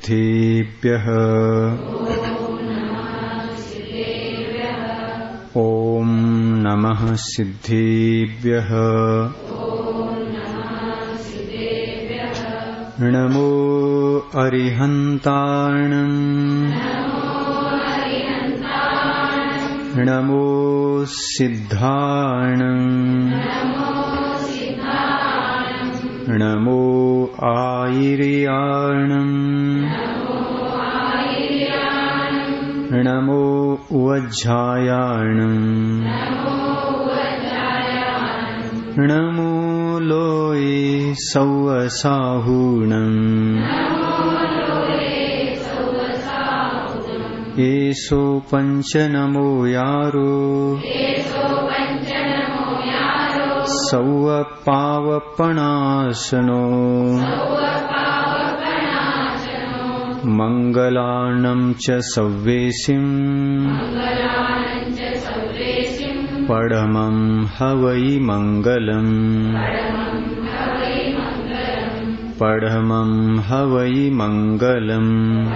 सिद्धेभ्यः ॐ नमः सिद्धेभ्यः नमो अरिहन्ताणम् नमो सिद्धाणम् नमो आयिर्याणम् नमो वज्झायाणम् नमो लोये सौवसाहूणम् एषो पञ्च नमो यारो सौव पावपणासनो मङ्गलाणं च सव्वेशिम् पडमं हवै मङ्गलम् पडमं हवै मङ्गलम्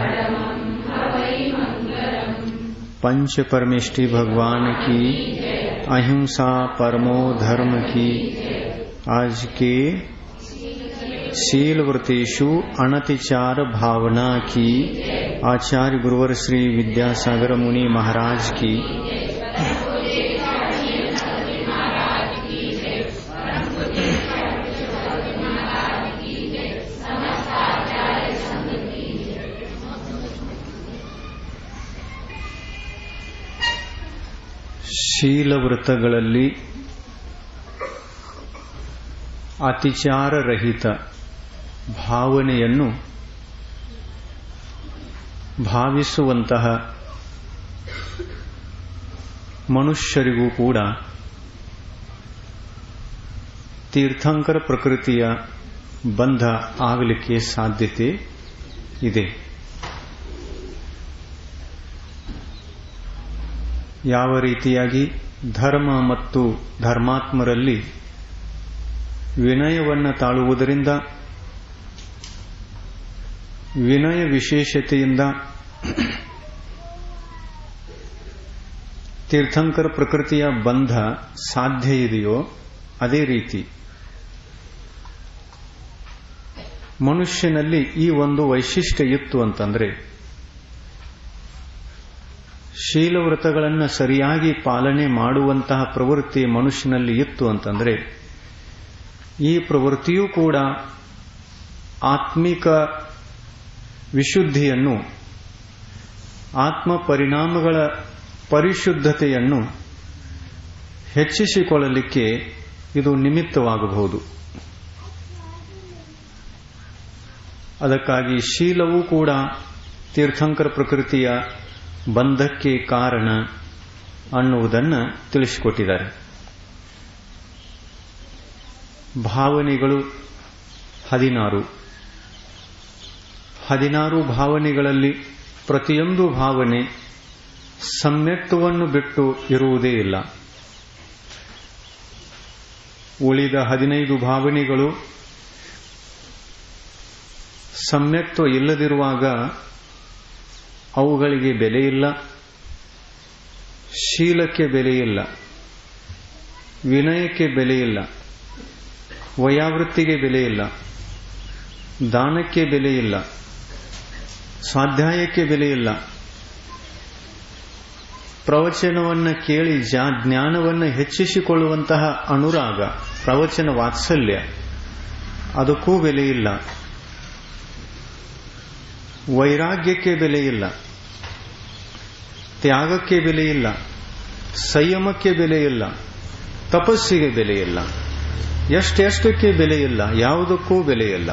पंच परमेष्टि भगवान की अहिंसा परमो धर्म की आज के शील व्रतेशु अनतिचार भावना की आचार्य गुरुवर श्री विद्यासागर मुनि महाराज की ಶೀಲವೃತಗಳಲ್ಲಿ ಅತಿಚಾರರಹಿತ ಭಾವನೆಯನ್ನು ಭಾವಿಸುವಂತಹ ಮನುಷ್ಯರಿಗೂ ಕೂಡ ತೀರ್ಥಂಕರ ಪ್ರಕೃತಿಯ ಬಂಧ ಆಗಲಿಕ್ಕೆ ಸಾಧ್ಯತೆ ಇದೆ ಯಾವ ರೀತಿಯಾಗಿ ಧರ್ಮ ಮತ್ತು ಧರ್ಮಾತ್ಮರಲ್ಲಿ ವಿನಯವನ್ನು ತಾಳುವುದರಿಂದ ವಿನಯ ವಿಶೇಷತೆಯಿಂದ ತೀರ್ಥಂಕರ ಪ್ರಕೃತಿಯ ಬಂಧ ಸಾಧ್ಯ ಇದೆಯೋ ಅದೇ ರೀತಿ ಮನುಷ್ಯನಲ್ಲಿ ಈ ಒಂದು ವೈಶಿಷ್ಟ್ಯ ಇತ್ತು ಅಂತಂದ್ರೆ ಶೀಲವ್ರತಗಳನ್ನು ಸರಿಯಾಗಿ ಪಾಲನೆ ಮಾಡುವಂತಹ ಪ್ರವೃತ್ತಿ ಮನುಷ್ಯನಲ್ಲಿ ಇತ್ತು ಅಂತಂದ್ರೆ ಈ ಪ್ರವೃತ್ತಿಯೂ ಕೂಡ ಆತ್ಮಿಕ ವಿಶುದ್ಧಿಯನ್ನು ಆತ್ಮ ಪರಿಣಾಮಗಳ ಪರಿಶುದ್ಧತೆಯನ್ನು ಹೆಚ್ಚಿಸಿಕೊಳ್ಳಲಿಕ್ಕೆ ಇದು ನಿಮಿತ್ತವಾಗಬಹುದು ಅದಕ್ಕಾಗಿ ಶೀಲವೂ ಕೂಡ ತೀರ್ಥಂಕರ ಪ್ರಕೃತಿಯ ಬಂಧಕ್ಕೆ ಕಾರಣ ಅನ್ನುವುದನ್ನು ತಿಳಿಸಿಕೊಟ್ಟಿದ್ದಾರೆ ಭಾವನೆಗಳು ಹದಿನಾರು ಹದಿನಾರು ಭಾವನೆಗಳಲ್ಲಿ ಪ್ರತಿಯೊಂದು ಭಾವನೆ ಸಮ್ಯಕ್ತವನ್ನು ಬಿಟ್ಟು ಇರುವುದೇ ಇಲ್ಲ ಉಳಿದ ಹದಿನೈದು ಭಾವನೆಗಳು ಸಮ್ಯಕ್ತ್ವ ಇಲ್ಲದಿರುವಾಗ ಅವುಗಳಿಗೆ ಬೆಲೆ ಇಲ್ಲ ಶೀಲಕ್ಕೆ ಬೆಲೆ ಇಲ್ಲ ವಿನಯಕ್ಕೆ ಬೆಲೆ ಇಲ್ಲ ವಯಾವೃತ್ತಿಗೆ ಬೆಲೆ ಇಲ್ಲ ದಾನಕ್ಕೆ ಬೆಲೆ ಇಲ್ಲ ಸ್ವಾಧ್ಯಾಯಕ್ಕೆ ಬೆಲೆ ಇಲ್ಲ ಪ್ರವಚನವನ್ನು ಕೇಳಿ ಜ್ಞಾನವನ್ನು ಹೆಚ್ಚಿಸಿಕೊಳ್ಳುವಂತಹ ಅನುರಾಗ ಪ್ರವಚನ ವಾತ್ಸಲ್ಯ ಅದಕ್ಕೂ ಬೆಲೆ ಇಲ್ಲ ವೈರಾಗ್ಯಕ್ಕೆ ಬೆಲೆ ಇಲ್ಲ ತ್ಯಾಗಕ್ಕೆ ಬೆಲೆ ಇಲ್ಲ ಸಂಯಮಕ್ಕೆ ಬೆಲೆ ಇಲ್ಲ ತಪಸ್ಸಿಗೆ ಬೆಲೆ ಇಲ್ಲ ಎಷ್ಟೆಷ್ಟಕ್ಕೆ ಬೆಲೆ ಇಲ್ಲ ಯಾವುದಕ್ಕೂ ಬೆಲೆ ಇಲ್ಲ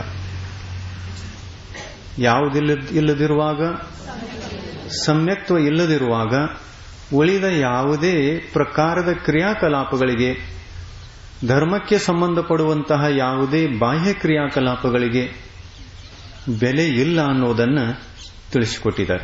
ಯಾವುದಿಲ್ಲ ಇಲ್ಲದಿರುವಾಗ ಸಮ್ಯಕ್ತ್ವ ಇಲ್ಲದಿರುವಾಗ ಉಳಿದ ಯಾವುದೇ ಪ್ರಕಾರದ ಕ್ರಿಯಾಕಲಾಪಗಳಿಗೆ ಧರ್ಮಕ್ಕೆ ಸಂಬಂಧಪಡುವಂತಹ ಯಾವುದೇ ಬಾಹ್ಯ ಕ್ರಿಯಾಕಲಾಪಗಳಿಗೆ ಬೆಲೆ ಇಲ್ಲ ಅನ್ನೋದನ್ನು ತಿಳಿಸಿಕೊಟ್ಟಿದ್ದಾರೆ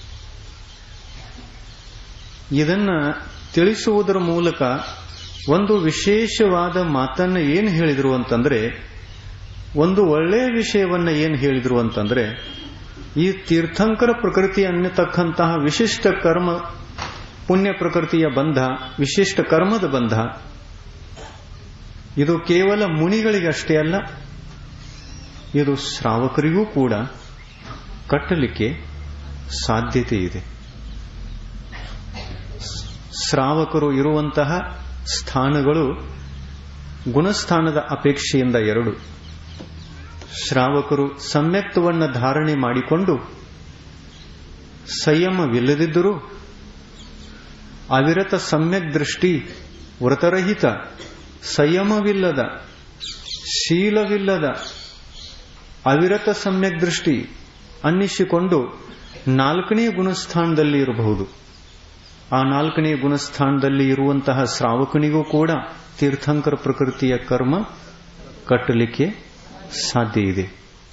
ಇದನ್ನ ತಿಳಿಸುವುದರ ಮೂಲಕ ಒಂದು ವಿಶೇಷವಾದ ಮಾತನ್ನ ಏನು ಹೇಳಿದ್ರು ಅಂತಂದ್ರೆ ಒಂದು ಒಳ್ಳೆಯ ವಿಷಯವನ್ನ ಏನು ಹೇಳಿದ್ರು ಅಂತಂದ್ರೆ ಈ ತೀರ್ಥಂಕರ ಪ್ರಕೃತಿ ಅನ್ನತಕ್ಕಂತಹ ವಿಶಿಷ್ಟ ಕರ್ಮ ಪುಣ್ಯ ಪ್ರಕೃತಿಯ ಬಂಧ ವಿಶಿಷ್ಟ ಕರ್ಮದ ಬಂಧ ಇದು ಕೇವಲ ಮುನಿಗಳಿಗೆ ಅಷ್ಟೇ ಅಲ್ಲ ಇದು ಶ್ರಾವಕರಿಗೂ ಕೂಡ ಕಟ್ಟಲಿಕ್ಕೆ ಸಾಧ್ಯತೆ ಇದೆ ಶ್ರಾವಕರು ಇರುವಂತಹ ಸ್ಥಾನಗಳು ಗುಣಸ್ಥಾನದ ಅಪೇಕ್ಷೆಯಿಂದ ಎರಡು ಶ್ರಾವಕರು ಸಮ್ಯಕ್ತವನ್ನು ಧಾರಣೆ ಮಾಡಿಕೊಂಡು ಸಂಯಮವಿಲ್ಲದಿದ್ದರೂ ಅವಿರತ ಸಮ್ಯಕ್ ದೃಷ್ಟಿ ವ್ರತರಹಿತ ಸಂಯಮವಿಲ್ಲದ ಶೀಲವಿಲ್ಲದ ಅವಿರತ ಸಮ್ಯಕ್ ದೃಷ್ಟಿ ಅನ್ನಿಸಿಕೊಂಡು ನಾಲ್ಕನೇ ಗುಣಸ್ಥಾನದಲ್ಲಿ ಇರಬಹುದು ಆ ನಾಲ್ಕನೇ ಗುಣಸ್ಥಾನದಲ್ಲಿ ಇರುವಂತಹ ಶ್ರಾವಕನಿಗೂ ಕೂಡ ತೀರ್ಥಂಕರ ಪ್ರಕೃತಿಯ ಕರ್ಮ ಕಟ್ಟಲಿಕ್ಕೆ ಸಾಧ್ಯ ಇದೆ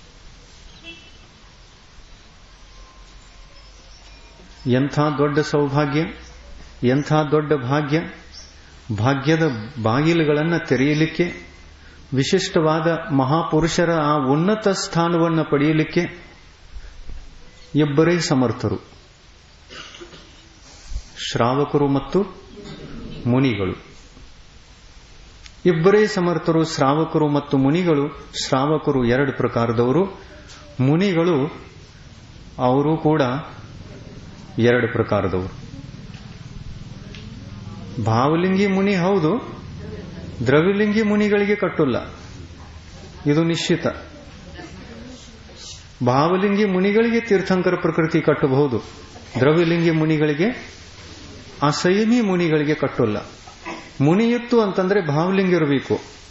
ಎಂಥ ದೊಡ್ಡ ಸೌಭಾಗ್ಯ ಎಂಥ ದೊಡ್ಡ ಭಾಗ್ಯ ಭಾಗ್ಯದ ಬಾಗಿಲುಗಳನ್ನು ತೆರೆಯಲಿಕ್ಕೆ ವಿಶಿಷ್ಟವಾದ ಮಹಾಪುರುಷರ ಆ ಉನ್ನತ ಸ್ಥಾನವನ್ನು ಪಡೆಯಲಿಕ್ಕೆ ಇಬ್ಬರೇ ಸಮರ್ಥರು ಶ್ರಾವಕರು ಮತ್ತು ಮುನಿಗಳು ಇಬ್ಬರೇ ಸಮರ್ಥರು ಶ್ರಾವಕರು ಮತ್ತು ಮುನಿಗಳು ಶ್ರಾವಕರು ಎರಡು ಪ್ರಕಾರದವರು ಮುನಿಗಳು ಅವರು ಕೂಡ ಎರಡು ಪ್ರಕಾರದವರು ಭಾವಲಿಂಗಿ ಮುನಿ ಹೌದು ದ್ರವ್ಯಲಿಂಗಿ ಮುನಿಗಳಿಗೆ ಕಟ್ಟಲ್ಲ ಇದು ನಿಶ್ಚಿತ ಭಾವಲಿಂಗಿ ಮುನಿಗಳಿಗೆ ತೀರ್ಥಂಕರ ಪ್ರಕೃತಿ ಕಟ್ಟಬಹುದು ದ್ರವ್ಯಲಿಂಗಿ ಮುನಿಗಳಿಗೆ ಅಸಂಯಮಿ ಮುನಿಗಳಿಗೆ ಕಟ್ಟಲ್ಲ ಮುನಿಯಿತ್ತು ಅಂತಂದ್ರೆ ಭಾವಲಿಂಗ ಇರಬೇಕು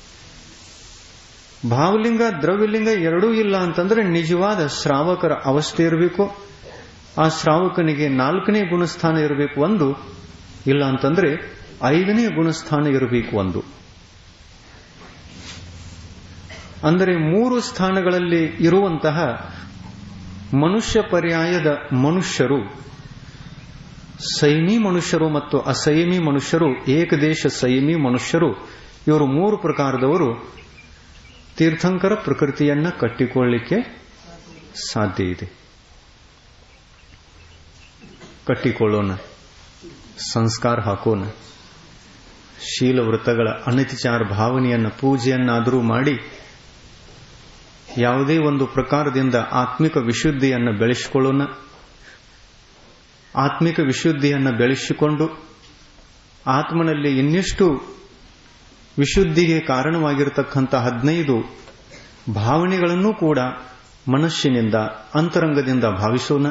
ಭಾವಲಿಂಗ ದ್ರವ್ಯಲಿಂಗ ಎರಡೂ ಇಲ್ಲ ಅಂತಂದ್ರೆ ನಿಜವಾದ ಶ್ರಾವಕರ ಅವಸ್ಥೆ ಇರಬೇಕು ಆ ಶ್ರಾವಕನಿಗೆ ನಾಲ್ಕನೇ ಗುಣಸ್ಥಾನ ಇರಬೇಕು ಒಂದು ಇಲ್ಲ ಅಂತಂದ್ರೆ ಐದನೇ ಗುಣಸ್ಥಾನ ಇರಬೇಕು ಒಂದು ಅಂದರೆ ಮೂರು ಸ್ಥಾನಗಳಲ್ಲಿ ಇರುವಂತಹ ಮನುಷ್ಯ ಪರ್ಯಾಯದ ಮನುಷ್ಯರು ಸೈಮಿ ಮನುಷ್ಯರು ಮತ್ತು ಅಸೈಮಿ ಮನುಷ್ಯರು ಏಕದೇಶ ಸೈಮಿ ಮನುಷ್ಯರು ಇವರು ಮೂರು ಪ್ರಕಾರದವರು ತೀರ್ಥಂಕರ ಪ್ರಕೃತಿಯನ್ನ ಕಟ್ಟಿಕೊಳ್ಳಲಿಕ್ಕೆ ಸಾಧ್ಯ ಇದೆ ಕಟ್ಟಿಕೊಳ್ಳೋಣ ಸಂಸ್ಕಾರ ಹಾಕೋಣ ಶೀಲ ವೃತ್ತಗಳ ಅನತಿಚಾರ ಭಾವನೆಯನ್ನ ಪೂಜೆಯನ್ನಾದರೂ ಮಾಡಿ ಯಾವುದೇ ಒಂದು ಪ್ರಕಾರದಿಂದ ಆತ್ಮಿಕ ವಿಶುದ್ಧಿಯನ್ನು ಬೆಳೆಸಿಕೊಳ್ಳೋಣ ಆತ್ಮಿಕ ವಿಶುದ್ಧಿಯನ್ನು ಬೆಳೆಸಿಕೊಂಡು ಆತ್ಮನಲ್ಲಿ ಇನ್ನಿಷ್ಟು ವಿಶುದ್ಧಿಗೆ ಕಾರಣವಾಗಿರತಕ್ಕಂಥ ಹದಿನೈದು ಭಾವನೆಗಳನ್ನು ಕೂಡ ಮನಸ್ಸಿನಿಂದ ಅಂತರಂಗದಿಂದ ಭಾವಿಸೋಣ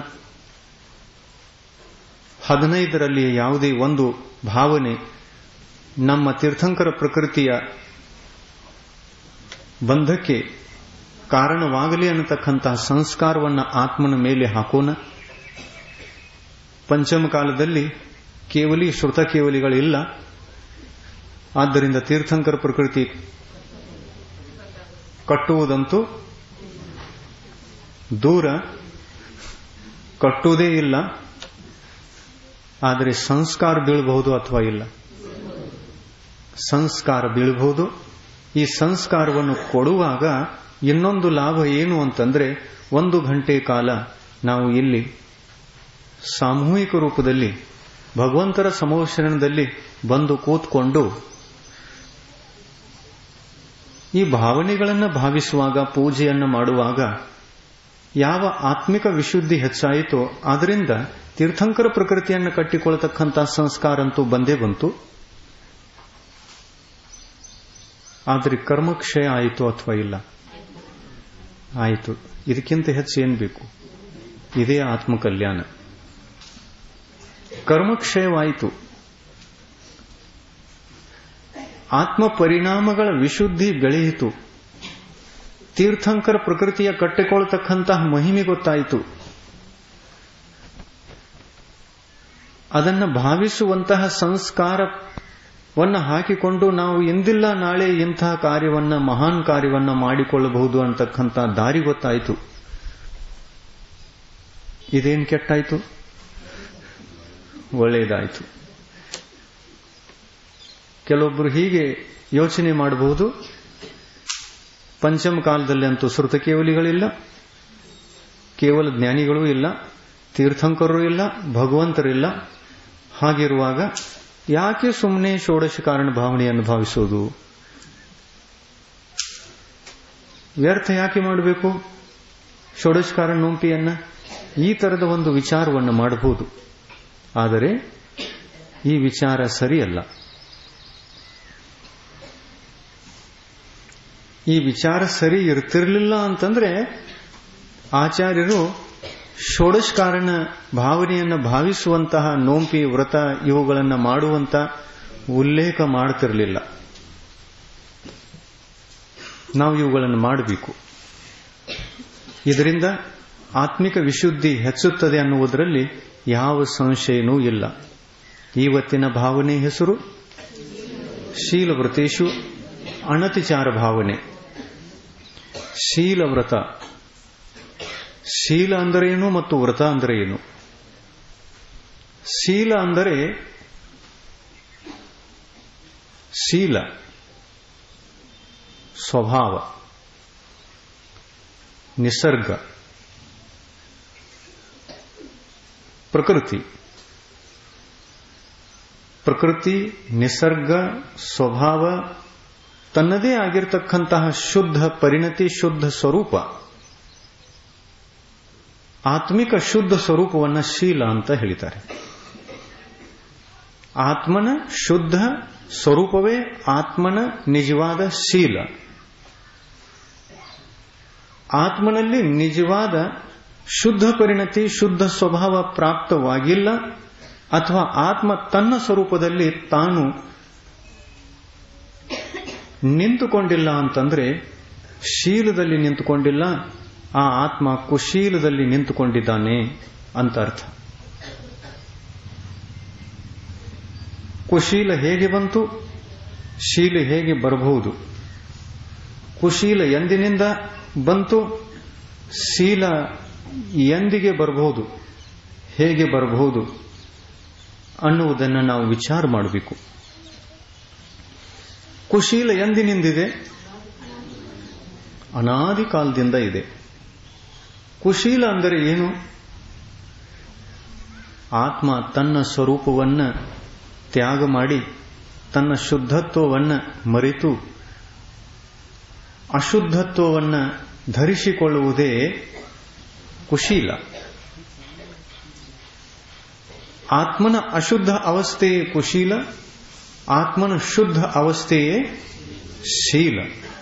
ಹದಿನೈದರಲ್ಲಿ ಯಾವುದೇ ಒಂದು ಭಾವನೆ ನಮ್ಮ ತೀರ್ಥಂಕರ ಪ್ರಕೃತಿಯ ಬಂಧಕ್ಕೆ ಕಾರಣವಾಗಲಿ ಅನ್ನತಕ್ಕಂತಹ ಸಂಸ್ಕಾರವನ್ನು ಆತ್ಮನ ಮೇಲೆ ಹಾಕೋಣ ಪಂಚಮ ಕಾಲದಲ್ಲಿ ಕೇವಲಿ ಶ್ರುತ ಕೇವಲಿಗಳಿಲ್ಲ ಆದ್ದರಿಂದ ತೀರ್ಥಂಕರ ಪ್ರಕೃತಿ ಕಟ್ಟುವುದಂತೂ ದೂರ ಕಟ್ಟುವುದೇ ಇಲ್ಲ ಆದರೆ ಸಂಸ್ಕಾರ ಬೀಳಬಹುದು ಅಥವಾ ಇಲ್ಲ ಸಂಸ್ಕಾರ ಬೀಳಬಹುದು ಈ ಸಂಸ್ಕಾರವನ್ನು ಕೊಡುವಾಗ ಇನ್ನೊಂದು ಲಾಭ ಏನು ಅಂತಂದ್ರೆ ಒಂದು ಗಂಟೆ ಕಾಲ ನಾವು ಇಲ್ಲಿ ಸಾಮೂಹಿಕ ರೂಪದಲ್ಲಿ ಭಗವಂತರ ಸಮೋಷಣದಲ್ಲಿ ಬಂದು ಕೂತ್ಕೊಂಡು ಈ ಭಾವನೆಗಳನ್ನು ಭಾವಿಸುವಾಗ ಪೂಜೆಯನ್ನು ಮಾಡುವಾಗ ಯಾವ ಆತ್ಮಿಕ ವಿಶುದ್ಧಿ ಹೆಚ್ಚಾಯಿತೋ ಅದರಿಂದ ತೀರ್ಥಂಕರ ಪ್ರಕೃತಿಯನ್ನು ಕಟ್ಟಿಕೊಳ್ಳತಕ್ಕಂಥ ಸಂಸ್ಕಾರ ಅಂತೂ ಬಂದೇ ಬಂತು ಆದರೆ ಕರ್ಮಕ್ಷಯ ಆಯಿತು ಅಥವಾ ಇಲ್ಲ ಆಯಿತು ಇದಕ್ಕಿಂತ ಹೆಚ್ಚು ಏನ್ ಬೇಕು ಇದೇ ಆತ್ಮಕಲ್ಯಾಣ ಕರ್ಮಕ್ಷಯವಾಯಿತು ಆತ್ಮ ಪರಿಣಾಮಗಳ ವಿಶುದ್ಧಿ ಬೆಳೆಯಿತು ತೀರ್ಥಂಕರ ಪ್ರಕೃತಿಯ ಕಟ್ಟಿಕೊಳ್ತಕ್ಕಂತಹ ಮಹಿಮೆ ಗೊತ್ತಾಯಿತು ಅದನ್ನು ಭಾವಿಸುವಂತಹ ಸಂಸ್ಕಾರವನ್ನು ಹಾಕಿಕೊಂಡು ನಾವು ಎಂದಿಲ್ಲ ನಾಳೆ ಇಂತಹ ಕಾರ್ಯವನ್ನ ಮಹಾನ್ ಕಾರ್ಯವನ್ನ ಮಾಡಿಕೊಳ್ಳಬಹುದು ಅಂತಕ್ಕಂಥ ದಾರಿ ಗೊತ್ತಾಯಿತು ಇದೇನು ಕೆಟ್ಟಾಯ್ತು ಒಳ್ಳೆಯದಾಯಿತು ಕೆಲವೊಬ್ಬರು ಹೀಗೆ ಯೋಚನೆ ಮಾಡಬಹುದು ಪಂಚಮ ಕಾಲದಲ್ಲಿ ಅಂತೂ ಶ್ರುತ ಕೇವಲಿಗಳಿಲ್ಲ ಕೇವಲ ಜ್ಞಾನಿಗಳೂ ಇಲ್ಲ ತೀರ್ಥಂಕರರು ಇಲ್ಲ ಭಗವಂತರಿಲ್ಲ ಹಾಗಿರುವಾಗ ಯಾಕೆ ಸುಮ್ಮನೆ ಷೋಡಶ ಕಾರಣ ಭಾವನೆಯನ್ನು ಭಾವಿಸೋದು ವ್ಯರ್ಥ ಯಾಕೆ ಮಾಡಬೇಕು ಷೋಡಶ ಕಾರಣ ನೋಂಪಿಯನ್ನ ಈ ತರದ ಒಂದು ವಿಚಾರವನ್ನು ಮಾಡಬಹುದು ಆದರೆ ಈ ವಿಚಾರ ಸರಿಯಲ್ಲ ಈ ವಿಚಾರ ಸರಿ ಇರ್ತಿರ್ಲಿಲ್ಲ ಅಂತಂದ್ರೆ ಆಚಾರ್ಯರು ಷೋಡಶ ಕಾರಣ ಭಾವನೆಯನ್ನು ಭಾವಿಸುವಂತಹ ನೋಂಪಿ ವ್ರತ ಇವುಗಳನ್ನು ಮಾಡುವಂತ ಉಲ್ಲೇಖ ಮಾಡ್ತಿರಲಿಲ್ಲ ನಾವು ಇವುಗಳನ್ನು ಮಾಡಬೇಕು ಇದರಿಂದ ಆತ್ಮಿಕ ವಿಶುದ್ಧಿ ಹೆಚ್ಚುತ್ತದೆ ಅನ್ನುವುದರಲ್ಲಿ ಯಾವ ಸಂಶಯನೂ ಇಲ್ಲ ಇವತ್ತಿನ ಭಾವನೆ ಹೆಸರು ಶೀಲವ್ರತೇಶು ಅಣತಿಚಾರ ಭಾವನೆ ಶೀಲವ್ರತ ಶೀಲ ಅಂದರೆ ಏನು ಮತ್ತು ವ್ರತ ಅಂದರೆ ಏನು ಶೀಲ ಅಂದರೆ ಶೀಲ ಸ್ವಭಾವ ನಿಸರ್ಗ ಪ್ರಕೃತಿ ಪ್ರಕೃತಿ ನಿಸರ್ಗ ಸ್ವಭಾವ ತನ್ನದೇ ಆಗಿರತಕ್ಕಂತಹ ಶುದ್ಧ ಪರಿಣತಿ ಶುದ್ಧ ಸ್ವರೂಪ ಆತ್ಮಿಕ ಶುದ್ಧ ಸ್ವರೂಪವನ್ನ ಶೀಲ ಅಂತ ಹೇಳಿದ್ದಾರೆ ಆತ್ಮನ ಶುದ್ಧ ಸ್ವರೂಪವೇ ಆತ್ಮನ ನಿಜವಾದ ಶೀಲ ಆತ್ಮನಲ್ಲಿ ನಿಜವಾದ ಶುದ್ಧ ಪರಿಣತಿ ಶುದ್ಧ ಸ್ವಭಾವ ಪ್ರಾಪ್ತವಾಗಿಲ್ಲ ಅಥವಾ ಆತ್ಮ ತನ್ನ ಸ್ವರೂಪದಲ್ಲಿ ತಾನು ನಿಂತುಕೊಂಡಿಲ್ಲ ಅಂತಂದ್ರೆ ಶೀಲದಲ್ಲಿ ನಿಂತುಕೊಂಡಿಲ್ಲ ಆ ಆತ್ಮ ಕುಶೀಲದಲ್ಲಿ ನಿಂತುಕೊಂಡಿದ್ದಾನೆ ಅಂತ ಅರ್ಥ ಕುಶೀಲ ಹೇಗೆ ಬಂತು ಶೀಲ ಹೇಗೆ ಬರಬಹುದು ಕುಶೀಲ ಎಂದಿನಿಂದ ಬಂತು ಶೀಲ ಎಂದಿಗೆ ಬರಬಹುದು ಹೇಗೆ ಬರಬಹುದು ಅನ್ನುವುದನ್ನು ನಾವು ವಿಚಾರ ಮಾಡಬೇಕು ಕುಶೀಲ ಎಂದಿನಿಂದಿದೆ ಅನಾದಿ ಕಾಲದಿಂದ ಇದೆ ಕುಶೀಲ ಅಂದರೆ ಏನು ಆತ್ಮ ತನ್ನ ಸ್ವರೂಪವನ್ನ ತ್ಯಾಗ ಮಾಡಿ ತನ್ನ ಶುದ್ಧತ್ವವನ್ನ ಮರೆತು ಅಶುದ್ಧತ್ವವನ್ನ ಧರಿಸಿಕೊಳ್ಳುವುದೇ ಕುಶೀಲ ಆತ್ಮನ ಅಶುದ್ಧ ಅವಸ್ಥೆಯೇ ಕುಶೀಲ ಆತ್ಮನ ಶುದ್ಧ ಅವಸ್ಥೆಯೇ ಶೀಲ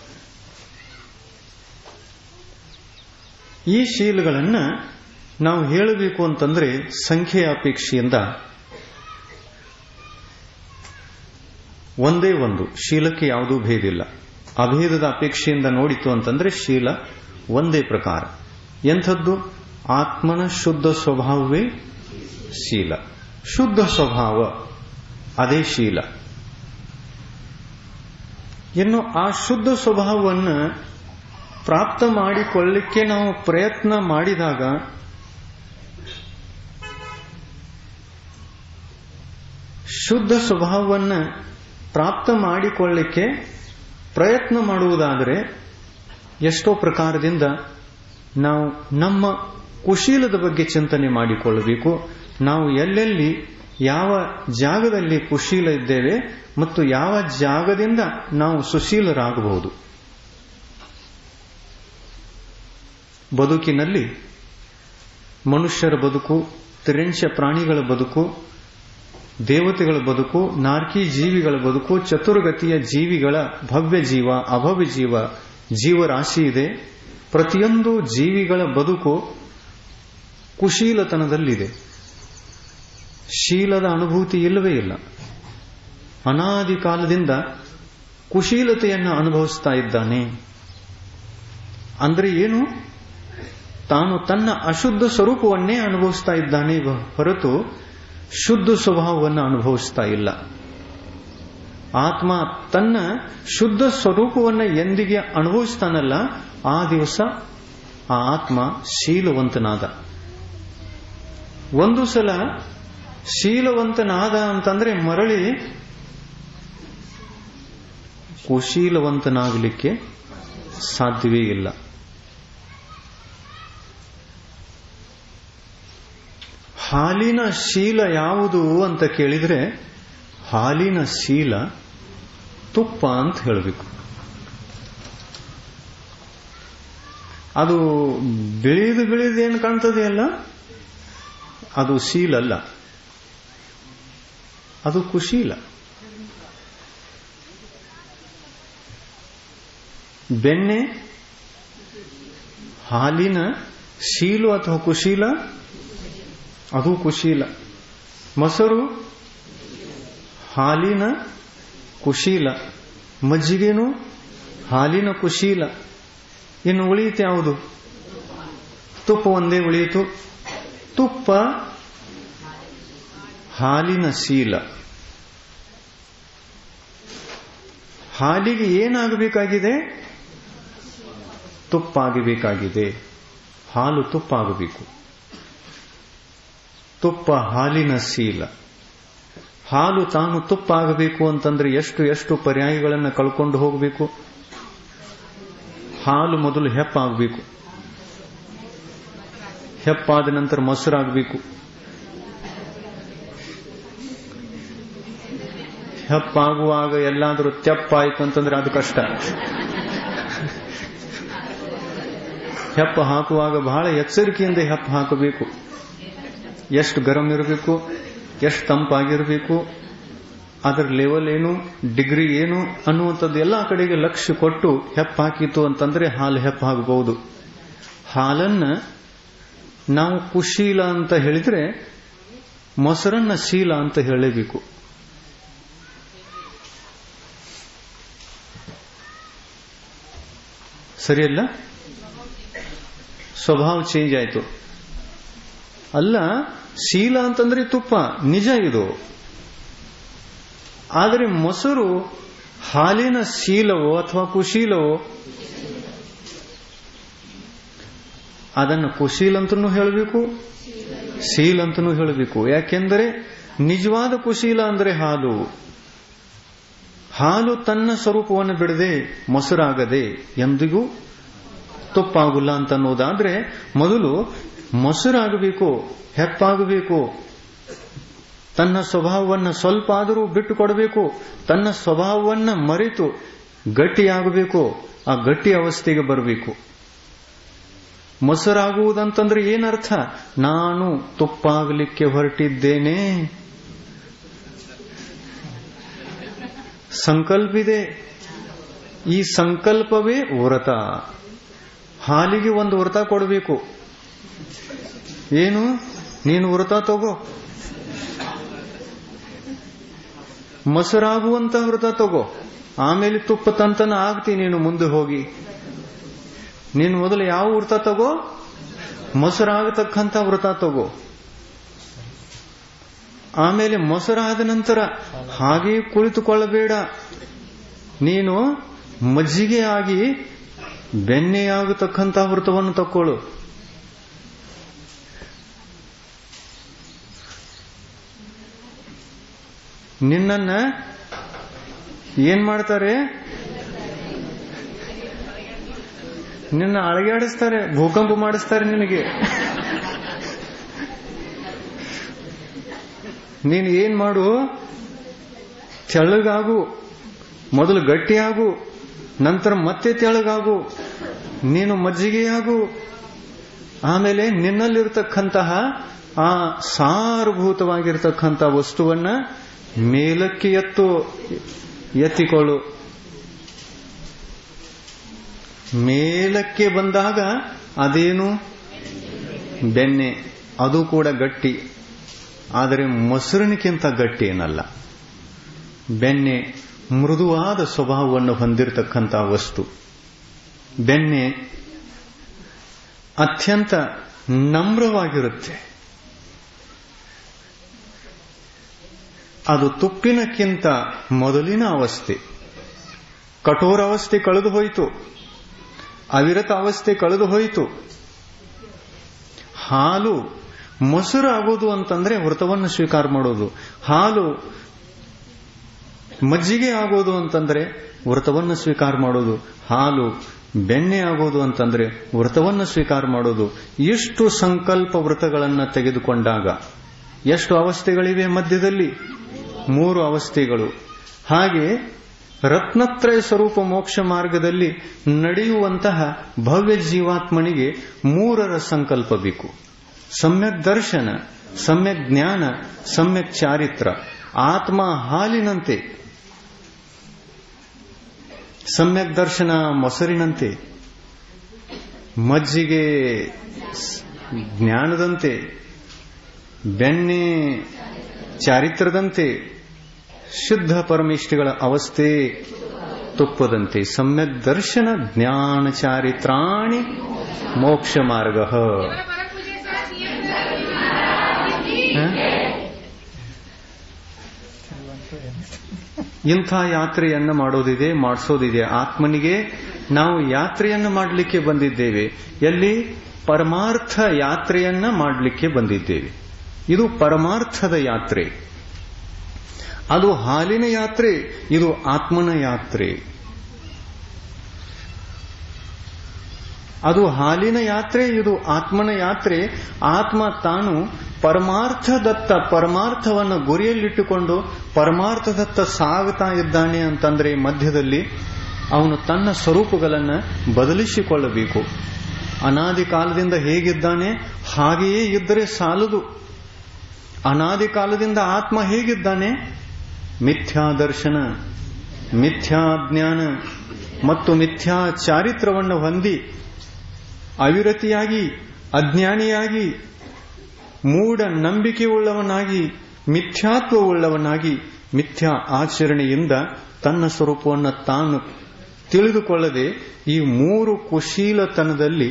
ಈ ಶೀಲಗಳನ್ನ ನಾವು ಹೇಳಬೇಕು ಅಂತಂದ್ರೆ ಸಂಖ್ಯೆಯ ಅಪೇಕ್ಷೆಯಿಂದ ಒಂದೇ ಒಂದು ಶೀಲಕ್ಕೆ ಯಾವುದೂ ಭೇದಿಲ್ಲ ಅಭೇದದ ಅಪೇಕ್ಷೆಯಿಂದ ನೋಡಿತು ಅಂತಂದ್ರೆ ಶೀಲ ಒಂದೇ ಪ್ರಕಾರ ಎಂಥದ್ದು ಆತ್ಮನ ಶುದ್ಧ ಸ್ವಭಾವವೇ ಶೀಲ ಶುದ್ಧ ಸ್ವಭಾವ ಅದೇ ಶೀಲ ಇನ್ನು ಆ ಶುದ್ಧ ಸ್ವಭಾವವನ್ನು ಪ್ರಾಪ್ತ ಮಾಡಿಕೊಳ್ಳಿಕ್ಕೆ ನಾವು ಪ್ರಯತ್ನ ಮಾಡಿದಾಗ ಶುದ್ಧ ಸ್ವಭಾವವನ್ನು ಪ್ರಾಪ್ತ ಮಾಡಿಕೊಳ್ಳಿಕ್ಕೆ ಪ್ರಯತ್ನ ಮಾಡುವುದಾದರೆ ಎಷ್ಟೋ ಪ್ರಕಾರದಿಂದ ನಾವು ನಮ್ಮ ಕುಶೀಲದ ಬಗ್ಗೆ ಚಿಂತನೆ ಮಾಡಿಕೊಳ್ಳಬೇಕು ನಾವು ಎಲ್ಲೆಲ್ಲಿ ಯಾವ ಜಾಗದಲ್ಲಿ ಕುಶೀಲ ಇದ್ದೇವೆ ಮತ್ತು ಯಾವ ಜಾಗದಿಂದ ನಾವು ಸುಶೀಲರಾಗಬಹುದು ಬದುಕಿನಲ್ಲಿ ಮನುಷ್ಯರ ಬದುಕು ತ್ರಿಂಶ ಪ್ರಾಣಿಗಳ ಬದುಕು ದೇವತೆಗಳ ಬದುಕು ನಾರ್ಕಿ ಜೀವಿಗಳ ಬದುಕು ಚತುರ್ಗತಿಯ ಜೀವಿಗಳ ಭವ್ಯ ಜೀವ ಅಭವ್ಯ ಜೀವ ಜೀವರಾಶಿ ಇದೆ ಪ್ರತಿಯೊಂದು ಜೀವಿಗಳ ಬದುಕು ಕುಶೀಲತನದಲ್ಲಿದೆ ಶೀಲದ ಅನುಭೂತಿ ಇಲ್ಲವೇ ಇಲ್ಲ ಅನಾದಿ ಕಾಲದಿಂದ ಕುಶೀಲತೆಯನ್ನು ಅನುಭವಿಸ್ತಾ ಇದ್ದಾನೆ ಅಂದ್ರೆ ಏನು ತಾನು ತನ್ನ ಅಶುದ್ಧ ಸ್ವರೂಪವನ್ನೇ ಅನುಭವಿಸ್ತಾ ಇದ್ದಾನೆ ಹೊರತು ಶುದ್ಧ ಸ್ವಭಾವವನ್ನು ಅನುಭವಿಸ್ತಾ ಇಲ್ಲ ಆತ್ಮ ತನ್ನ ಶುದ್ಧ ಸ್ವರೂಪವನ್ನು ಎಂದಿಗೆ ಅನುಭವಿಸ್ತಾನಲ್ಲ ಆ ದಿವಸ ಆ ಆತ್ಮ ಶೀಲವಂತನಾದ ಒಂದು ಸಲ ಶೀಲವಂತನಾದ ಅಂತಂದ್ರೆ ಮರಳಿ ಕುಶೀಲವಂತನಾಗಲಿಕ್ಕೆ ಸಾಧ್ಯವೇ ಇಲ್ಲ ಹಾಲಿನ ಶೀಲ ಯಾವುದು ಅಂತ ಕೇಳಿದ್ರೆ ಹಾಲಿನ ಶೀಲ ತುಪ್ಪ ಅಂತ ಹೇಳಬೇಕು ಅದು ಬೆಳೆದು ಬೆಳೆದು ಏನು ಕಾಣ್ತದೆ ಅಲ್ಲ ಅದು ಶೀಲಲ್ಲ ಅದು ಕುಶೀಲ ಬೆಣ್ಣೆ ಹಾಲಿನ ಶೀಲು ಅಥವಾ ಕುಶೀಲ ಅದು ಕುಶೀಲ ಮೊಸರು ಹಾಲಿನ ಕುಶೀಲ ಮಜ್ಜಿಗೆನು ಹಾಲಿನ ಕುಶೀಲ ಇನ್ನು ಉಳಿಯಿತು ಯಾವುದು ತುಪ್ಪ ಒಂದೇ ಉಳಿಯಿತು ತುಪ್ಪ ಹಾಲಿನ ಶೀಲ ಹಾಲಿಗೆ ಏನಾಗಬೇಕಾಗಿದೆ ತುಪ್ಪ ಆಗಬೇಕಾಗಿದೆ ಹಾಲು ತುಪ್ಪ ಆಗಬೇಕು ತುಪ್ಪ ಹಾಲಿನ ಶೀಲ ಹಾಲು ತಾನು ತುಪ್ಪ ಆಗಬೇಕು ಅಂತಂದ್ರೆ ಎಷ್ಟು ಎಷ್ಟು ಪರ್ಯಾಯಗಳನ್ನು ಕಳ್ಕೊಂಡು ಹೋಗಬೇಕು ಹಾಲು ಮೊದಲು ಹೆಪ್ಪಾಗಬೇಕು ಹೆಪ್ಪಾದ ನಂತರ ಮೊಸರಾಗಬೇಕು ಹೆಪ್ಪಾಗುವಾಗ ಎಲ್ಲಾದರೂ ತೆಪ್ಪಾಯ್ತು ಅಂತಂದ್ರೆ ಅದು ಕಷ್ಟ ಹೆಪ್ಪ ಹಾಕುವಾಗ ಬಹಳ ಎಚ್ಚರಿಕೆಯಿಂದ ಹೆಪ್ಪ ಹಾಕಬೇಕು ಎಷ್ಟು ಗರಂ ಇರಬೇಕು ಎಷ್ಟು ತಂಪಾಗಿರಬೇಕು ಅದರ ಲೆವೆಲ್ ಏನು ಡಿಗ್ರಿ ಏನು ಅನ್ನುವಂಥದ್ದು ಎಲ್ಲ ಕಡೆಗೆ ಲಕ್ಷ್ಯ ಕೊಟ್ಟು ಹೆಪ್ಪ ಹಾಕಿತು ಅಂತಂದ್ರೆ ಹಾಲು ಹೆಪ್ಪ ಆಗಬಹುದು ಹಾಲನ್ನ ನಾವು ಕುಶೀಲ ಅಂತ ಹೇಳಿದ್ರೆ ಮೊಸರನ್ನ ಶೀಲ ಅಂತ ಹೇಳಲೇಬೇಕು ಸರಿಯಲ್ಲ ಸ್ವಭಾವ ಚೇಂಜ್ ಆಯ್ತು ಅಲ್ಲ ಶೀಲ ಅಂತಂದ್ರೆ ತುಪ್ಪ ನಿಜ ಇದು ಆದರೆ ಮೊಸರು ಹಾಲಿನ ಶೀಲವೋ ಅಥವಾ ಕುಶೀಲವೋ ಅದನ್ನು ಕುಶೀಲ್ ಅಂತನೂ ಹೇಳಬೇಕು ಶೀಲ್ ಅಂತನೂ ಹೇಳಬೇಕು ಯಾಕೆಂದರೆ ನಿಜವಾದ ಕುಶೀಲ ಅಂದ್ರೆ ಹಾಲು ಹಾಲು ತನ್ನ ಸ್ವರೂಪವನ್ನು ಬಿಡದೆ ಮೊಸರಾಗದೆ ಎಂದಿಗೂ ತುಪ್ಪಾಗುಲ್ಲ ಅಂತ ಅನ್ನೋದಾದ್ರೆ ಮೊದಲು ಮೊಸರಾಗಬೇಕು ಹೆಪ್ಪಾಗಬೇಕು ತನ್ನ ಸ್ವಭಾವವನ್ನು ಸ್ವಲ್ಪ ಆದರೂ ಬಿಟ್ಟು ಕೊಡಬೇಕು ತನ್ನ ಸ್ವಭಾವವನ್ನ ಮರೆತು ಗಟ್ಟಿಯಾಗಬೇಕು ಆ ಗಟ್ಟಿ ಅವಸ್ಥೆಗೆ ಬರಬೇಕು ಮೊಸರಾಗುವುದಂತಂದ್ರೆ ಏನರ್ಥ ನಾನು ತುಪ್ಪಾಗಲಿಕ್ಕೆ ಹೊರಟಿದ್ದೇನೆ ಸಂಕಲ್ಪ ಇದೆ ಈ ಸಂಕಲ್ಪವೇ ವ್ರತ ಹಾಲಿಗೆ ಒಂದು ವ್ರತ ಕೊಡಬೇಕು ಏನು ನೀನು ವ್ರತ ತಗೋ ಮೊಸರಾಗುವಂತ ವ್ರತ ತಗೋ ಆಮೇಲೆ ತುಪ್ಪ ತಂತನ ಆಗ್ತಿ ನೀನು ಮುಂದೆ ಹೋಗಿ ನೀನು ಮೊದಲು ಯಾವ ವ್ರತ ತಗೋ ಮೊಸರಾಗತಕ್ಕಂಥ ವ್ರತ ತಗೋ ಆಮೇಲೆ ಮೊಸರಾದ ನಂತರ ಹಾಗೆ ಕುಳಿತುಕೊಳ್ಳಬೇಡ ನೀನು ಮಜ್ಜಿಗೆ ಆಗಿ ಬೆಣ್ಣೆಯಾಗತಕ್ಕಂಥ ವ್ರತವನ್ನು ತಕ್ಕೊಳ್ಳು ನಿನ್ನನ್ನ ಏನ್ ಮಾಡ್ತಾರೆ ನಿನ್ನ ಅಳಗಾಡಿಸ್ತಾರೆ ಭೂಕಂಪ ಮಾಡಿಸ್ತಾರೆ ನಿನಗೆ ನೀನು ಏನ್ ಮಾಡು ತೆಳ್ಳಗಾಗು ಮೊದಲು ಗಟ್ಟಿಯಾಗು ನಂತರ ಮತ್ತೆ ತೆಳ್ಳಗಾಗು ನೀನು ಮಜ್ಜಿಗೆಯಾಗು ಆಮೇಲೆ ನಿನ್ನಲ್ಲಿರ್ತಕ್ಕಂತಹ ಆ ಸಾರಭೂತವಾಗಿರ್ತಕ್ಕಂಥ ವಸ್ತುವನ್ನ ಮೇಲಕ್ಕೆ ಎತ್ತು ಎತ್ತಿಕೊಳ್ಳು ಮೇಲಕ್ಕೆ ಬಂದಾಗ ಅದೇನು ಬೆಣ್ಣೆ ಅದು ಕೂಡ ಗಟ್ಟಿ ಆದರೆ ಮೊಸರಿನಕ್ಕಿಂತ ಗಟ್ಟಿ ಏನಲ್ಲ ಬೆಣ್ಣೆ ಮೃದುವಾದ ಸ್ವಭಾವವನ್ನು ಹೊಂದಿರತಕ್ಕಂಥ ವಸ್ತು ಬೆಣ್ಣೆ ಅತ್ಯಂತ ನಮ್ರವಾಗಿರುತ್ತೆ ಅದು ತುಪ್ಪಿನಕ್ಕಿಂತ ಮೊದಲಿನ ಅವಸ್ಥೆ ಕಠೋರ ಅವಸ್ಥೆ ಕಳೆದು ಹೋಯಿತು ಅವಿರತ ಅವಸ್ಥೆ ಕಳೆದು ಹೋಯಿತು ಹಾಲು ಮೊಸರು ಆಗೋದು ಅಂತಂದ್ರೆ ವ್ರತವನ್ನು ಸ್ವೀಕಾರ ಮಾಡೋದು ಹಾಲು ಮಜ್ಜಿಗೆ ಆಗೋದು ಅಂತಂದ್ರೆ ವ್ರತವನ್ನು ಸ್ವೀಕಾರ ಮಾಡೋದು ಹಾಲು ಬೆಣ್ಣೆ ಆಗೋದು ಅಂತಂದ್ರೆ ವ್ರತವನ್ನು ಸ್ವೀಕಾರ ಮಾಡೋದು ಎಷ್ಟು ಸಂಕಲ್ಪ ವ್ರತಗಳನ್ನು ತೆಗೆದುಕೊಂಡಾಗ ಎಷ್ಟು ಅವಸ್ಥೆಗಳಿವೆ ಮಧ್ಯದಲ್ಲಿ ಮೂರು ಅವಸ್ಥೆಗಳು ಹಾಗೆ ರತ್ನತ್ರಯ ಸ್ವರೂಪ ಮೋಕ್ಷ ಮಾರ್ಗದಲ್ಲಿ ನಡೆಯುವಂತಹ ಭವ್ಯ ಜೀವಾತ್ಮನಿಗೆ ಮೂರರ ಸಂಕಲ್ಪ ಬೇಕು ಸಮ್ಯಕ್ ದರ್ಶನ ಸಮ್ಯಕ್ ಜ್ಞಾನ ಸಮ್ಯಕ್ ಚಾರಿತ್ರ ಆತ್ಮ ಹಾಲಿನಂತೆ ಸಮ್ಯಕ್ ದರ್ಶನ ಮೊಸರಿನಂತೆ ಮಜ್ಜಿಗೆ ಜ್ಞಾನದಂತೆ ಬೆಣ್ಣೆ ಚಾರಿತ್ರದಂತೆ ಶುದ್ಧ ಪರಮೇಷ್ಠಿಗಳ ಅವಸ್ಥೆ ತುಪ್ಪದಂತೆ ಸಮ್ಯಕ್ ದರ್ಶನ ಜ್ಞಾನ ಚಾರಿತ್ರಾಣಿ ಮೋಕ್ಷ ಮಾರ್ಗ ಇಂಥ ಯಾತ್ರೆಯನ್ನ ಮಾಡೋದಿದೆ ಮಾಡಿಸೋದಿದೆ ಆತ್ಮನಿಗೆ ನಾವು ಯಾತ್ರೆಯನ್ನ ಮಾಡಲಿಕ್ಕೆ ಬಂದಿದ್ದೇವೆ ಎಲ್ಲಿ ಪರಮಾರ್ಥ ಯಾತ್ರೆಯನ್ನ ಮಾಡಲಿಕ್ಕೆ ಬಂದಿದ್ದೇವೆ ಇದು ಪರಮಾರ್ಥದ ಯಾತ್ರೆ ಅದು ಹಾಲಿನ ಯಾತ್ರೆ ಇದು ಆತ್ಮನ ಯಾತ್ರೆ ಅದು ಹಾಲಿನ ಯಾತ್ರೆ ಇದು ಆತ್ಮನ ಯಾತ್ರೆ ಆತ್ಮ ತಾನು ಪರಮಾರ್ಥದತ್ತ ಪರಮಾರ್ಥವನ್ನು ಗುರಿಯಲ್ಲಿಟ್ಟುಕೊಂಡು ಪರಮಾರ್ಥದತ್ತ ಸಾಗುತ್ತಾ ಇದ್ದಾನೆ ಅಂತಂದ್ರೆ ಮಧ್ಯದಲ್ಲಿ ಅವನು ತನ್ನ ಸ್ವರೂಪಗಳನ್ನು ಬದಲಿಸಿಕೊಳ್ಳಬೇಕು ಅನಾದಿ ಕಾಲದಿಂದ ಹೇಗಿದ್ದಾನೆ ಹಾಗೆಯೇ ಇದ್ದರೆ ಸಾಲದು ಅನಾದಿ ಕಾಲದಿಂದ ಆತ್ಮ ಹೇಗಿದ್ದಾನೆ ಮಿಥ್ಯಾ ದರ್ಶನ ಮಿಥ್ಯಾ ಜ್ಞಾನ ಮತ್ತು ಮಿಥ್ಯಾ ಚಾರಿತ್ರವನ್ನು ಹೊಂದಿ ಅವಿರತಿಯಾಗಿ ಅಜ್ಞಾನಿಯಾಗಿ ಮೂಢ ನಂಬಿಕೆಯುಳ್ಳವನಾಗಿ ಮಿಥ್ಯಾತ್ವವುಳ್ಳವನಾಗಿ ಮಿಥ್ಯಾ ಆಚರಣೆಯಿಂದ ತನ್ನ ಸ್ವರೂಪವನ್ನು ತಾನು ತಿಳಿದುಕೊಳ್ಳದೆ ಈ ಮೂರು ಕುಶೀಲತನದಲ್ಲಿ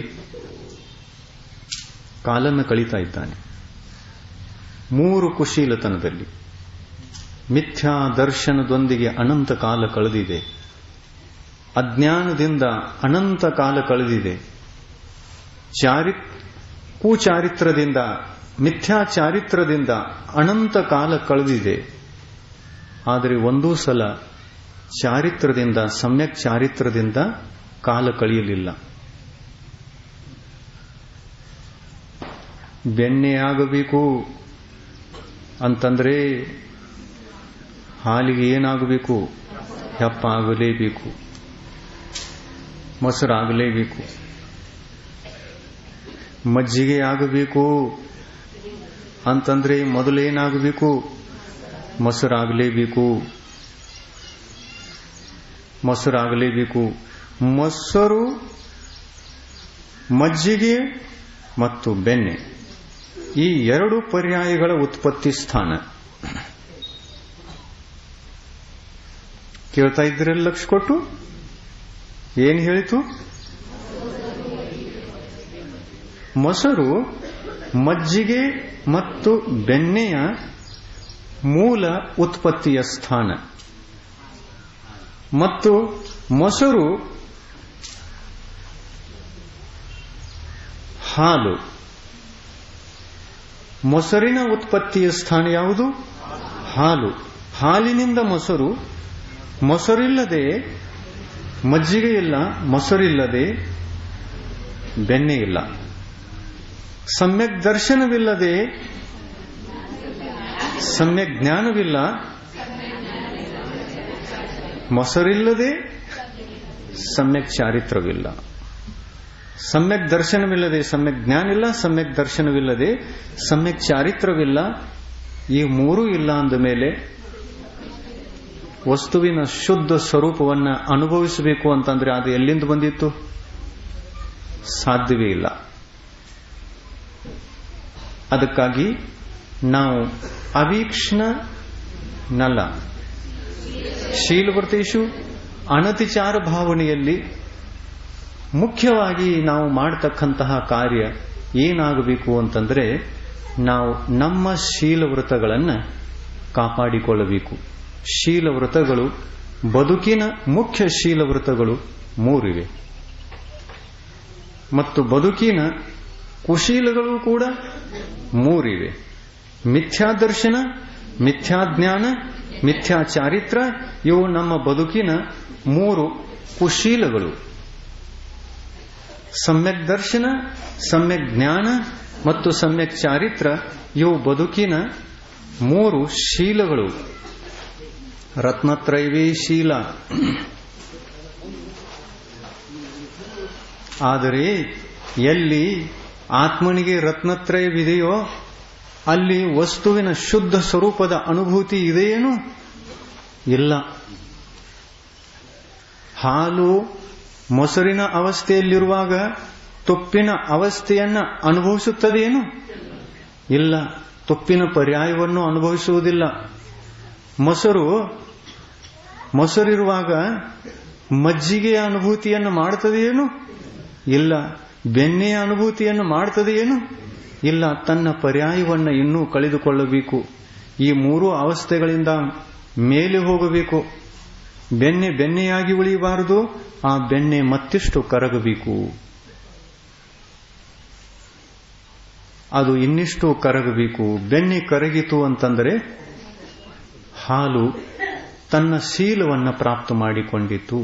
ಕಾಲನ್ನು ಕಳೀತಾ ಇದ್ದಾನೆ ಮೂರು ಕುಶೀಲತನದಲ್ಲಿ ಮಿಥ್ಯಾ ದರ್ಶನದೊಂದಿಗೆ ಅನಂತ ಕಾಲ ಕಳೆದಿದೆ ಅಜ್ಞಾನದಿಂದ ಅನಂತ ಕಾಲ ಕಳೆದಿದೆ ಚಾರಿ ಕುಚಾರಿತ್ರದಿಂದ ಮಿಥ್ಯಾ ಚಾರಿತ್ರದಿಂದ ಅನಂತ ಕಾಲ ಕಳೆದಿದೆ ಆದರೆ ಒಂದೂ ಸಲ ಚಾರಿತ್ರದಿಂದ ಸಮ್ಯಕ್ ಚಾರಿತ್ರದಿಂದ ಕಾಲ ಕಳೆಯಲಿಲ್ಲ ಬೆಣ್ಣೆಯಾಗಬೇಕು ಅಂತಂದ್ರೆ ಹಾಲಿಗೆ ಏನಾಗಬೇಕು ಹೆಪ್ಪ ಆಗಲೇಬೇಕು ಮೊಸರಾಗಲೇಬೇಕು ಮಜ್ಜಿಗೆ ಆಗಬೇಕು ಅಂತಂದ್ರೆ ಮೊದಲೇನಾಗಬೇಕು ಮೊಸರಾಗಲೇಬೇಕು ಮೊಸರಾಗಲೇಬೇಕು ಮೊಸರು ಮಜ್ಜಿಗೆ ಮತ್ತು ಬೆಣ್ಣೆ ಈ ಎರಡು ಪರ್ಯಾಯಗಳ ಉತ್ಪತ್ತಿ ಸ್ಥಾನ ಕೇಳ್ತಾ ಇದ್ರಲ್ಲಿ ಲಕ್ಷ ಕೊಟ್ಟು ಏನ್ ಹೇಳಿತು ಮೊಸರು ಮಜ್ಜಿಗೆ ಮತ್ತು ಬೆಣ್ಣೆಯ ಮೂಲ ಉತ್ಪತ್ತಿಯ ಸ್ಥಾನ ಮತ್ತು ಮೊಸರು ಹಾಲು ಮೊಸರಿನ ಉತ್ಪತ್ತಿಯ ಸ್ಥಾನ ಯಾವುದು ಹಾಲು ಹಾಲಿನಿಂದ ಮೊಸರು ಮೊಸರಿಲ್ಲದೆ ಮಜ್ಜಿಗೆ ಇಲ್ಲ ಮೊಸರಿಲ್ಲದೆ ಬೆಣ್ಣೆ ಇಲ್ಲ ಸಮ್ಯಕ್ ದರ್ಶನವಿಲ್ಲದೆ ಸಮ್ಯಕ್ ಜ್ಞಾನವಿಲ್ಲ ಮೊಸರಿಲ್ಲದೆ ಸಮ್ಯಕ್ ಚಾರಿತ್ರವಿಲ್ಲ ಸಮ್ಯಕ್ ದರ್ಶನವಿಲ್ಲದೆ ಸಮ್ಯಕ್ ಜ್ಞಾನ ಇಲ್ಲ ಸಮ್ಯಕ್ ದರ್ಶನವಿಲ್ಲದೆ ಸಮ್ಯಕ್ ಚಾರಿತ್ರವಿಲ್ಲ ಈ ಮೂರೂ ಇಲ್ಲ ಅಂದ ಮೇಲೆ ವಸ್ತುವಿನ ಶುದ್ಧ ಸ್ವರೂಪವನ್ನ ಅನುಭವಿಸಬೇಕು ಅಂತಂದ್ರೆ ಅದು ಎಲ್ಲಿಂದ ಬಂದಿತ್ತು ಸಾಧ್ಯವೇ ಇಲ್ಲ ಅದಕ್ಕಾಗಿ ನಾವು ಅವೀಕ್ಷಣ ನಲ್ಲ ಶೀಲವರ್ತೇಶು ಅನತಿಚಾರ ಭಾವನೆಯಲ್ಲಿ ಮುಖ್ಯವಾಗಿ ನಾವು ಮಾಡತಕ್ಕಂತಹ ಕಾರ್ಯ ಏನಾಗಬೇಕು ಅಂತಂದ್ರೆ ನಾವು ನಮ್ಮ ಶೀಲವೃತಗಳನ್ನು ಕಾಪಾಡಿಕೊಳ್ಳಬೇಕು ಶೀಲವೃತಗಳು ಬದುಕಿನ ಮುಖ್ಯ ಶೀಲವೃತಗಳು ಮೂರಿವೆ ಮತ್ತು ಬದುಕಿನ ಕುಶೀಲಗಳು ಕೂಡ ಮೂರಿವೆ ಮಿಥ್ಯಾದರ್ಶನ ಮಿಥ್ಯಾಜ್ಞಾನ ಮಿಥ್ಯಾ ಚಾರಿತ್ರ ಇವು ನಮ್ಮ ಬದುಕಿನ ಮೂರು ಕುಶೀಲಗಳು ಸಮ್ಯಕ್ ದರ್ಶನ ಸಮ್ಯಕ್ ಜ್ಞಾನ ಮತ್ತು ಸಮ್ಯಕ್ ಚಾರಿತ್ರ ಇವು ಬದುಕಿನ ಮೂರು ಶೀಲಗಳು ರತ್ನತ್ರಯವೇ ಶೀಲ ಆದರೆ ಎಲ್ಲಿ ಆತ್ಮನಿಗೆ ರತ್ನತ್ರಯವಿದೆಯೋ ಅಲ್ಲಿ ವಸ್ತುವಿನ ಶುದ್ಧ ಸ್ವರೂಪದ ಅನುಭೂತಿ ಇದೆಯೇನು ಇಲ್ಲ ಹಾಲು ಮೊಸರಿನ ಅವಸ್ಥೆಯಲ್ಲಿರುವಾಗ ತುಪ್ಪಿನ ಅವಸ್ಥೆಯನ್ನ ಅನುಭವಿಸುತ್ತದೆಯೇನು ಇಲ್ಲ ತುಪ್ಪಿನ ಪರ್ಯಾಯವನ್ನು ಅನುಭವಿಸುವುದಿಲ್ಲ ಮೊಸರು ಮೊಸರಿರುವಾಗ ಮಜ್ಜಿಗೆಯ ಅನುಭೂತಿಯನ್ನು ಮಾಡುತ್ತದೆಯೇನು ಇಲ್ಲ ಬೆಣ್ಣೆಯ ಅನುಭೂತಿಯನ್ನು ಮಾಡುತ್ತದೆಯೇನು ಇಲ್ಲ ತನ್ನ ಪರ್ಯಾಯವನ್ನು ಇನ್ನೂ ಕಳೆದುಕೊಳ್ಳಬೇಕು ಈ ಮೂರು ಅವಸ್ಥೆಗಳಿಂದ ಮೇಲೆ ಹೋಗಬೇಕು ಬೆಣ್ಣೆ ಬೆಣ್ಣೆಯಾಗಿ ಉಳಿಯಬಾರದು ಆ ಬೆಣ್ಣೆ ಮತ್ತಿಷ್ಟು ಕರಗಬೇಕು ಅದು ಇನ್ನಿಷ್ಟು ಕರಗಬೇಕು ಬೆಣ್ಣೆ ಕರಗಿತು ಅಂತಂದರೆ ಹಾಲು ತನ್ನ ಶೀಲವನ್ನು ಪ್ರಾಪ್ತ ಮಾಡಿಕೊಂಡಿತು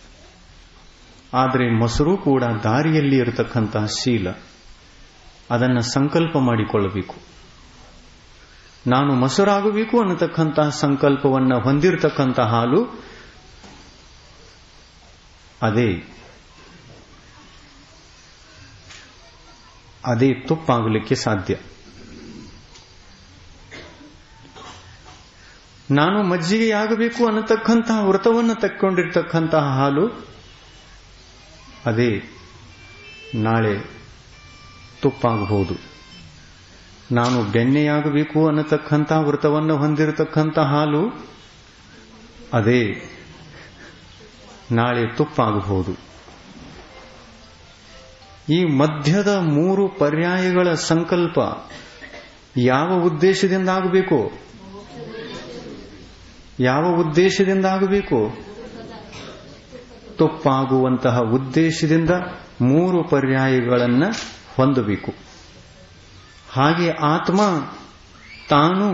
ಆದರೆ ಮೊಸರು ಕೂಡ ದಾರಿಯಲ್ಲಿ ಇರತಕ್ಕಂತಹ ಶೀಲ ಅದನ್ನು ಸಂಕಲ್ಪ ಮಾಡಿಕೊಳ್ಳಬೇಕು ನಾನು ಮೊಸರಾಗಬೇಕು ಅನ್ನತಕ್ಕಂತಹ ಸಂಕಲ್ಪವನ್ನು ಹೊಂದಿರತಕ್ಕಂತಹ ಹಾಲು ಅದೇ ಅದೇ ತುಪ್ಪಾಗಲಿಕ್ಕೆ ಸಾಧ್ಯ ನಾನು ಮಜ್ಜಿಗೆಯಾಗಬೇಕು ಅನ್ನತಕ್ಕಂತಹ ವ್ರತವನ್ನು ತಕ್ಕೊಂಡಿರ್ತಕ್ಕಂತಹ ಹಾಲು ಅದೇ ನಾಳೆ ತುಪ್ಪಾಗಬಹುದು ನಾನು ಬೆಣ್ಣೆಯಾಗಬೇಕು ಅನ್ನತಕ್ಕಂತಹ ವ್ರತವನ್ನು ಹೊಂದಿರತಕ್ಕಂಥ ಹಾಲು ಅದೇ ನಾಳೆ ತುಪ್ಪಾಗಬಹುದು ಈ ಮಧ್ಯದ ಮೂರು ಪರ್ಯಾಯಗಳ ಸಂಕಲ್ಪ ಯಾವ ಉದ್ದೇಶದಿಂದ ಆಗಬೇಕು ಯಾವ ಉದ್ದೇಶದಿಂದ ಆಗಬೇಕು ತುಪ್ಪಾಗುವಂತಹ ಉದ್ದೇಶದಿಂದ ಮೂರು ಪರ್ಯಾಯಗಳನ್ನು ಹೊಂದಬೇಕು ಹಾಗೆ ಆತ್ಮ ತಾನು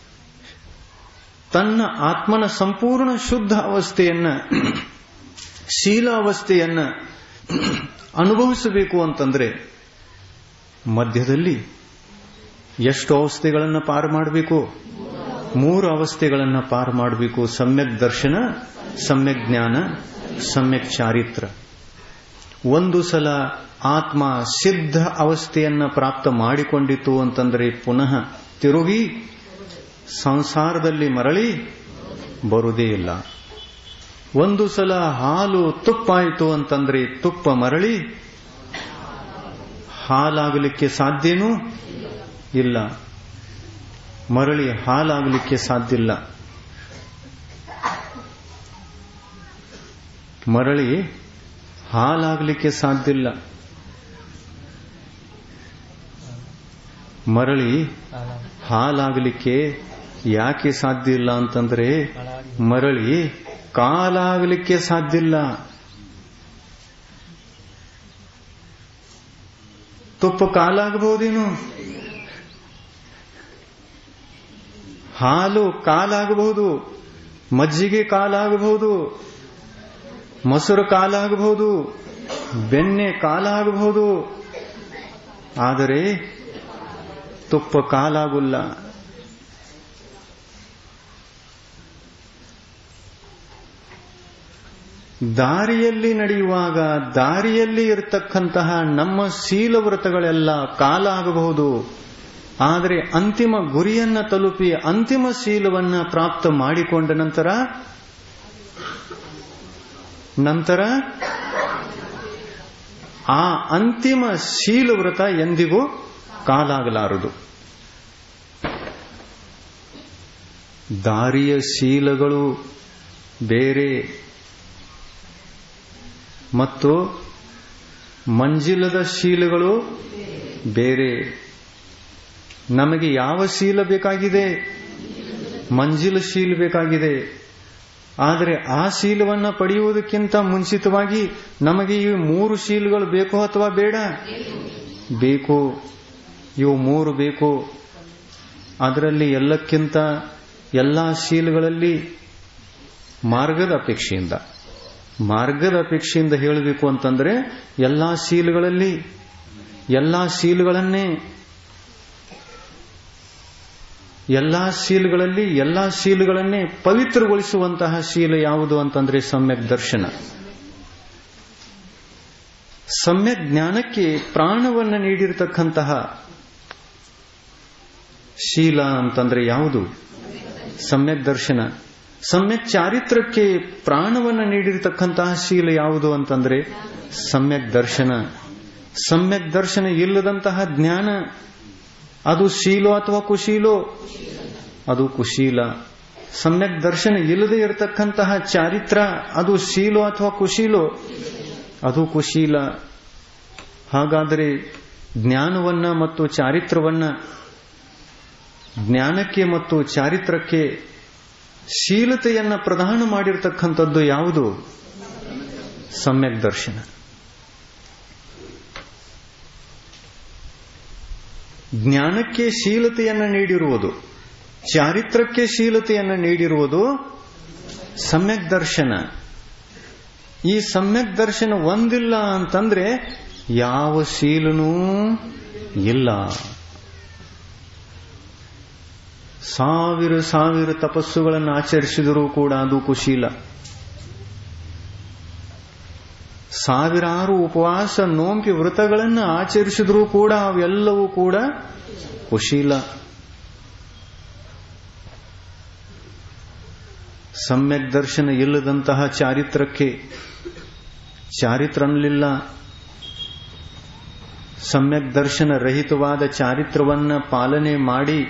ತನ್ನ ಆತ್ಮನ ಸಂಪೂರ್ಣ ಶುದ್ಧ ಅವಸ್ಥೆಯನ್ನ ಶೀಲಾವಸ್ಥೆಯನ್ನ ಅನುಭವಿಸಬೇಕು ಅಂತಂದ್ರೆ ಮಧ್ಯದಲ್ಲಿ ಎಷ್ಟು ಅವಸ್ಥೆಗಳನ್ನು ಪಾರು ಮಾಡಬೇಕು ಮೂರು ಅವಸ್ಥೆಗಳನ್ನು ಪಾರು ಮಾಡಬೇಕು ಸಮ್ಯಕ್ ದರ್ಶನ ಸಮ್ಯಕ್ ಜ್ಞಾನ ಸಮ್ಯಕ್ ಚಾರಿತ್ರ ಒಂದು ಸಲ ಆತ್ಮ ಸಿದ್ಧ ಅವಸ್ಥೆಯನ್ನ ಪ್ರಾಪ್ತ ಮಾಡಿಕೊಂಡಿತು ಅಂತಂದ್ರೆ ಪುನಃ ತಿರುಗಿ ಸಂಸಾರದಲ್ಲಿ ಮರಳಿ ಬರುವುದೇ ಇಲ್ಲ ಒಂದು ಸಲ ಹಾಲು ತುಪ್ಪಾಯಿತು ಅಂತಂದ್ರೆ ತುಪ್ಪ ಮರಳಿ ಹಾಲಾಗಲಿಕ್ಕೆ ಸಾಧ್ಯನೂ ಇಲ್ಲ ಮರಳಿ ಹಾಲಾಗಲಿಕ್ಕೆ ಸಾಧ್ಯ ಇಲ್ಲ ಮರಳಿ ಹಾಲಾಗಲಿಕ್ಕೆ ಸಾಧ್ಯ ಇಲ್ಲ ಮರಳಿ ಹಾಲಾಗಲಿಕ್ಕೆ ಯಾಕೆ ಸಾಧ್ಯ ಇಲ್ಲ ಅಂತಂದ್ರೆ ಮರಳಿ ಕಾಲಾಗಲಿಕ್ಕೆ ಸಾಧ್ಯ ಇಲ್ಲ ತುಪ್ಪ ಕಾಲಾಗಬಹುದೇನು ಹಾಲು ಕಾಲಾಗಬಹುದು ಮಜ್ಜಿಗೆ ಕಾಲಾಗಬಹುದು ಮೊಸರು ಕಾಲಾಗಬಹುದು ಬೆಣ್ಣೆ ಕಾಲಾಗಬಹುದು ಆದರೆ ತುಪ್ಪ ಕಾಲಾಗುಲ್ಲ ದಾರಿಯಲ್ಲಿ ನಡೆಯುವಾಗ ದಾರಿಯಲ್ಲಿ ಇರತಕ್ಕಂತಹ ನಮ್ಮ ಶೀಲವ್ರತಗಳೆಲ್ಲ ಕಾಲ ಆಗಬಹುದು ಆದರೆ ಅಂತಿಮ ಗುರಿಯನ್ನ ತಲುಪಿ ಅಂತಿಮ ಶೀಲವನ್ನ ಪ್ರಾಪ್ತ ಮಾಡಿಕೊಂಡ ನಂತರ ನಂತರ ಆ ಅಂತಿಮ ಶೀಲವ್ರತ ಎಂದಿಗೂ ಕಾಲಾಗಲಾರದು ದಾರಿಯ ಶೀಲಗಳು ಬೇರೆ ಮತ್ತು ಮಂಜಿಲದ ಶೀಲಗಳು ಬೇರೆ ನಮಗೆ ಯಾವ ಶೀಲ ಬೇಕಾಗಿದೆ ಮಂಜಿಲ ಶೀಲ ಬೇಕಾಗಿದೆ ಆದರೆ ಆ ಶೀಲವನ್ನ ಪಡೆಯುವುದಕ್ಕಿಂತ ಮುಂಚಿತವಾಗಿ ನಮಗೆ ಈ ಮೂರು ಶೀಲಗಳು ಬೇಕು ಅಥವಾ ಬೇಡ ಬೇಕು ಇವು ಮೂರು ಬೇಕು ಅದರಲ್ಲಿ ಎಲ್ಲಕ್ಕಿಂತ ಎಲ್ಲ ಶೀಲಗಳಲ್ಲಿ ಮಾರ್ಗದ ಅಪೇಕ್ಷೆಯಿಂದ ಮಾರ್ಗದ ಅಪೇಕ್ಷೆಯಿಂದ ಹೇಳಬೇಕು ಅಂತಂದ್ರೆ ಎಲ್ಲಾ ಶೀಲಗಳಲ್ಲಿ ಎಲ್ಲಾ ಶೀಲಗಳನ್ನೇ ಎಲ್ಲಾ ಶೀಲಗಳಲ್ಲಿ ಎಲ್ಲಾ ಶೀಲಗಳನ್ನೇ ಪವಿತ್ರಗೊಳಿಸುವಂತಹ ಶೀಲ ಯಾವುದು ಅಂತಂದ್ರೆ ಸಮ್ಯಕ್ ದರ್ಶನ ಸಮ್ಯಕ್ ಜ್ಞಾನಕ್ಕೆ ಪ್ರಾಣವನ್ನು ನೀಡಿರತಕ್ಕಂತಹ ಶೀಲ ಅಂತಂದ್ರೆ ಯಾವುದು ಸಮ್ಯಕ್ ದರ್ಶನ ಸಮ್ಯಕ್ ಚಾರಿತ್ರಕ್ಕೆ ಪ್ರಾಣವನ್ನು ನೀಡಿರತಕ್ಕಂತಹ ಶೀಲ ಯಾವುದು ಅಂತಂದ್ರೆ ಸಮ್ಯಕ್ ದರ್ಶನ ಸಮ್ಯಕ್ ದರ್ಶನ ಇಲ್ಲದಂತಹ ಜ್ಞಾನ ಅದು ಶೀಲೋ ಅಥವಾ ಕುಶೀಲೋ ಅದು ಕುಶೀಲ ಸಮ್ಯಕ್ ದರ್ಶನ ಇಲ್ಲದೆ ಇರತಕ್ಕಂತಹ ಚಾರಿತ್ರ ಅದು ಶೀಲೋ ಅಥವಾ ಕುಶೀಲೋ ಅದು ಕುಶೀಲ ಹಾಗಾದರೆ ಜ್ಞಾನವನ್ನ ಮತ್ತು ಚಾರಿತ್ರವನ್ನ ಜ್ಞಾನಕ್ಕೆ ಮತ್ತು ಚಾರಿತ್ರಕ್ಕೆ ಶೀಲತೆಯನ್ನ ಪ್ರದಾನ ಮಾಡಿರ್ತಕ್ಕಂಥದ್ದು ಯಾವುದು ಸಮ್ಯಕ್ ದರ್ಶನ ಜ್ಞಾನಕ್ಕೆ ಶೀಲತೆಯನ್ನು ನೀಡಿರುವುದು ಚಾರಿತ್ರಕ್ಕೆ ಶೀಲತೆಯನ್ನು ನೀಡಿರುವುದು ಸಮ್ಯಕ್ ದರ್ಶನ ಈ ಸಮ್ಯಕ್ ದರ್ಶನ ಒಂದಿಲ್ಲ ಅಂತಂದ್ರೆ ಯಾವ ಶೀಲನೂ ಇಲ್ಲ ಸಾವಿರ ಸಾವಿರ ತಪಸ್ಸುಗಳನ್ನು ಆಚರಿಸಿದರೂ ಕೂಡ ಅದು ಕುಶೀಲ ಸಾವಿರಾರು ಉಪವಾಸ ನೋಂಪಿ ವ್ರತಗಳನ್ನು ಆಚರಿಸಿದರೂ ಕೂಡ ಅವೆಲ್ಲವೂ ಕೂಡ ಕುಶೀಲ ಸಮ್ಯಕ್ ದರ್ಶನ ಇಲ್ಲದಂತಹ ಚಾರಿತ್ರಕ್ಕೆ ಚಾರಿತ್ರ ಅನ್ನಲಿಲ್ಲ ಸಮ್ಯಕ್ ದರ್ಶನ ರಹಿತವಾದ ಚಾರಿತ್ರವನ್ನ ಪಾಲನೆ ಮಾಡಿ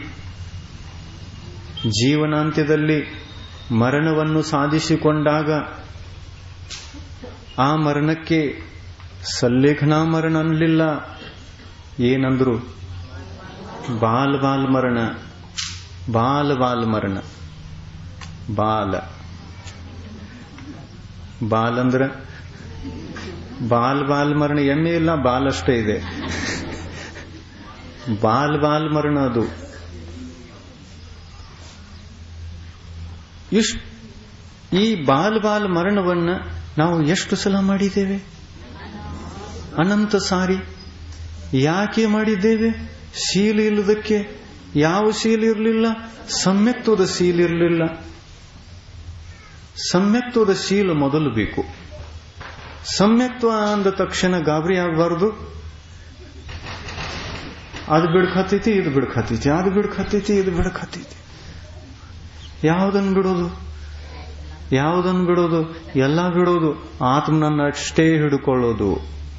ಜೀವನಾಂತ್ಯದಲ್ಲಿ ಮರಣವನ್ನು ಸಾಧಿಸಿಕೊಂಡಾಗ ಆ ಮರಣಕ್ಕೆ ಸಲ್ಲೇಖನಾ ಮರಣ ಅನ್ನಲಿಲ್ಲ ಏನಂದ್ರು ಬಾಲ್ ಬಾಲ್ ಮರಣ ಬಾಲ್ ಬಾಲ್ ಮರಣ ಬಾಲ ಬಾಲ್ ಅಂದ್ರ ಬಾಲ್ ಬಾಲ್ ಮರಣ ಎಮ್ಮೆ ಇಲ್ಲ ಬಾಲ್ ಅಷ್ಟೇ ಇದೆ ಬಾಲ್ ಬಾಲ್ ಮರಣ ಅದು ಇಷ್ಟು ಈ ಬಾಲ್ ಬಾಲ್ ಮರಣವನ್ನ ನಾವು ಎಷ್ಟು ಸಲ ಮಾಡಿದ್ದೇವೆ ಅನಂತ ಸಾರಿ ಯಾಕೆ ಮಾಡಿದ್ದೇವೆ ಶೀಲ ಇಲ್ಲದಕ್ಕೆ ಯಾವ ಶೀಲ ಇರಲಿಲ್ಲ ಸಮ್ಯಕ್ತ್ವದ ಶೀಲ ಇರಲಿಲ್ಲ ಸಮ್ಯಕ್ತ್ವದ ಶೀಲ ಮೊದಲು ಬೇಕು ಸಮ್ಯಕ್ತ್ವ ಅಂದ ತಕ್ಷಣ ಗಾಬರಿ ಆಗಬಾರ್ದು ಅದು ಬಿಡ್ಕತ್ತೈತಿ ಇದು ಬಿಡ್ಕತ್ತೈತಿ ಅದು ಬಿಡ್ಕತ್ತೈತಿ ಇದು ಬಿಡ್ಕತ್ತೈತಿ ಯಾವುದನ್ನು ಬಿಡೋದು ಯಾವುದನ್ನು ಬಿಡೋದು ಎಲ್ಲ ಬಿಡೋದು ಆತ್ಮನನ್ನ ಅಷ್ಟೇ ಹಿಡ್ಕೊಳ್ಳೋದು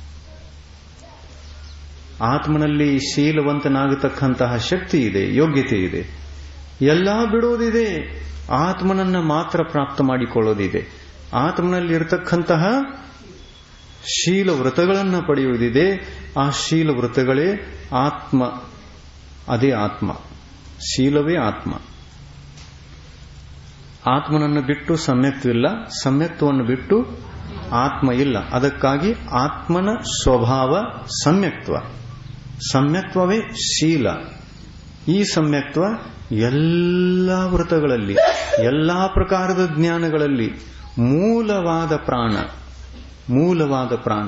ಆತ್ಮನಲ್ಲಿ ಶೀಲವಂತನಾಗತಕ್ಕಂತಹ ಶಕ್ತಿ ಇದೆ ಯೋಗ್ಯತೆ ಇದೆ ಎಲ್ಲ ಬಿಡೋದಿದೆ ಆತ್ಮನನ್ನ ಮಾತ್ರ ಪ್ರಾಪ್ತ ಮಾಡಿಕೊಳ್ಳೋದಿದೆ ಆತ್ಮನಲ್ಲಿ ಇರತಕ್ಕಂತಹ ಶೀಲ ವ್ರತಗಳನ್ನ ಪಡೆಯುವುದಿದೆ ಆ ಶೀಲ ವ್ರತಗಳೇ ಆತ್ಮ ಅದೇ ಆತ್ಮ ಶೀಲವೇ ಆತ್ಮ ಆತ್ಮನನ್ನು ಬಿಟ್ಟು ಸಮ್ಯಕ್ತವಿಲ್ಲ ಸಮ್ಯಕ್ತವನ್ನು ಬಿಟ್ಟು ಆತ್ಮ ಇಲ್ಲ ಅದಕ್ಕಾಗಿ ಆತ್ಮನ ಸ್ವಭಾವ ಸಮ್ಯಕ್ತ್ವ ಸಮ್ಯಕ್ತ್ವವೇ ಶೀಲ ಈ ಸಮ್ಯಕ್ತ್ವ ಎಲ್ಲ ವ್ರತಗಳಲ್ಲಿ ಎಲ್ಲಾ ಪ್ರಕಾರದ ಜ್ಞಾನಗಳಲ್ಲಿ ಮೂಲವಾದ ಪ್ರಾಣ ಮೂಲವಾದ ಪ್ರಾಣ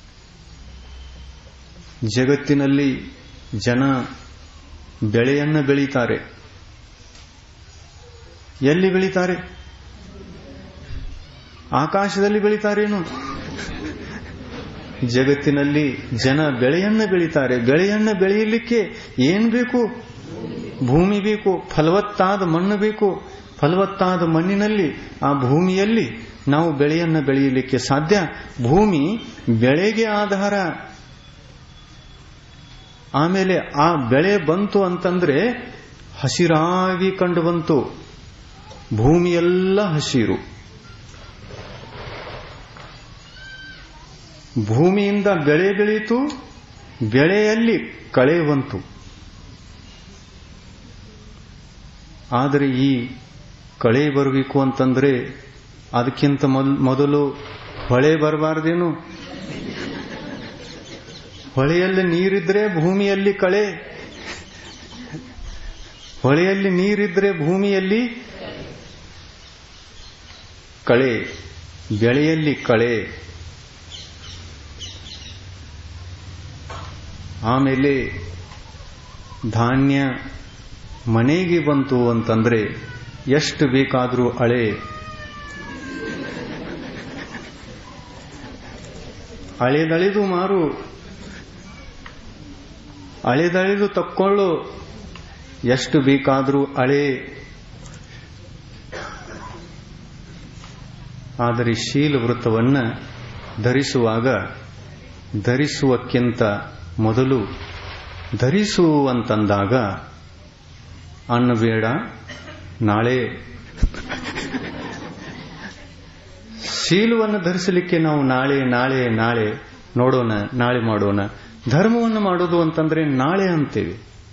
ಜಗತ್ತಿನಲ್ಲಿ ಜನ ಬೆಳೆಯನ್ನು ಬೆಳೀತಾರೆ ಎಲ್ಲಿ ಬೆಳೀತಾರೆ ಆಕಾಶದಲ್ಲಿ ಬೆಳೀತಾರೇನು ಜಗತ್ತಿನಲ್ಲಿ ಜನ ಬೆಳೆಯನ್ನ ಬೆಳೀತಾರೆ ಬೆಳೆಯನ್ನ ಬೆಳೆಯಲಿಕ್ಕೆ ಏನ್ ಬೇಕು ಭೂಮಿ ಬೇಕು ಫಲವತ್ತಾದ ಮಣ್ಣು ಬೇಕು ಫಲವತ್ತಾದ ಮಣ್ಣಿನಲ್ಲಿ ಆ ಭೂಮಿಯಲ್ಲಿ ನಾವು ಬೆಳೆಯನ್ನ ಬೆಳೆಯಲಿಕ್ಕೆ ಸಾಧ್ಯ ಭೂಮಿ ಬೆಳೆಗೆ ಆಧಾರ ಆಮೇಲೆ ಆ ಬೆಳೆ ಬಂತು ಅಂತಂದ್ರೆ ಹಸಿರಾಗಿ ಕಂಡು ಬಂತು ಭೂಮಿಯೆಲ್ಲ ಹಸಿರು ಭೂಮಿಯಿಂದ ಬೆಳೆ ಬೆಳೀತು ಬೆಳೆಯಲ್ಲಿ ಕಳೆ ಬಂತು ಆದರೆ ಈ ಕಳೆ ಬರಬೇಕು ಅಂತಂದ್ರೆ ಅದಕ್ಕಿಂತ ಮೊದಲು ಹೊಳೆ ಬರಬಾರ್ದೇನು ಹೊಳೆಯಲ್ಲಿ ನೀರಿದ್ರೆ ಭೂಮಿಯಲ್ಲಿ ಕಳೆ ಹೊಳೆಯಲ್ಲಿ ನೀರಿದ್ರೆ ಭೂಮಿಯಲ್ಲಿ ಕಳೆ ಬೆಳೆಯಲ್ಲಿ ಕಳೆ ಆಮೇಲೆ ಧಾನ್ಯ ಮನೆಗೆ ಬಂತು ಅಂತಂದ್ರೆ ಎಷ್ಟು ಬೇಕಾದರೂ ಅಳೆ ಅಳೆದಳೆದು ಮಾರು ಅಳೆದಳೆದು ತಕ್ಕೊಳ್ಳು ಎಷ್ಟು ಬೇಕಾದರೂ ಅಳೆ ಆದರೆ ಶೀಲ ವೃತ್ತವನ್ನು ಧರಿಸುವಾಗ ಧರಿಸುವಕ್ಕಿಂತ ಮೊದಲು ಧರಿಸು ಅಂತಂದಾಗ ಅನ್ನ ಬೇಡ ನಾಳೆ ಶೀಲವನ್ನು ಧರಿಸಲಿಕ್ಕೆ ನಾವು ನಾಳೆ ನಾಳೆ ನಾಳೆ ನೋಡೋಣ ನಾಳೆ ಮಾಡೋಣ ಧರ್ಮವನ್ನು ಮಾಡೋದು ಅಂತಂದ್ರೆ ನಾಳೆ ಅಂತೇವೆ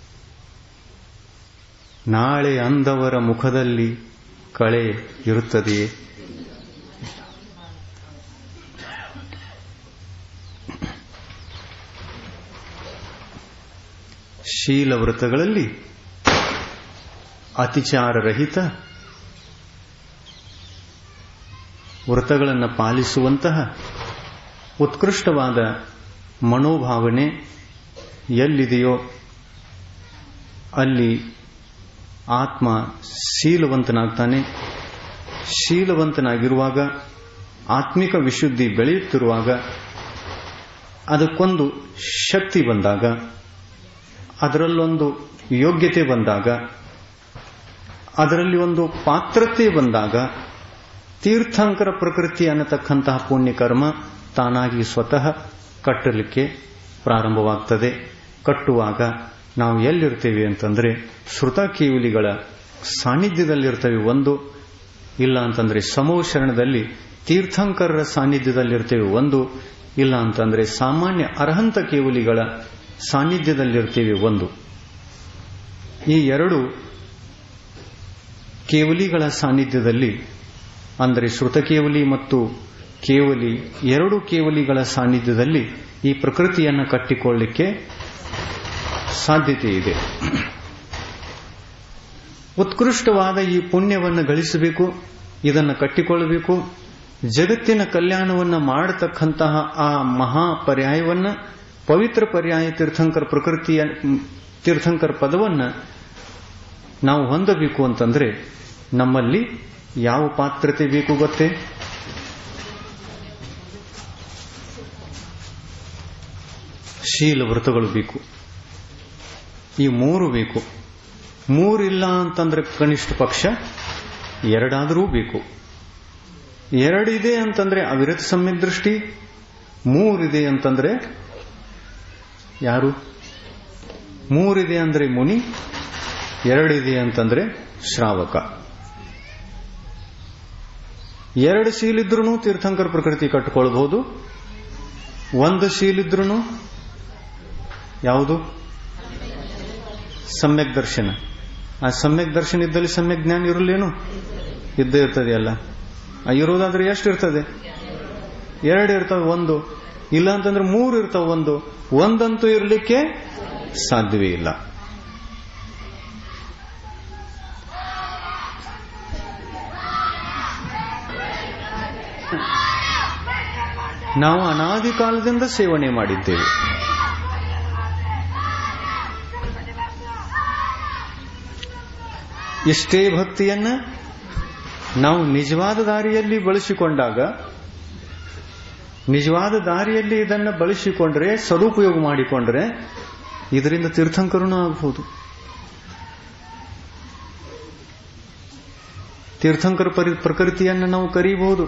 ನಾಳೆ ಅಂದವರ ಮುಖದಲ್ಲಿ ಕಳೆ ಇರುತ್ತದೆಯೇ ಶೀಲ ವೃತ್ತಗಳಲ್ಲಿ ಅತಿಚಾರರಹಿತ ವೃತ್ತಗಳನ್ನು ಪಾಲಿಸುವಂತಹ ಉತ್ಕೃಷ್ಟವಾದ ಮನೋಭಾವನೆ ಎಲ್ಲಿದೆಯೋ ಅಲ್ಲಿ ಆತ್ಮ ಶೀಲವಂತನಾಗ್ತಾನೆ ಶೀಲವಂತನಾಗಿರುವಾಗ ಆತ್ಮಿಕ ವಿಶುದ್ಧಿ ಬೆಳೆಯುತ್ತಿರುವಾಗ ಅದಕ್ಕೊಂದು ಶಕ್ತಿ ಬಂದಾಗ ಅದರಲ್ಲೊಂದು ಯೋಗ್ಯತೆ ಬಂದಾಗ ಅದರಲ್ಲಿ ಒಂದು ಪಾತ್ರತೆ ಬಂದಾಗ ತೀರ್ಥಂಕರ ಪ್ರಕೃತಿ ಅನ್ನತಕ್ಕಂತಹ ಪುಣ್ಯಕರ್ಮ ತಾನಾಗಿ ಸ್ವತಃ ಕಟ್ಟಲಿಕ್ಕೆ ಪ್ರಾರಂಭವಾಗ್ತದೆ ಕಟ್ಟುವಾಗ ನಾವು ಎಲ್ಲಿರ್ತೇವೆ ಅಂತಂದ್ರೆ ಶ್ರುತ ಕೇವಲಿಗಳ ಸಾನ್ನಿಧ್ಯದಲ್ಲಿರ್ತೇವೆ ಒಂದು ಇಲ್ಲ ಅಂತಂದ್ರೆ ಸಮೋಶರಣದಲ್ಲಿ ತೀರ್ಥಂಕರರ ಸಾನ್ನಿಧ್ಯದಲ್ಲಿರ್ತೇವೆ ಒಂದು ಇಲ್ಲ ಅಂತಂದ್ರೆ ಸಾಮಾನ್ಯ ಅರ್ಹಂತ ಕೇವಲಿಗಳ ಸಾನ್ನಿಧ್ಯದಲ್ಲಿರ್ತೇವೆ ಒಂದು ಈ ಎರಡು ಕೇವಲಿಗಳ ಸಾನ್ನಿಧ್ಯದಲ್ಲಿ ಅಂದರೆ ಶ್ರುತಕೇವಲಿ ಮತ್ತು ಕೇವಲಿ ಎರಡು ಕೇವಲಿಗಳ ಸಾನ್ನಿಧ್ಯದಲ್ಲಿ ಈ ಪ್ರಕೃತಿಯನ್ನು ಕಟ್ಟಿಕೊಳ್ಳಲಿಕ್ಕೆ ಸಾಧ್ಯತೆ ಇದೆ ಉತ್ಕೃಷ್ಟವಾದ ಈ ಪುಣ್ಯವನ್ನು ಗಳಿಸಬೇಕು ಇದನ್ನು ಕಟ್ಟಿಕೊಳ್ಳಬೇಕು ಜಗತ್ತಿನ ಕಲ್ಯಾಣವನ್ನು ಮಾಡತಕ್ಕಂತಹ ಆ ಮಹಾ ಪರ್ಯಾಯವನ್ನ ಪವಿತ್ರ ಪರ್ಯಾಯ ತೀರ್ಥಂಕರ ಪ್ರಕೃತಿಯ ತೀರ್ಥಂಕರ ಪದವನ್ನ ನಾವು ಹೊಂದಬೇಕು ಅಂತಂದ್ರೆ ನಮ್ಮಲ್ಲಿ ಯಾವ ಪಾತ್ರತೆ ಬೇಕು ಗೊತ್ತೇ ಶೀಲ ವ್ರತಗಳು ಬೇಕು ಈ ಮೂರು ಬೇಕು ಮೂರಿಲ್ಲ ಅಂತಂದ್ರೆ ಕನಿಷ್ಠ ಪಕ್ಷ ಎರಡಾದರೂ ಬೇಕು ಎರಡಿದೆ ಅಂತಂದ್ರೆ ಅವಿರತ ಸಮ್ಯಕ್ ದೃಷ್ಟಿ ಮೂರಿದೆ ಅಂತಂದ್ರೆ ಯಾರು ಮೂರಿದೆ ಅಂದ್ರೆ ಮುನಿ ಎರಡಿದೆ ಅಂತಂದ್ರೆ ಶ್ರಾವಕ ಎರಡು ಶೀಲಿದ್ರೂ ತೀರ್ಥಂಕರ ಪ್ರಕೃತಿ ಕಟ್ಟಿಕೊಳ್ಬಹುದು ಒಂದು ಶೀಲಿದ್ರೂ ಯಾವುದು ಸಮ್ಯಕ್ ದರ್ಶನ ಆ ಸಮ್ಯಕ್ ದರ್ಶನ ಇದ್ದಲ್ಲಿ ಸಮ್ಯಕ್ ಜ್ಞಾನ ಇರಲೇನು ಇದ್ದೇ ಇರ್ತದೆ ಅಲ್ಲ ಇರೋದಾದ್ರೆ ಎಷ್ಟು ಇರ್ತದೆ ಎರಡು ಇರ್ತವೆ ಒಂದು ಇಲ್ಲ ಅಂತಂದ್ರೆ ಮೂರು ಇರ್ತಾವ ಒಂದು ಒಂದಂತೂ ಇರಲಿಕ್ಕೆ ಸಾಧ್ಯವೇ ಇಲ್ಲ ನಾವು ಅನಾದಿ ಕಾಲದಿಂದ ಸೇವನೆ ಮಾಡಿದ್ದೇವೆ ಇಷ್ಟೇ ಭಕ್ತಿಯನ್ನ ನಾವು ನಿಜವಾದ ದಾರಿಯಲ್ಲಿ ಬಳಸಿಕೊಂಡಾಗ ನಿಜವಾದ ದಾರಿಯಲ್ಲಿ ಇದನ್ನು ಬಳಸಿಕೊಂಡ್ರೆ ಸದುಪಯೋಗ ಮಾಡಿಕೊಂಡ್ರೆ ಇದರಿಂದ ತೀರ್ಥಂಕರನೂ ಆಗಬಹುದು ತೀರ್ಥಂಕರ ಪ್ರಕೃತಿಯನ್ನು ನಾವು ಕರೀಬಹುದು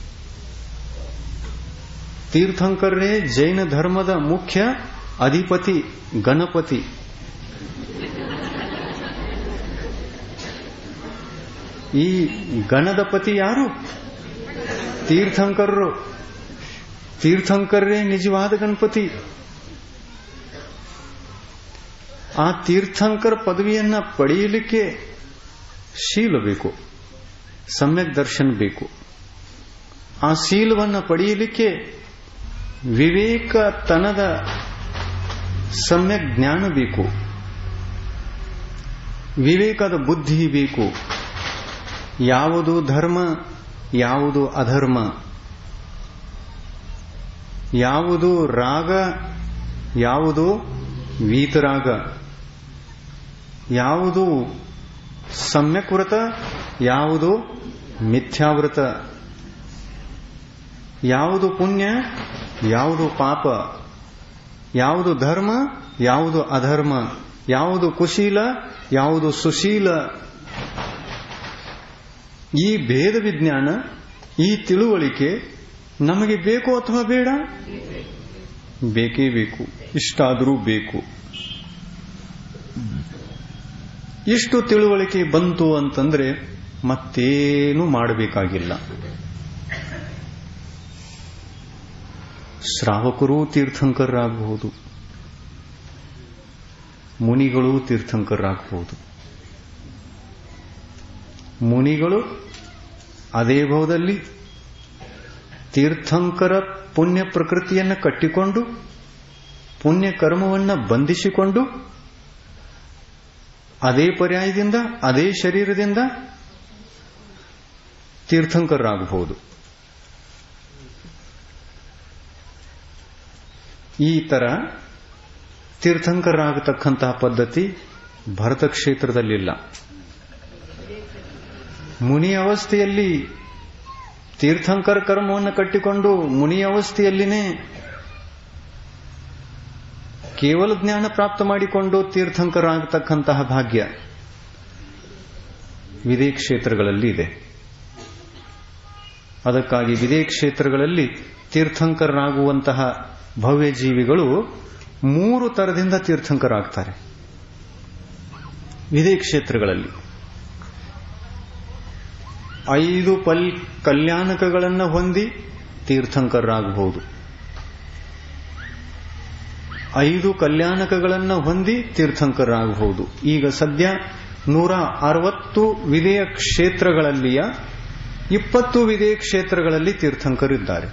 ತೀರ್ಥಂಕರೇ ಜೈನ ಧರ್ಮದ ಮುಖ್ಯ ಅಧಿಪತಿ ಗಣಪತಿ ಈ ಗಣದ ಪತಿ ಯಾರು ತೀರ್ಥಂಕರರು ತೀರ್ಥಂಕರರೇ ನಿಜವಾದ ಗಣಪತಿ ಆ ತೀರ್ಥಂಕರ ಪದವಿಯನ್ನ ಪಡೆಯಲಿಕ್ಕೆ ಶೀಲ ಬೇಕು ಸಮ್ಯಕ್ ದರ್ಶನ ಬೇಕು ಆ ಶೀಲವನ್ನು ಪಡೆಯಲಿಕ್ಕೆ ವಿವೇಕತನದ ಸಮ್ಯಕ್ ಜ್ಞಾನ ಬೇಕು ವಿವೇಕದ ಬುದ್ಧಿ ಬೇಕು ಯಾವುದು ಧರ್ಮ ಯಾವುದು ಅಧರ್ಮ ಯಾವುದು ರಾಗ ಯಾವುದು ವೀತರಾಗ ಯಾವುದು ಸಮ್ಯಕ್ ವ್ರತ ಯಾವುದು ಮಿಥ್ಯಾವ್ರತ ಯಾವುದು ಪುಣ್ಯ ಯಾವುದು ಪಾಪ ಯಾವುದು ಧರ್ಮ ಯಾವುದು ಅಧರ್ಮ ಯಾವುದು ಕುಶೀಲ ಯಾವುದು ಸುಶೀಲ ಈ ಭೇದ ವಿಜ್ಞಾನ ಈ ತಿಳುವಳಿಕೆ ನಮಗೆ ಬೇಕು ಅಥವಾ ಬೇಡ ಬೇಕೇ ಬೇಕು ಇಷ್ಟಾದರೂ ಬೇಕು ಇಷ್ಟು ತಿಳುವಳಿಕೆ ಬಂತು ಅಂತಂದ್ರೆ ಮತ್ತೇನು ಮಾಡಬೇಕಾಗಿಲ್ಲ ಶ್ರಾವಕರೂ ತೀರ್ಥಂಕರರಾಗಬಹುದು ಮುನಿಗಳು ತೀರ್ಥಂಕರರಾಗಬಹುದು ಮುನಿಗಳು ಅದೇ ಭಾವದಲ್ಲಿ ತೀರ್ಥಂಕರ ಪುಣ್ಯ ಪ್ರಕೃತಿಯನ್ನು ಕಟ್ಟಿಕೊಂಡು ಪುಣ್ಯ ಕರ್ಮವನ್ನು ಬಂಧಿಸಿಕೊಂಡು ಅದೇ ಪರ್ಯಾಯದಿಂದ ಅದೇ ಶರೀರದಿಂದ ತೀರ್ಥಂಕರರಾಗಬಹುದು ಈ ತರ ತೀರ್ಥಂಕರಾಗತಕ್ಕಂತಹ ಪದ್ಧತಿ ಭರತ ಕ್ಷೇತ್ರದಲ್ಲಿಲ್ಲ ಮುನಿ ಅವಸ್ಥೆಯಲ್ಲಿ ತೀರ್ಥಂಕರ ಕರ್ಮವನ್ನು ಕಟ್ಟಿಕೊಂಡು ಮುನಿ ಅವಸ್ಥೆಯಲ್ಲಿನೇ ಕೇವಲ ಜ್ಞಾನ ಪ್ರಾಪ್ತ ಮಾಡಿಕೊಂಡು ತೀರ್ಥಂಕರಾಗತಕ್ಕಂತಹ ಭಾಗ್ಯ ವಿದೇ ಕ್ಷೇತ್ರಗಳಲ್ಲಿ ಇದೆ ಅದಕ್ಕಾಗಿ ವಿದೇ ಕ್ಷೇತ್ರಗಳಲ್ಲಿ ತೀರ್ಥಂಕರರಾಗುವಂತಹ ಭವ್ಯ ಜೀವಿಗಳು ಮೂರು ತರದಿಂದ ತೀರ್ಥಂಕರಾಗ್ತಾರೆ ವಿದೇ ಕ್ಷೇತ್ರಗಳಲ್ಲಿ ಐದು ಪಲ್ ಕಲ್ಯಾಣಕಗಳನ್ನು ಹೊಂದಿ ತೀರ್ಥಂಕರರಾಗಬಹುದು ಐದು ಕಲ್ಯಾಣಕಗಳನ್ನು ಹೊಂದಿ ತೀರ್ಥಂಕರರಾಗಬಹುದು ಈಗ ಸದ್ಯ ನೂರ ಅರವತ್ತು ವಿಧೇಯ ಕ್ಷೇತ್ರಗಳಲ್ಲಿಯ ಇಪ್ಪತ್ತು ವಿಧೇಯ ಕ್ಷೇತ್ರಗಳಲ್ಲಿ ತೀರ್ಥಂಕರಿದ್ದಾರೆ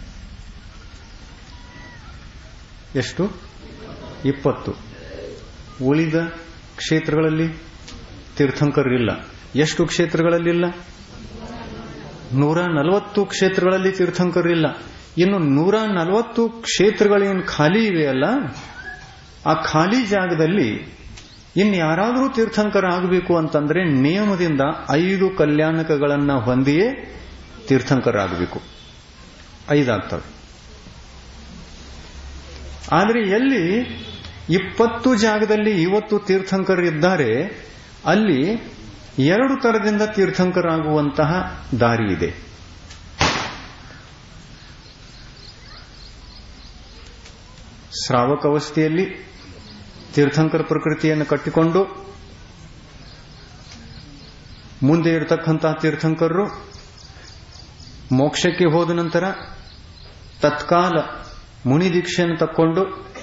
ಎಷ್ಟು ಇಪ್ಪತ್ತು ಉಳಿದ ಕ್ಷೇತ್ರಗಳಲ್ಲಿ ತೀರ್ಥಂಕರಿಲ್ಲ ಎಷ್ಟು ಕ್ಷೇತ್ರಗಳಲ್ಲಿಲ್ಲ ನೂರ ನಲವತ್ತು ಕ್ಷೇತ್ರಗಳಲ್ಲಿ ತೀರ್ಥಂಕರಿಲ್ಲ ಇನ್ನು ನೂರ ನಲವತ್ತು ಕ್ಷೇತ್ರಗಳೇನು ಖಾಲಿ ಇವೆಯಲ್ಲ ಆ ಖಾಲಿ ಜಾಗದಲ್ಲಿ ಇನ್ನು ಯಾರಾದರೂ ತೀರ್ಥಂಕರ ಆಗಬೇಕು ಅಂತಂದ್ರೆ ನಿಯಮದಿಂದ ಐದು ಕಲ್ಯಾಣಕಗಳನ್ನ ಹೊಂದಿಯೇ ತೀರ್ಥಂಕರ ಆಗಬೇಕು ಐದಾಗ್ತವೆ ಆದರೆ ಎಲ್ಲಿ ಇಪ್ಪತ್ತು ಜಾಗದಲ್ಲಿ ಇವತ್ತು ತೀರ್ಥಂಕರಿದ್ದಾರೆ ಅಲ್ಲಿ ಎರಡು ತರದಿಂದ ತೀರ್ಥಂಕರಾಗುವಂತಹ ದಾರಿ ಇದೆ ಶ್ರಾವಕ ಅವಸ್ಥೆಯಲ್ಲಿ ತೀರ್ಥಂಕರ ಪ್ರಕೃತಿಯನ್ನು ಕಟ್ಟಿಕೊಂಡು ಮುಂದೆ ಇರತಕ್ಕಂತಹ ತೀರ್ಥಂಕರರು ಮೋಕ್ಷಕ್ಕೆ ಹೋದ ನಂತರ ತತ್ಕಾಲ ಮುನಿ ದೀಕ್ಷೆಯನ್ನು ತಕ್ಕೊಂಡು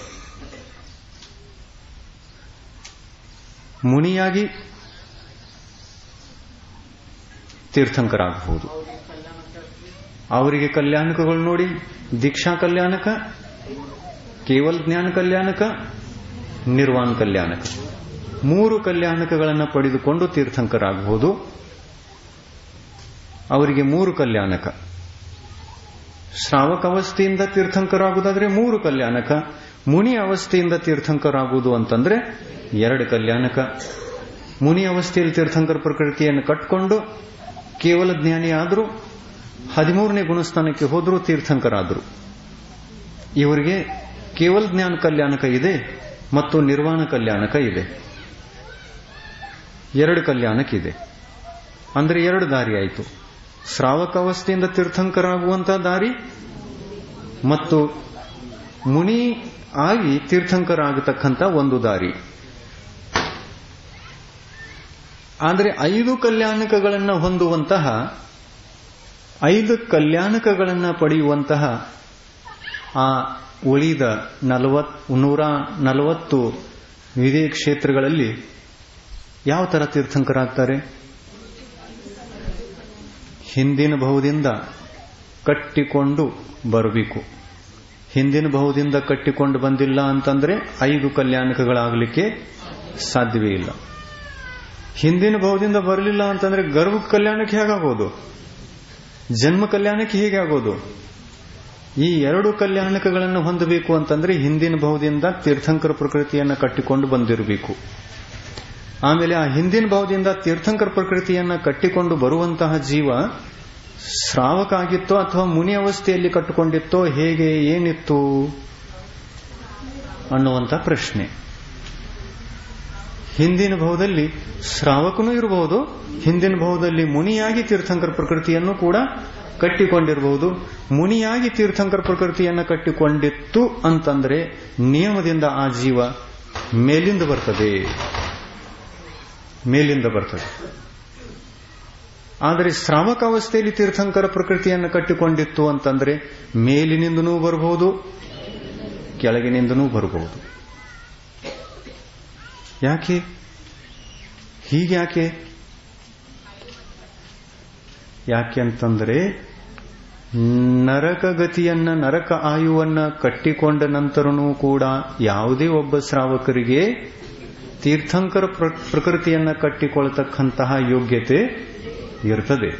ಮುನಿಯಾಗಿ ತೀರ್ಥಂಕರಾಗಬಹುದು ಅವರಿಗೆ ಕಲ್ಯಾಣಕಗಳು ನೋಡಿ ದೀಕ್ಷಾ ಕಲ್ಯಾಣಕ ಕೇವಲ ಜ್ಞಾನ ಕಲ್ಯಾಣಕ ನಿರ್ವಾಣ ಕಲ್ಯಾಣಕ ಮೂರು ಕಲ್ಯಾಣಕಗಳನ್ನು ಪಡೆದುಕೊಂಡು ತೀರ್ಥಂಕರಾಗಬಹುದು ಅವರಿಗೆ ಮೂರು ಕಲ್ಯಾಣಕ ಶ್ರಾವಕ ಅವಸ್ಥೆಯಿಂದ ತೀರ್ಥಂಕರಾಗುವುದಾದ್ರೆ ಮೂರು ಕಲ್ಯಾಣಕ ಮುನಿ ಅವಸ್ಥೆಯಿಂದ ತೀರ್ಥಂಕರಾಗುವುದು ಅಂತಂದ್ರೆ ಎರಡು ಕಲ್ಯಾಣಕ ಮುನಿ ಅವಸ್ಥೆಯಲ್ಲಿ ತೀರ್ಥಂಕರ ಪ್ರಕೃತಿಯನ್ನು ಕಟ್ಕೊಂಡು ಕೇವಲ ಜ್ಞಾನಿ ಆದರೂ ಹದಿಮೂರನೇ ಗುಣಸ್ಥಾನಕ್ಕೆ ಹೋದರೂ ತೀರ್ಥಂಕರಾದರು ಇವರಿಗೆ ಕೇವಲ ಜ್ಞಾನ ಕಲ್ಯಾಣಕ ಇದೆ ಮತ್ತು ನಿರ್ವಾಣ ಕಲ್ಯಾಣಕ ಇದೆ ಎರಡು ಕಲ್ಯಾಣಕ್ಕಿದೆ ಅಂದ್ರೆ ಎರಡು ದಾರಿ ಆಯಿತು ಶ್ರಾವಕ ಅವಸ್ಥೆಯಿಂದ ತೀರ್ಥಂಕರಾಗುವಂತಹ ದಾರಿ ಮತ್ತು ಮುನಿ ಆಗಿ ತೀರ್ಥಂಕರಾಗತಕ್ಕಂಥ ಒಂದು ದಾರಿ ಆದರೆ ಐದು ಕಲ್ಯಾಣಕಗಳನ್ನು ಹೊಂದುವಂತಹ ಐದು ಕಲ್ಯಾಣಕಗಳನ್ನು ಪಡೆಯುವಂತಹ ಆ ಉಳಿದ ನಲವತ್ ನೂರ ನಲವತ್ತು ವಿಧೇಯ ಕ್ಷೇತ್ರಗಳಲ್ಲಿ ಯಾವ ತರ ತೀರ್ಥಂಕರಾಗ್ತಾರೆ ಹಿಂದಿನ ಭಾವದಿಂದ ಕಟ್ಟಿಕೊಂಡು ಬರಬೇಕು ಹಿಂದಿನ ಭಾವದಿಂದ ಕಟ್ಟಿಕೊಂಡು ಬಂದಿಲ್ಲ ಅಂತಂದ್ರೆ ಐದು ಕಲ್ಯಾಣಕಗಳಾಗಲಿಕ್ಕೆ ಸಾಧ್ಯವೇ ಇಲ್ಲ ಹಿಂದಿನ ಭಾವದಿಂದ ಬರಲಿಲ್ಲ ಅಂತಂದ್ರೆ ಗರ್ಭ ಕಲ್ಯಾಣಕ್ಕೆ ಹೇಗಾಗೋದು ಜನ್ಮ ಕಲ್ಯಾಣಕ್ಕೆ ಹೇಗೆ ಆಗೋದು ಈ ಎರಡು ಕಲ್ಯಾಣಕಗಳನ್ನು ಹೊಂದಬೇಕು ಅಂತಂದ್ರೆ ಹಿಂದಿನ ಭಾವದಿಂದ ತೀರ್ಥಂಕರ ಪ್ರಕೃತಿಯನ್ನು ಕಟ್ಟಿಕೊಂಡು ಬಂದಿರಬೇಕು ಆಮೇಲೆ ಆ ಹಿಂದಿನ ಭಾವದಿಂದ ತೀರ್ಥಂಕರ ಪ್ರಕೃತಿಯನ್ನ ಕಟ್ಟಿಕೊಂಡು ಬರುವಂತಹ ಜೀವ ಶ್ರಾವಕ ಆಗಿತ್ತೋ ಅಥವಾ ಮುನಿ ಅವಸ್ಥೆಯಲ್ಲಿ ಕಟ್ಟಿಕೊಂಡಿತ್ತೋ ಹೇಗೆ ಏನಿತ್ತು ಅನ್ನುವಂಥ ಪ್ರಶ್ನೆ ಹಿಂದಿನ ಭಾವದಲ್ಲಿ ಶ್ರಾವಕನೂ ಇರಬಹುದು ಹಿಂದಿನ ಭಾವದಲ್ಲಿ ಮುನಿಯಾಗಿ ತೀರ್ಥಂಕರ ಪ್ರಕೃತಿಯನ್ನು ಕೂಡ ಕಟ್ಟಿಕೊಂಡಿರಬಹುದು ಮುನಿಯಾಗಿ ತೀರ್ಥಂಕರ ಪ್ರಕೃತಿಯನ್ನು ಕಟ್ಟಿಕೊಂಡಿತ್ತು ಅಂತಂದ್ರೆ ನಿಯಮದಿಂದ ಆ ಜೀವ ಮೇಲಿಂದ ಬರ್ತದೆ ಮೇಲಿಂದ ಬರ್ತದೆ ಆದರೆ ಶ್ರಾವಕ ಅವಸ್ಥೆಯಲ್ಲಿ ತೀರ್ಥಂಕರ ಪ್ರಕೃತಿಯನ್ನು ಕಟ್ಟಿಕೊಂಡಿತ್ತು ಅಂತಂದ್ರೆ ಮೇಲಿನಿಂದನೂ ಬರಬಹುದು ಕೆಳಗಿನಿಂದನೂ ಬರಬಹುದು ಯಾಕೆ ಹೀಗೆ ಯಾಕೆ ಯಾಕೆ ಅಂತಂದ್ರೆ ನರಕ ಗತಿಯನ್ನ ನರಕ ಆಯುವನ್ನ ಕಟ್ಟಿಕೊಂಡ ನಂತರನೂ ಕೂಡ ಯಾವುದೇ ಒಬ್ಬ ಶ್ರಾವಕರಿಗೆ ತೀರ್ಥಂಕರ ಪ್ರಕೃತಿಯನ್ನ ಕಟ್ಟಿಕೊಳ್ತಕ್ಕಂತಹ ಯೋಗ್ಯತೆ ಇರ್ತದೆ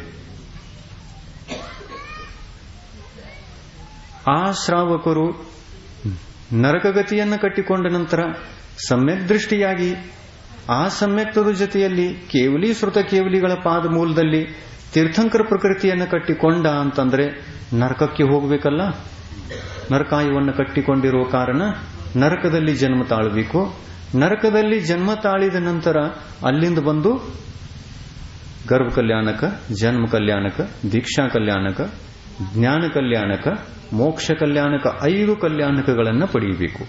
ಆ ಶ್ರಾವಕರು ನರಕಗತಿಯನ್ನು ಕಟ್ಟಿಕೊಂಡ ನಂತರ ಸಮ್ಯಕ್ ದೃಷ್ಟಿಯಾಗಿ ಆ ಸಮ್ಯಕ್ತದ ಜೊತೆಯಲ್ಲಿ ಕೇವಲಿ ಶ್ರುತ ಕೇವಲಿಗಳ ಪಾದ ಮೂಲದಲ್ಲಿ ತೀರ್ಥಂಕರ ಪ್ರಕೃತಿಯನ್ನು ಕಟ್ಟಿಕೊಂಡ ಅಂತಂದ್ರೆ ನರಕಕ್ಕೆ ಹೋಗಬೇಕಲ್ಲ ನರಕಾಯುವನ್ನು ಕಟ್ಟಿಕೊಂಡಿರುವ ಕಾರಣ ನರಕದಲ್ಲಿ ಜನ್ಮ ತಾಳಬೇಕು ನರಕದಲ್ಲಿ ಜನ್ಮ ತಾಳಿದ ನಂತರ ಅಲ್ಲಿಂದ ಬಂದು ಗರ್ಭ ಕಲ್ಯಾಣಕ ಜನ್ಮ ಕಲ್ಯಾಣಕ ದೀಕ್ಷಾ ಕಲ್ಯಾಣಕ ಜ್ಞಾನ ಕಲ್ಯಾಣಕ ಮೋಕ್ಷ ಕಲ್ಯಾಣಕ ಐದು ಕಲ್ಯಾಣಕಗಳನ್ನು ಪಡೆಯಬೇಕು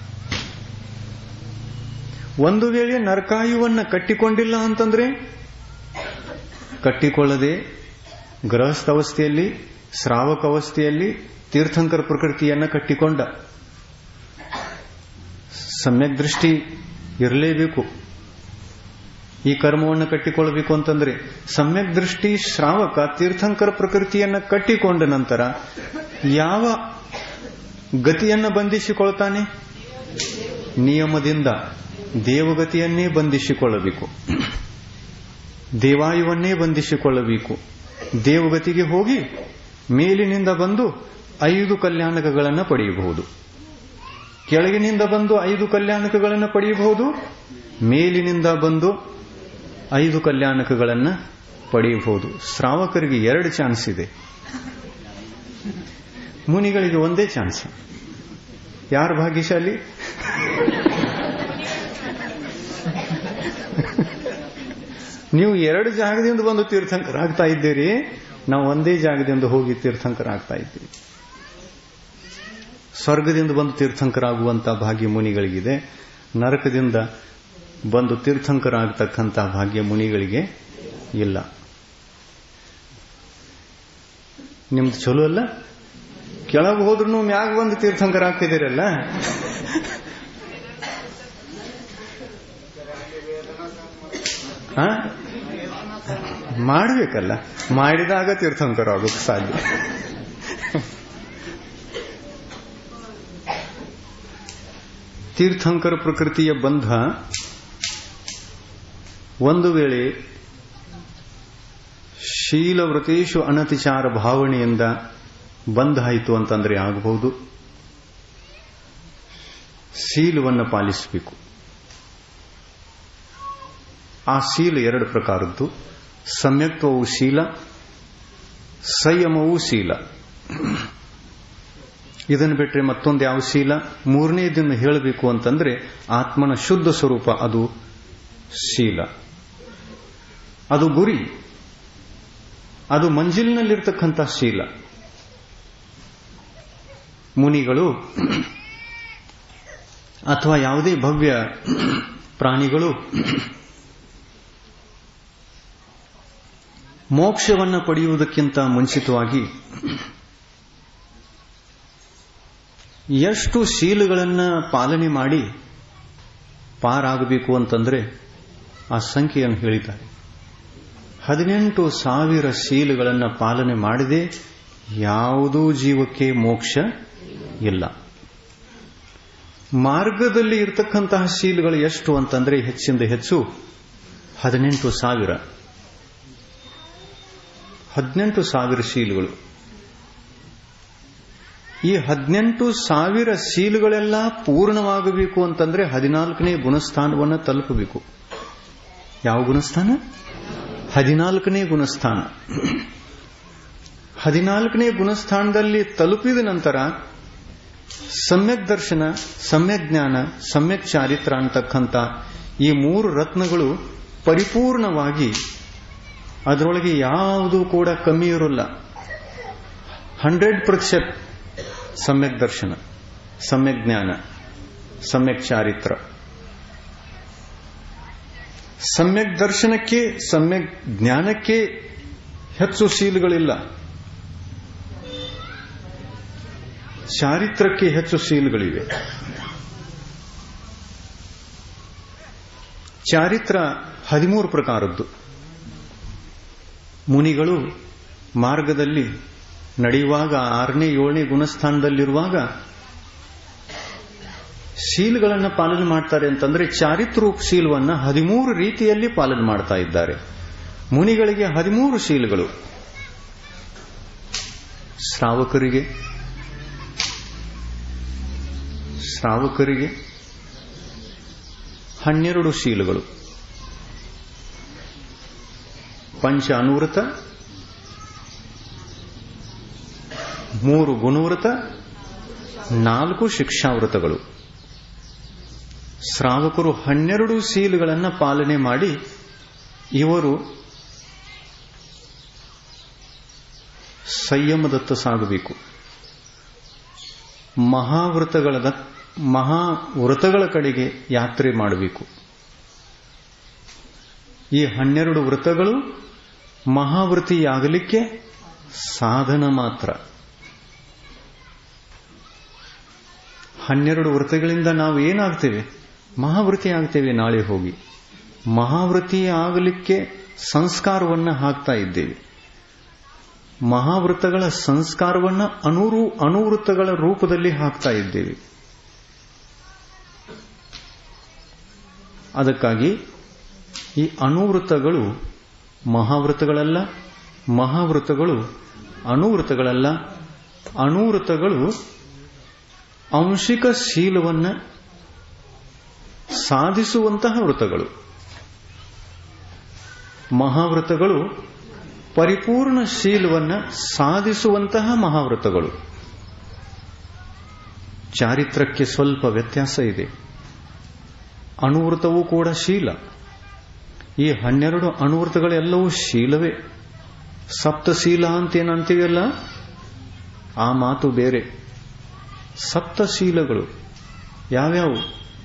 ಒಂದು ವೇಳೆ ನರಕಾಯುವನ್ನ ಕಟ್ಟಿಕೊಂಡಿಲ್ಲ ಅಂತಂದ್ರೆ ಕಟ್ಟಿಕೊಳ್ಳದೆ ಗೃಹಸ್ಥ ಅವಸ್ಥೆಯಲ್ಲಿ ಶ್ರಾವಕ ಅವಸ್ಥೆಯಲ್ಲಿ ತೀರ್ಥಂಕರ ಪ್ರಕೃತಿಯನ್ನ ಕಟ್ಟಿಕೊಂಡ ಸಮ್ಯಕ್ ದೃಷ್ಟಿ ಇರಲೇಬೇಕು ಈ ಕರ್ಮವನ್ನು ಕಟ್ಟಿಕೊಳ್ಳಬೇಕು ಅಂತಂದ್ರೆ ಸಮ್ಯಕ್ ದೃಷ್ಟಿ ಶ್ರಾವಕ ತೀರ್ಥಂಕರ ಪ್ರಕೃತಿಯನ್ನ ಕಟ್ಟಿಕೊಂಡ ನಂತರ ಯಾವ ಗತಿಯನ್ನ ಬಂಧಿಸಿಕೊಳ್ತಾನೆ ನಿಯಮದಿಂದ ದೇವಗತಿಯನ್ನೇ ಬಂಧಿಸಿಕೊಳ್ಳಬೇಕು ದೇವಾಯುವನ್ನೇ ಬಂಧಿಸಿಕೊಳ್ಳಬೇಕು ದೇವಗತಿಗೆ ಹೋಗಿ ಮೇಲಿನಿಂದ ಬಂದು ಐದು ಕಲ್ಯಾಣಕಗಳನ್ನು ಪಡೆಯಬಹುದು ಕೆಳಗಿನಿಂದ ಬಂದು ಐದು ಕಲ್ಯಾಣಕಗಳನ್ನು ಪಡೆಯಬಹುದು ಮೇಲಿನಿಂದ ಬಂದು ಐದು ಕಲ್ಯಾಣಕಗಳನ್ನು ಪಡೆಯಬಹುದು ಶ್ರಾವಕರಿಗೆ ಎರಡು ಚಾನ್ಸ್ ಇದೆ ಮುನಿಗಳಿಗೆ ಒಂದೇ ಚಾನ್ಸ್ ಯಾರು ಭಾಗ್ಯಶಾಲಿ ನೀವು ಎರಡು ಜಾಗದಿಂದ ಬಂದು ತೀರ್ಥಂಕರಾಗ್ತಾ ಇದ್ದೀರಿ ನಾವು ಒಂದೇ ಜಾಗದಿಂದ ಹೋಗಿ ತೀರ್ಥಂಕರಾಗ್ತಾ ಇದ್ದೀವಿ ಸ್ವರ್ಗದಿಂದ ಬಂದು ತೀರ್ಥಂಕರಾಗುವಂತ ಭಾಗ್ಯ ಮುನಿಗಳಿಗಿದೆ ನರಕದಿಂದ ಬಂದು ತೀರ್ಥಂಕರಾಗತಕ್ಕಂಥ ಭಾಗ್ಯ ಮುನಿಗಳಿಗೆ ಇಲ್ಲ ನಿಮ್ದು ಚಲೋ ಅಲ್ಲ ಕೆಳಗೆ ಹೋದ್ರೂ ಮ್ಯಾಗ ಬಂದು ತೀರ್ಥಂಕರಾಗ್ತಿದ್ದೀರಲ್ಲ ಹಾ ಮಾಡಬೇಕಲ್ಲ ಮಾಡಿದಾಗ ತೀರ್ಥಂಕರ ಆಗೋಕ್ಕೆ ಸಾಧ್ಯ ತೀರ್ಥಂಕರ ಪ್ರಕೃತಿಯ ಬಂಧ ಒಂದು ವೇಳೆ ಶೀಲವ್ರತೇಶು ಅನತಿಚಾರ ಭಾವನೆಯಿಂದ ಬಂಧ ಆಯಿತು ಅಂತಂದ್ರೆ ಆಗಬಹುದು ಶೀಲವನ್ನು ಪಾಲಿಸಬೇಕು ಆ ಶೀಲ ಎರಡು ಪ್ರಕಾರದ್ದು ಸಮ್ಯಕ್ತ್ವವು ಶೀಲ ಸಂಯಮವೂ ಶೀಲ ಇದನ್ನು ಬಿಟ್ಟರೆ ಮತ್ತೊಂದು ಯಾವ ಶೀಲ ಮೂರನೇದನ್ನು ಹೇಳಬೇಕು ಅಂತಂದ್ರೆ ಆತ್ಮನ ಶುದ್ಧ ಸ್ವರೂಪ ಅದು ಶೀಲ ಅದು ಗುರಿ ಅದು ಮಂಜಿಲಿನಲ್ಲಿರ್ತಕ್ಕಂಥ ಶೀಲ ಮುನಿಗಳು ಅಥವಾ ಯಾವುದೇ ಭವ್ಯ ಪ್ರಾಣಿಗಳು ಮೋಕ್ಷವನ್ನು ಪಡೆಯುವುದಕ್ಕಿಂತ ಮುಂಚಿತವಾಗಿ ಎಷ್ಟು ಶೀಲಗಳನ್ನ ಪಾಲನೆ ಮಾಡಿ ಪಾರಾಗಬೇಕು ಅಂತಂದ್ರೆ ಆ ಸಂಖ್ಯೆಯನ್ನು ಹೇಳಿದ್ದಾರೆ ಹದಿನೆಂಟು ಸಾವಿರ ಶೀಲಗಳನ್ನು ಪಾಲನೆ ಮಾಡದೆ ಯಾವುದೂ ಜೀವಕ್ಕೆ ಮೋಕ್ಷ ಇಲ್ಲ ಮಾರ್ಗದಲ್ಲಿ ಇರತಕ್ಕಂತಹ ಶೀಲಗಳು ಎಷ್ಟು ಅಂತಂದ್ರೆ ಹೆಚ್ಚಿಂದ ಹೆಚ್ಚು ಹದಿನೆಂಟು ಸಾವಿರ ಹದಿನೆಂಟು ಸಾವಿರ ಶೀಲಗಳು ಈ ಹದಿನೆಂಟು ಸಾವಿರ ಶೀಲಗಳೆಲ್ಲ ಪೂರ್ಣವಾಗಬೇಕು ಅಂತಂದ್ರೆ ಹದಿನಾಲ್ಕನೇ ಗುಣಸ್ಥಾನವನ್ನು ತಲುಪಬೇಕು ಯಾವ ಗುಣಸ್ಥಾನ ಹದಿನಾಲ್ಕನೇ ಗುಣಸ್ಥಾನ ಹದಿನಾಲ್ಕನೇ ಗುಣಸ್ಥಾನದಲ್ಲಿ ತಲುಪಿದ ನಂತರ ಸಮ್ಯಕ್ ದರ್ಶನ ಸಮ್ಯಕ್ ಜ್ಞಾನ ಸಮ್ಯಕ್ ಚಾರಿತ್ರ ಅಂತಕ್ಕಂಥ ಈ ಮೂರು ರತ್ನಗಳು ಪರಿಪೂರ್ಣವಾಗಿ ಅದರೊಳಗೆ ಯಾವುದೂ ಕೂಡ ಕಮ್ಮಿ ಇರೋಲ್ಲ ಹಂಡ್ರೆಡ್ ಪ್ರತಿಶತ ಸಮ್ಯಕ್ ದರ್ಶನ ಸಮ್ಯಕ್ ಜ್ಞಾನ ಸಮ್ಯಕ್ ಚಾರಿತ್ರ ಸಮ್ಯಕ್ ದರ್ಶನಕ್ಕೆ ಸಮ್ಯಕ್ ಜ್ಞಾನಕ್ಕೆ ಹೆಚ್ಚು ಶೀಲಗಳಿಲ್ಲ ಚಾರಿತ್ರಕ್ಕೆ ಹೆಚ್ಚು ಶೀಲಗಳಿವೆ ಚಾರಿತ್ರ ಹದಿಮೂರು ಪ್ರಕಾರದ್ದು ಮುನಿಗಳು ಮಾರ್ಗದಲ್ಲಿ ನಡೆಯುವಾಗ ಆರನೇ ಏಳನೇ ಗುಣಸ್ಥಾನದಲ್ಲಿರುವಾಗ ಶೀಲ್ಗಳನ್ನು ಪಾಲನೆ ಮಾಡ್ತಾರೆ ಅಂತಂದ್ರೆ ಚಾರಿತ್ರೂಪ ಶೀಲವನ್ನ ಹದಿಮೂರು ರೀತಿಯಲ್ಲಿ ಪಾಲನೆ ಮಾಡ್ತಾ ಇದ್ದಾರೆ ಮುನಿಗಳಿಗೆ ಹದಿಮೂರು ಶೀಲಗಳು ಶ್ರಾವಕರಿಗೆ ಶ್ರಾವಕರಿಗೆ ಹನ್ನೆರಡು ಶೀಲಗಳು ಪಂಚ ಅನುವೃತ ಮೂರು ಗುಣವೃತ ನಾಲ್ಕು ಶಿಕ್ಷಾವೃತಗಳು ಶ್ರಾವಕರು ಹನ್ನೆರಡು ಶೀಲಗಳನ್ನು ಪಾಲನೆ ಮಾಡಿ ಇವರು ಸಂಯಮದತ್ತ ಸಾಗಬೇಕು ಮಹಾವೃತಗಳ ಮಹಾವೃತಗಳ ಕಡೆಗೆ ಯಾತ್ರೆ ಮಾಡಬೇಕು ಈ ಹನ್ನೆರಡು ವೃತಗಳು ಮಹಾವೃತಿಯಾಗಲಿಕ್ಕೆ ಸಾಧನ ಮಾತ್ರ ಹನ್ನೆರಡು ವೃತಗಳಿಂದ ನಾವು ಏನಾಗ್ತೇವೆ ಮಹಾವೃತಿ ಆಗ್ತೇವೆ ನಾಳೆ ಹೋಗಿ ಮಹಾವೃತಿ ಆಗಲಿಕ್ಕೆ ಸಂಸ್ಕಾರವನ್ನ ಹಾಕ್ತಾ ಇದ್ದೇವೆ ಮಹಾವೃತಗಳ ಸಂಸ್ಕಾರವನ್ನ ಅನುರು ಅನುವೃತ್ತಗಳ ರೂಪದಲ್ಲಿ ಹಾಕ್ತಾ ಇದ್ದೇವೆ ಅದಕ್ಕಾಗಿ ಈ ಅನುವೃತ್ತಗಳು ಮಹಾವೃತಗಳಲ್ಲ ಮಹಾವೃತಗಳು ಅನುವೃತಗಳಲ್ಲ ಅನುವೃತಗಳು ಅಂಶಿಕ ಶೀಲವನ್ನ ಸಾಧಿಸುವಂತಹ ವೃತಗಳು ಮಹಾವೃತಗಳು ಪರಿಪೂರ್ಣ ಶೀಲವನ್ನ ಸಾಧಿಸುವಂತಹ ಮಹಾವೃತಗಳು ಚಾರಿತ್ರಕ್ಕೆ ಸ್ವಲ್ಪ ವ್ಯತ್ಯಾಸ ಇದೆ ಅನುವೃತವೂ ಕೂಡ ಶೀಲ ಈ ಹನ್ನೆರಡು ಅನುವೃತಗಳೆಲ್ಲವೂ ಶೀಲವೇ ಸಪ್ತಶೀಲ ಅಂತ ಏನಂತೀವಲ್ಲ ಆ ಮಾತು ಬೇರೆ ಸಪ್ತಶೀಲಗಳು ಯಾವ್ಯಾವು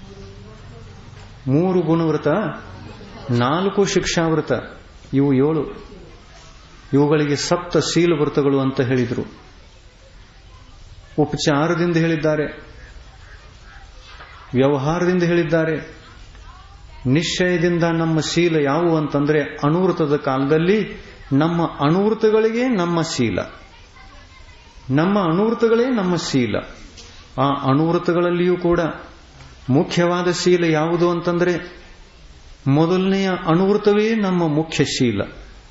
ಮೂರು ಗುಣವೃತ ನಾಲ್ಕು ಶಿಕ್ಷಾವೃತ ಇವು ಏಳು ಇವುಗಳಿಗೆ ಸಪ್ತ ಶೀಲ ವೃತಗಳು ಅಂತ ಹೇಳಿದರು ಉಪಚಾರದಿಂದ ಹೇಳಿದ್ದಾರೆ ವ್ಯವಹಾರದಿಂದ ಹೇಳಿದ್ದಾರೆ ನಿಶ್ಚಯದಿಂದ ನಮ್ಮ ಶೀಲ ಯಾವುವು ಅಂತಂದ್ರೆ ಅನುವೃತದ ಕಾಲದಲ್ಲಿ ನಮ್ಮ ಅನುವೃತಗಳಿಗೆ ನಮ್ಮ ಶೀಲ ನಮ್ಮ ಅನುವೃತಗಳೇ ನಮ್ಮ ಶೀಲ ಆ ಅನುವೃತಗಳಲ್ಲಿಯೂ ಕೂಡ ಮುಖ್ಯವಾದ ಶೀಲ ಯಾವುದು ಅಂತಂದ್ರೆ ಮೊದಲನೆಯ ಅನುವೃತವೇ ನಮ್ಮ ಮುಖ್ಯ ಶೀಲ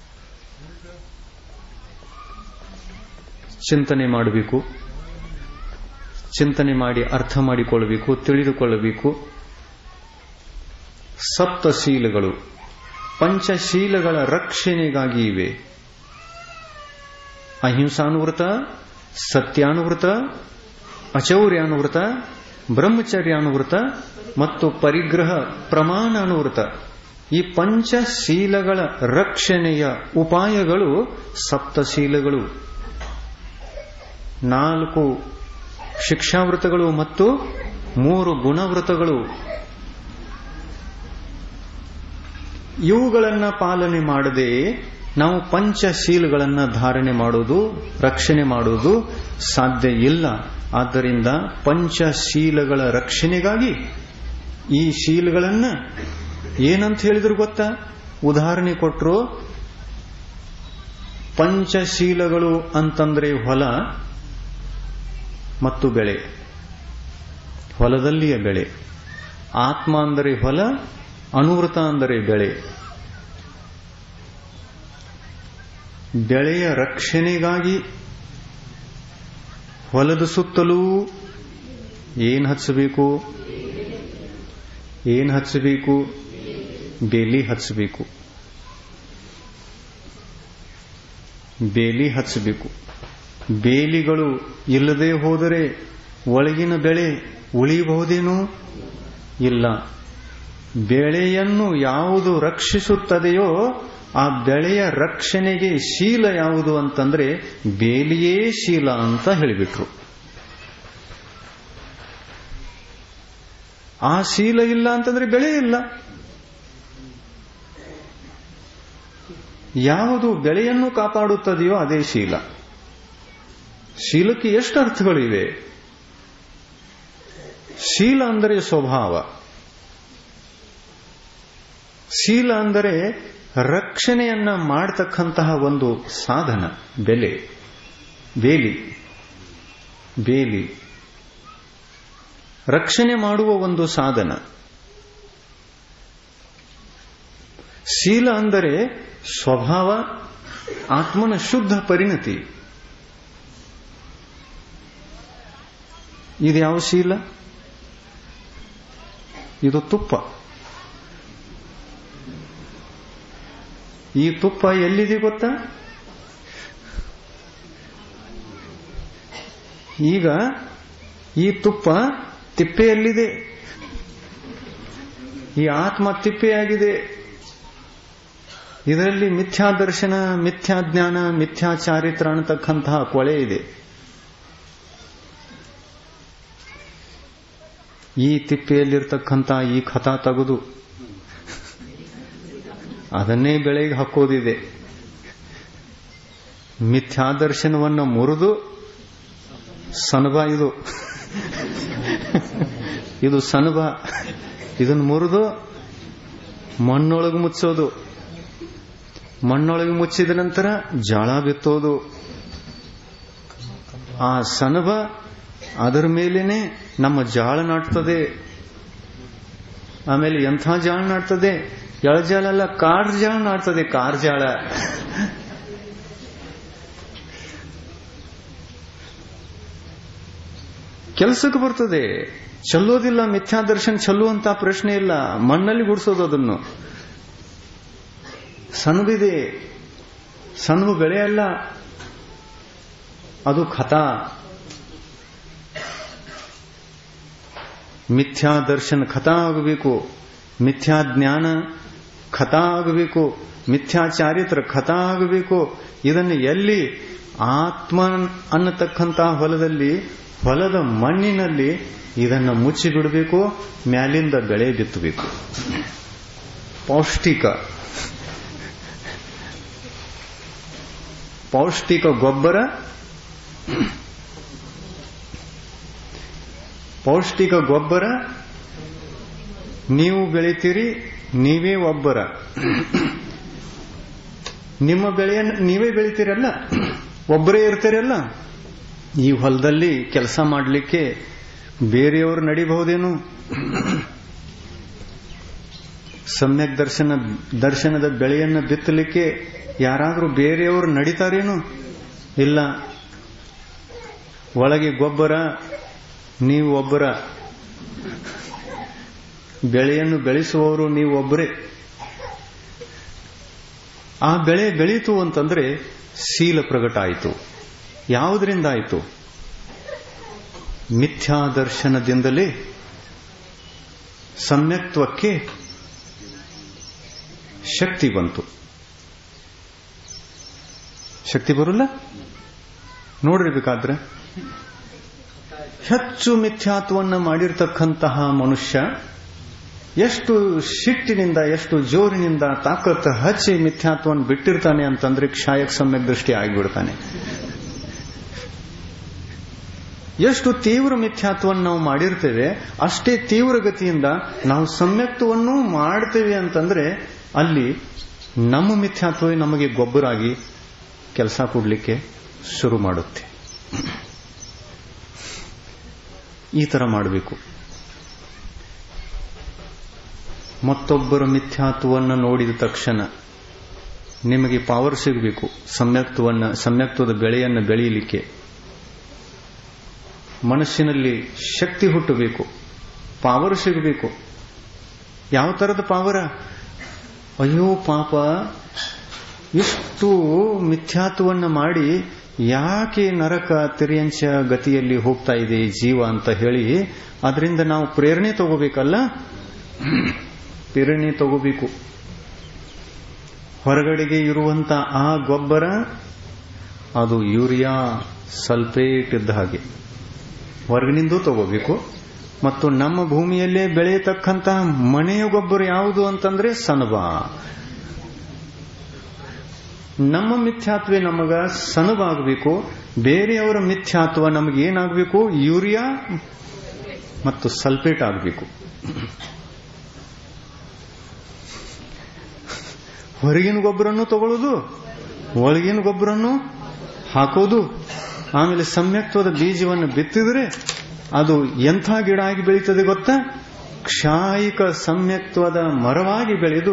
ಚಿಂತನೆ ಮಾಡಬೇಕು ಚಿಂತನೆ ಮಾಡಿ ಅರ್ಥ ಮಾಡಿಕೊಳ್ಳಬೇಕು ತಿಳಿದುಕೊಳ್ಳಬೇಕು ಸಪ್ತಶೀಲಗಳು ಪಂಚಶೀಲಗಳ ರಕ್ಷಣೆಗಾಗಿ ಇವೆ ಅಹಿಂಸಾನುವೃತ ಸತ್ಯಾನುವೃತ ಅಚೌರ್ಯಾನುವೃತ ಬ್ರಹ್ಮಚರ್ಯಾನುವೃತ ಮತ್ತು ಪರಿಗ್ರಹ ಪ್ರಮಾಣಾನುವೃತ ಈ ಪಂಚಶೀಲಗಳ ರಕ್ಷಣೆಯ ಉಪಾಯಗಳು ಸಪ್ತಶೀಲಗಳು ನಾಲ್ಕು ಶಿಕ್ಷಾವೃತಗಳು ಮತ್ತು ಮೂರು ಗುಣವೃತಗಳು ಇವುಗಳನ್ನ ಪಾಲನೆ ಮಾಡದೆ ನಾವು ಪಂಚಶೀಲಗಳನ್ನ ಧಾರಣೆ ಮಾಡುವುದು ರಕ್ಷಣೆ ಮಾಡುವುದು ಸಾಧ್ಯ ಇಲ್ಲ ಆದ್ದರಿಂದ ಪಂಚಶೀಲಗಳ ರಕ್ಷಣೆಗಾಗಿ ಈ ಶೀಲಗಳನ್ನ ಏನಂತ ಹೇಳಿದ್ರು ಗೊತ್ತಾ ಉದಾಹರಣೆ ಕೊಟ್ಟರು ಪಂಚಶೀಲಗಳು ಅಂತಂದ್ರೆ ಹೊಲ ಮತ್ತು ಬೆಳೆ ಹೊಲದಲ್ಲಿಯ ಬೆಳೆ ಆತ್ಮ ಅಂದರೆ ಹೊಲ ಅನುವೃತ ಅಂದರೆ ಬೆಳೆ ಬೆಳೆಯ ರಕ್ಷಣೆಗಾಗಿ ಹೊಲದ ಸುತ್ತಲೂ ಏನ್ ಹಚ್ಚಬೇಕು ಏನ್ ಹಚ್ಚಬೇಕು ಬೇಲಿ ಹಚ್ಚಬೇಕು ಬೇಲಿ ಹಚ್ಚಬೇಕು ಬೇಲಿಗಳು ಇಲ್ಲದೆ ಹೋದರೆ ಒಳಗಿನ ಬೆಳೆ ಉಳಿಬಹುದೇನೋ ಇಲ್ಲ ಬೆಳೆಯನ್ನು ಯಾವುದು ರಕ್ಷಿಸುತ್ತದೆಯೋ ಆ ಬೆಳೆಯ ರಕ್ಷಣೆಗೆ ಶೀಲ ಯಾವುದು ಅಂತಂದ್ರೆ ಬೇಲಿಯೇ ಶೀಲ ಅಂತ ಹೇಳಿಬಿಟ್ರು ಆ ಶೀಲ ಇಲ್ಲ ಅಂತಂದ್ರೆ ಬೆಳೆ ಇಲ್ಲ ಯಾವುದು ಬೆಳೆಯನ್ನು ಕಾಪಾಡುತ್ತದೆಯೋ ಅದೇ ಶೀಲ ಶೀಲಕ್ಕೆ ಎಷ್ಟು ಅರ್ಥಗಳಿವೆ ಶೀಲ ಅಂದರೆ ಸ್ವಭಾವ ಶೀಲ ಅಂದರೆ ರಕ್ಷಣೆಯನ್ನ ಮಾಡತಕ್ಕಂತಹ ಒಂದು ಸಾಧನ ಬೆಲೆ ಬೇಲಿ ಬೇಲಿ ರಕ್ಷಣೆ ಮಾಡುವ ಒಂದು ಸಾಧನ ಶೀಲ ಅಂದರೆ ಸ್ವಭಾವ ಆತ್ಮನ ಶುದ್ಧ ಪರಿಣತಿ ಇದು ಯಾವ ಶೀಲ ಇದು ತುಪ್ಪ ಈ ತುಪ್ಪ ಎಲ್ಲಿದೆ ಗೊತ್ತಾ ಈಗ ಈ ತುಪ್ಪ ತಿಪ್ಪೆಯಲ್ಲಿದೆ ಈ ಆತ್ಮ ತಿಪ್ಪೆಯಾಗಿದೆ ಇದರಲ್ಲಿ ಮಿಥ್ಯಾ ದರ್ಶನ ಮಿಥ್ಯಾ ಜ್ಞಾನ ಮಿಥ್ಯಾ ಚಾರಿತ್ರ ಅನ್ನತಕ್ಕಂತಹ ಕೊಳೆ ಇದೆ ಈ ತಿಪ್ಪೆಯಲ್ಲಿರ್ತಕ್ಕಂಥ ಈ ಖತ ತೆಗೆದು ಅದನ್ನೇ ಬೆಳೆಗೆ ಹಾಕೋದಿದೆ ಮಿಥ್ಯಾದರ್ಶನವನ್ನು ಮುರಿದು ಸನಬ ಇದು ಇದು ಸನಬ ಇದನ್ನು ಮುರಿದು ಮಣ್ಣೊಳಗೆ ಮುಚ್ಚೋದು ಮಣ್ಣೊಳಗೆ ಮುಚ್ಚಿದ ನಂತರ ಜಾಳ ಬಿತ್ತೋದು ಆ ಸನಬ ಅದರ ಮೇಲೇನೆ ನಮ್ಮ ಜಾಳ ನಾಟ್ತದೆ ಆಮೇಲೆ ಎಂಥ ಜಾಳ ನಾಟ್ತದೆ ಎಳಜಾಳ ಅಲ್ಲ ಕಾರ್ ಜಾಳ ನಾಡ್ತದೆ ಕಾರ್ ಜಾಳ ಕೆಲಸಕ್ಕೆ ಬರ್ತದೆ ಚೆಲ್ಲೋದಿಲ್ಲ ಮಿಥ್ಯಾದರ್ಶನ ಚೆಲ್ಲುವಂತ ಪ್ರಶ್ನೆ ಇಲ್ಲ ಮಣ್ಣಲ್ಲಿ ಗುಡಿಸೋದು ಅದನ್ನು ಸಣ್ಣದಿದೆ ಸಣ್ಣ ಬೆಳೆ ಅಲ್ಲ ಅದು ಖತ ಮಿಥ್ಯಾ ದರ್ಶನ ಖತ ಆಗಬೇಕು ಮಿಥ್ಯಾ ಜ್ಞಾನ ಖತ ಆಗಬೇಕು ಮಿಥ್ಯಾ ಚಾರಿತ್ರ ಖತ ಆಗಬೇಕು ಇದನ್ನು ಎಲ್ಲಿ ಆತ್ಮ ಅನ್ನತಕ್ಕಂತಹ ಹೊಲದಲ್ಲಿ ಹೊಲದ ಮಣ್ಣಿನಲ್ಲಿ ಇದನ್ನು ಮುಚ್ಚಿ ಬಿಡಬೇಕು ಮ್ಯಾಲಿಂದ ಬೆಳೆ ಬಿತ್ತಬೇಕು ಪೌಷ್ಟಿಕ ಪೌಷ್ಟಿಕ ಗೊಬ್ಬರ ಪೌಷ್ಟಿಕ ಗೊಬ್ಬರ ನೀವು ಬೆಳಿತೀರಿ ನೀವೇ ಒಬ್ಬರ ನಿಮ್ಮ ಬೆಳೆಯನ್ನು ನೀವೇ ಬೆಳಿತೀರಲ್ಲ ಒಬ್ಬರೇ ಇರ್ತೀರಲ್ಲ ಈ ಹೊಲದಲ್ಲಿ ಕೆಲಸ ಮಾಡಲಿಕ್ಕೆ ಬೇರೆಯವರು ನಡಿಬಹುದೇನು ಸಮ್ಯಕ್ ದರ್ಶನ ದರ್ಶನದ ಬೆಳೆಯನ್ನು ಬಿತ್ತಲಿಕ್ಕೆ ಯಾರಾದರೂ ಬೇರೆಯವರು ನಡಿತಾರೇನು ಇಲ್ಲ ಒಳಗೆ ಗೊಬ್ಬರ ನೀವು ಒಬ್ಬರ ಬೆಳೆಯನ್ನು ಬೆಳೆಸುವವರು ನೀವು ಒಬ್ಬರೇ ಆ ಬೆಳೆ ಬೆಳೀತು ಅಂತಂದ್ರೆ ಶೀಲ ಪ್ರಗಟ ಆಯಿತು ಯಾವುದರಿಂದ ಆಯಿತು ಮಿಥ್ಯಾ ದರ್ಶನದಿಂದಲೇ ಸಮ್ಯಕ್ತ್ವಕ್ಕೆ ಶಕ್ತಿ ಬಂತು ಶಕ್ತಿ ಬರಲ್ಲ ನೋಡ್ರಿ ಬೇಕಾದ್ರೆ ಹೆಚ್ಚು ಮಿಥ್ಯಾತ್ವವನ್ನು ಮಾಡಿರ್ತಕ್ಕಂತಹ ಮನುಷ್ಯ ಎಷ್ಟು ಶಿಟ್ಟಿನಿಂದ ಎಷ್ಟು ಜೋರಿನಿಂದ ತಾಕತ್ ಹಚ್ಚಿ ಮಿಥ್ಯಾತ್ವವನ್ನು ಬಿಟ್ಟಿರ್ತಾನೆ ಅಂತಂದ್ರೆ ಕ್ಷಾಯಕ್ ಸಮ್ಯಕ್ ದೃಷ್ಟಿ ಆಗಿಬಿಡ್ತಾನೆ ಎಷ್ಟು ತೀವ್ರ ಮಿಥ್ಯಾತ್ವವನ್ನು ನಾವು ಮಾಡಿರ್ತೇವೆ ಅಷ್ಟೇ ತೀವ್ರ ಗತಿಯಿಂದ ನಾವು ಸಮ್ಯಕ್ತವನ್ನು ಮಾಡ್ತೇವೆ ಅಂತಂದ್ರೆ ಅಲ್ಲಿ ನಮ್ಮ ಮಿಥ್ಯಾತ್ವವೇ ನಮಗೆ ಗೊಬ್ಬರಾಗಿ ಕೆಲಸ ಕೊಡ್ಲಿಕ್ಕೆ ಶುರು ಮಾಡುತ್ತೆ ಈ ತರ ಮಾಡಬೇಕು ಮತ್ತೊಬ್ಬರ ಮಿಥ್ಯಾತ್ವವನ್ನು ನೋಡಿದ ತಕ್ಷಣ ನಿಮಗೆ ಪವರ್ ಸಿಗಬೇಕು ಸಮ್ಯಕ್ತವನ್ನ ಸಮ್ಯಕ್ತದ ಬೆಳೆಯನ್ನು ಬೆಳೆಯಲಿಕ್ಕೆ ಮನಸ್ಸಿನಲ್ಲಿ ಶಕ್ತಿ ಹುಟ್ಟಬೇಕು ಪಾವರ್ ಸಿಗಬೇಕು ಯಾವ ತರದ ಪಾವರ ಅಯ್ಯೋ ಪಾಪ ಇಷ್ಟು ಮಿಥ್ಯಾತ್ವನ್ನ ಮಾಡಿ ಯಾಕೆ ನರಕ ತಿರಿಯಂಚ ಗತಿಯಲ್ಲಿ ಹೋಗ್ತಾ ಇದೆ ಜೀವ ಅಂತ ಹೇಳಿ ಅದರಿಂದ ನಾವು ಪ್ರೇರಣೆ ತಗೋಬೇಕಲ್ಲ ಪ್ರೇರಣೆ ತಗೋಬೇಕು ಹೊರಗಡೆಗೆ ಇರುವಂತ ಆ ಗೊಬ್ಬರ ಅದು ಯೂರಿಯಾ ಸಲ್ಫೇಟ್ ಇದ್ದ ಹಾಗೆ ಹೊರಗಿನಿಂದ ತಗೋಬೇಕು ಮತ್ತು ನಮ್ಮ ಭೂಮಿಯಲ್ಲೇ ಬೆಳೆಯತಕ್ಕಂತ ಮನೆಯ ಗೊಬ್ಬರ ಯಾವುದು ಅಂತಂದ್ರೆ ಸನಬ ನಮ್ಮ ಮಿಥ್ಯಾತ್ವೇ ನಮಗ ಸನಬಾಗಬೇಕು ಬೇರೆಯವರ ಮಿಥ್ಯಾತ್ವ ನಮಗೆ ಏನಾಗಬೇಕು ಯೂರಿಯಾ ಮತ್ತು ಸಲ್ಫೇಟ್ ಆಗಬೇಕು ಹೊರಗಿನ ಗೊಬ್ಬರನ್ನು ತಗೊಳ್ಳೋದು ಒಳಗಿನ ಗೊಬ್ಬರನ್ನು ಹಾಕೋದು ಆಮೇಲೆ ಸಮ್ಯಕ್ತ್ವದ ಬೀಜವನ್ನು ಬಿತ್ತಿದ್ರೆ ಅದು ಎಂಥ ಗಿಡ ಆಗಿ ಬೆಳೀತದೆ ಗೊತ್ತಾ ಕ್ಷಾಯಿಕ ಸಮ್ಯಕ್ತ್ವದ ಮರವಾಗಿ ಬೆಳೆದು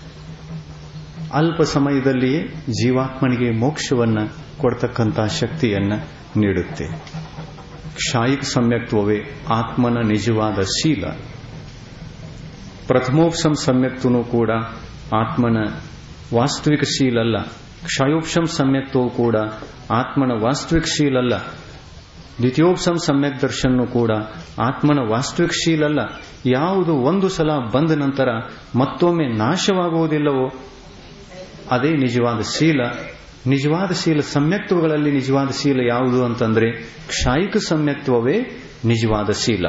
ಅಲ್ಪ ಸಮಯದಲ್ಲಿ ಜೀವಾತ್ಮನಿಗೆ ಮೋಕ್ಷವನ್ನ ಕೊಡ್ತಕ್ಕಂಥ ಶಕ್ತಿಯನ್ನ ನೀಡುತ್ತೆ ಕ್ಷಾಯಿಕ ಸಮ್ಯಕ್ತ್ವವೇ ಆತ್ಮನ ನಿಜವಾದ ಶೀಲ ಪ್ರಥಮೋಪಶಂ ಸಮ್ಯಕ್ತನೂ ಕೂಡ ಆತ್ಮನ ವಾಸ್ತವಿಕ ಶೀಲಲ್ಲ ಕ್ಷಯೋಪಶಂ ಸಮ್ಯಕ್ತವೂ ಕೂಡ ಆತ್ಮನ ವಾಸ್ತವಿಕ ಶೀಲಲ್ಲ ದ್ವಿತೀಯೋಪಶಂ ಸಮ್ಯಕ್ ದರ್ಶನೂ ಕೂಡ ಆತ್ಮನ ವಾಸ್ತವಿಕ ಶೀಲಲ್ಲ ಯಾವುದು ಒಂದು ಸಲ ಬಂದ ನಂತರ ಮತ್ತೊಮ್ಮೆ ನಾಶವಾಗುವುದಿಲ್ಲವೋ ಅದೇ ನಿಜವಾದ ಶೀಲ ನಿಜವಾದ ಶೀಲ ಸಮ್ಯಕ್ತ್ವಗಳಲ್ಲಿ ನಿಜವಾದ ಶೀಲ ಯಾವುದು ಅಂತಂದ್ರೆ ಕ್ಷಾಯಿಕ ಸಮ್ಯಕ್ತ್ವವೇ ನಿಜವಾದ ಶೀಲ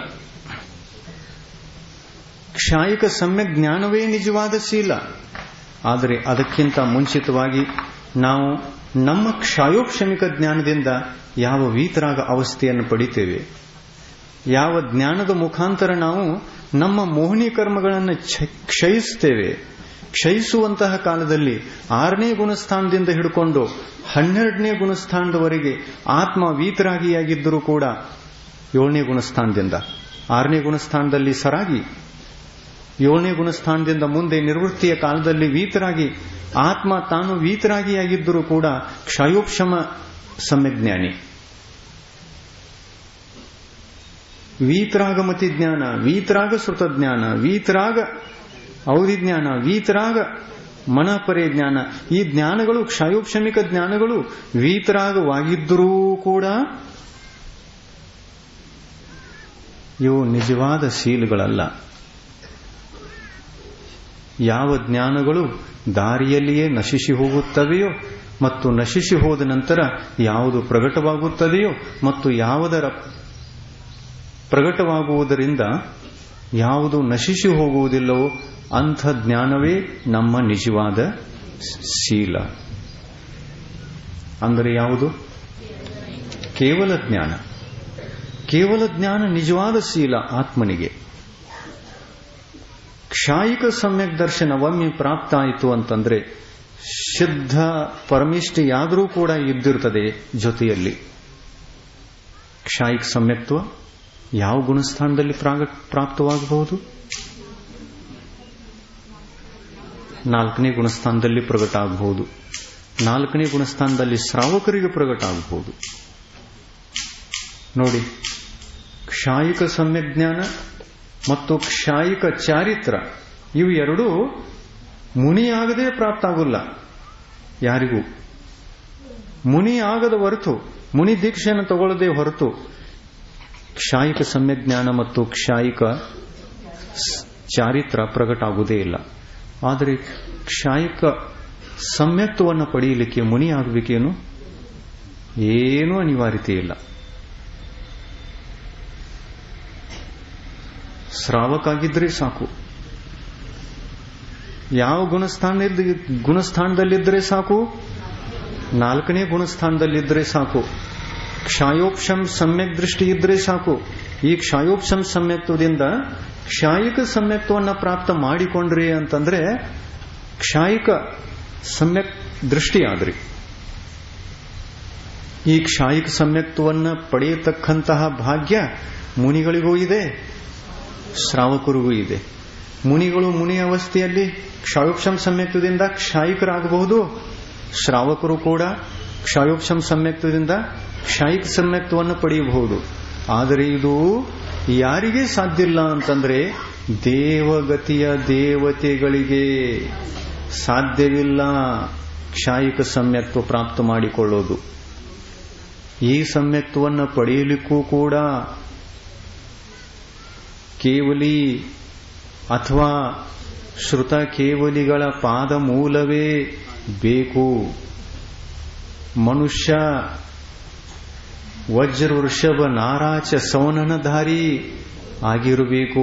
ಕ್ಷಾಯಿಕ ಸಮ್ಯಕ್ ಜ್ಞಾನವೇ ನಿಜವಾದ ಶೀಲ ಆದರೆ ಅದಕ್ಕಿಂತ ಮುಂಚಿತವಾಗಿ ನಾವು ನಮ್ಮ ಕ್ಷಾಯೋಕ್ಷಮಿಕ ಜ್ಞಾನದಿಂದ ಯಾವ ವೀತರಾಗ ಅವಸ್ಥೆಯನ್ನು ಪಡಿತೇವೆ ಯಾವ ಜ್ಞಾನದ ಮುಖಾಂತರ ನಾವು ನಮ್ಮ ಮೋಹಿನಿ ಕರ್ಮಗಳನ್ನು ಕ್ಷಯಿಸ್ತೇವೆ ಕ್ಷಯಿಸುವಂತಹ ಕಾಲದಲ್ಲಿ ಆರನೇ ಗುಣಸ್ಥಾನದಿಂದ ಹಿಡ್ಕೊಂಡು ಹನ್ನೆರಡನೇ ಗುಣಸ್ಥಾನದವರೆಗೆ ಆತ್ಮ ವೀತರಾಗಿಯಾಗಿದ್ದರೂ ಕೂಡ ಏಳನೇ ಗುಣಸ್ಥಾನದಿಂದ ಆರನೇ ಗುಣಸ್ಥಾನದಲ್ಲಿ ಸರಾಗಿ ಏಳನೇ ಗುಣಸ್ಥಾನದಿಂದ ಮುಂದೆ ನಿರ್ವೃತ್ತಿಯ ಕಾಲದಲ್ಲಿ ವೀತರಾಗಿ ಆತ್ಮ ತಾನು ವೀತರಾಗಿಯಾಗಿದ್ದರೂ ಕೂಡ ಕ್ಷಯೋಕ್ಷಮ ಸಮ್ಯಜ್ಞಾನಿ ವೀತರಾಗಮತಿ ಜ್ಞಾನ ವೀತರಾಗ ಶ್ರುತ ಜ್ಞಾನ ವೀತರಾಗ ಔದಿ ಜ್ಞಾನ ವೀತರಾಗ ಮನಪರೆ ಜ್ಞಾನ ಈ ಜ್ಞಾನಗಳು ಕ್ಷಯೋಕ್ಷಮಿಕ ಜ್ಞಾನಗಳು ವೀತರಾಗವಾಗಿದ್ದರೂ ಕೂಡ ಇವು ನಿಜವಾದ ಶೀಲಗಳಲ್ಲ ಯಾವ ಜ್ಞಾನಗಳು ದಾರಿಯಲ್ಲಿಯೇ ನಶಿಸಿ ಹೋಗುತ್ತವೆಯೋ ಮತ್ತು ನಶಿಸಿ ಹೋದ ನಂತರ ಯಾವುದು ಪ್ರಕಟವಾಗುತ್ತದೆಯೋ ಮತ್ತು ಯಾವುದರ ಪ್ರಕಟವಾಗುವುದರಿಂದ ಯಾವುದು ನಶಿಸಿ ಹೋಗುವುದಿಲ್ಲವೋ ಅಂಥ ಜ್ಞಾನವೇ ನಮ್ಮ ನಿಜವಾದ ಶೀಲ ಅಂದರೆ ಯಾವುದು ಕೇವಲ ಜ್ಞಾನ ಕೇವಲ ಜ್ಞಾನ ನಿಜವಾದ ಶೀಲ ಆತ್ಮನಿಗೆ ಕ್ಷಾಯಿಕ ಸಮ್ಯಕ್ ದರ್ಶನ ಒಮ್ಮೆ ಪ್ರಾಪ್ತ ಆಯಿತು ಅಂತಂದ್ರೆ ಶುದ್ಧ ಪರಮಿಷ್ಠಿಯಾದರೂ ಕೂಡ ಇದ್ದಿರ್ತದೆ ಜೊತೆಯಲ್ಲಿ ಕ್ಷಾಯಿಕ ಸಮ್ಯಕ್ತ್ವ ಯಾವ ಗುಣಸ್ಥಾನದಲ್ಲಿ ಪ್ರಾಪ್ತವಾಗಬಹುದು ನಾಲ್ಕನೇ ಗುಣಸ್ಥಾನದಲ್ಲಿ ಪ್ರಗಟ ಆಗಬಹುದು ನಾಲ್ಕನೇ ಗುಣಸ್ಥಾನದಲ್ಲಿ ಶ್ರಾವಕರಿಗೆ ಪ್ರಗಟ ಆಗಬಹುದು ನೋಡಿ ಕ್ಷಾಯಿಕ ಸಮ್ಯಕ್ ಜ್ಞಾನ ಮತ್ತು ಕ್ಷಾಯಿಕ ಚಾರಿತ್ರ ಇವು ಎರಡೂ ಮುನಿಯಾಗದೆ ಪ್ರಾಪ್ತ ಆಗುಲ್ಲ ಯಾರಿಗೂ ಮುನಿ ಆಗದ ಹೊರತು ಮುನಿ ದೀಕ್ಷೆಯನ್ನು ತಗೊಳ್ಳದೆ ಹೊರತು ಕ್ಷಾಯಿಕ ಸಮ್ಯಜ್ಞಾನ ಮತ್ತು ಕ್ಷಾಯಿಕ ಚಾರಿತ್ರ ಪ್ರಕಟ ಆಗುವುದೇ ಇಲ್ಲ ಆದರೆ ಕ್ಷಾಯಿಕ ಸಮ್ಯಕ್ತವನ್ನು ಪಡೆಯಲಿಕ್ಕೆ ಮುನಿ ಆಗಬೇಕೇನು ಏನೂ ಅನಿವಾರ್ಯತೆ ಇಲ್ಲ ಶ್ರಾವಕಾಗಿದ್ರೆ ಸಾಕು ಯಾವ ಗುಣಸ್ಥಾನ ಗುಣಸ್ಥಾನದಲ್ಲಿದ್ದರೆ ಸಾಕು ನಾಲ್ಕನೇ ಗುಣಸ್ಥಾನದಲ್ಲಿದ್ದರೆ ಸಾಕು ಕ್ಷಾಯೋಪಶಂ ಸಮ್ಯಕ್ ದೃಷ್ಟಿ ಇದ್ರೆ ಸಾಕು ಈ ಕ್ಷಾಯೋಪಶಂ ಸಮ್ಯಕ್ತ್ವದಿಂದ ಕ್ಷಾಯಿಕ ಸಮ್ಯಕ್ತ್ವವನ್ನು ಪ್ರಾಪ್ತ ಮಾಡಿಕೊಂಡ್ರಿ ಅಂತಂದ್ರೆ ಕ್ಷಾಯಿಕ ಸಮ್ಯಕ್ ದೃಷ್ಟಿಯಾದ್ರಿ ಈ ಕ್ಷಾಯಿಕ ಸಮ್ಯಕ್ತ್ವವನ್ನು ಪಡೆಯತಕ್ಕಂತಹ ಭಾಗ್ಯ ಮುನಿಗಳಿಗೂ ಇದೆ ಶ್ರಾವಕರಿಗೂ ಇದೆ ಮುನಿಗಳು ಮುನಿ ಅವಸ್ಥೆಯಲ್ಲಿ ಕ್ಷಾಯೋಪಶಂ ಸಮ್ಯಕ್ತದಿಂದ ಕ್ಷಾಯಿಕರಾಗಬಹುದು ಶ್ರಾವಕರು ಕೂಡ ಕ್ಷಾಯೋಪಶಂ ಸಮ್ಯಕ್ತದಿಂದ ಕ್ಷಾಯಿಕ ಸಮ್ಯಕ್ತವನ್ನು ಪಡೆಯಬಹುದು ಆದರೆ ಇದು ಯಾರಿಗೆ ಸಾಧ್ಯ ಇಲ್ಲ ಅಂತಂದ್ರೆ ದೇವಗತಿಯ ದೇವತೆಗಳಿಗೆ ಸಾಧ್ಯವಿಲ್ಲ ಕ್ಷಾಯಿಕ ಸಮ್ಯಕ್ತ್ವ ಪ್ರಾಪ್ತ ಮಾಡಿಕೊಳ್ಳೋದು ಈ ಸಮ್ಯಕ್ತವನ್ನು ಪಡೆಯಲಿಕ್ಕೂ ಕೂಡ ಕೇವಲಿ ಅಥವಾ ಶ್ರುತ ಕೇವಲಿಗಳ ಪಾದ ಮೂಲವೇ ಬೇಕು ಮನುಷ್ಯ ವಜ್ರ ವೃಷಭ ನಾರಾಚ ಸೌನನಧಾರಿ ಆಗಿರಬೇಕು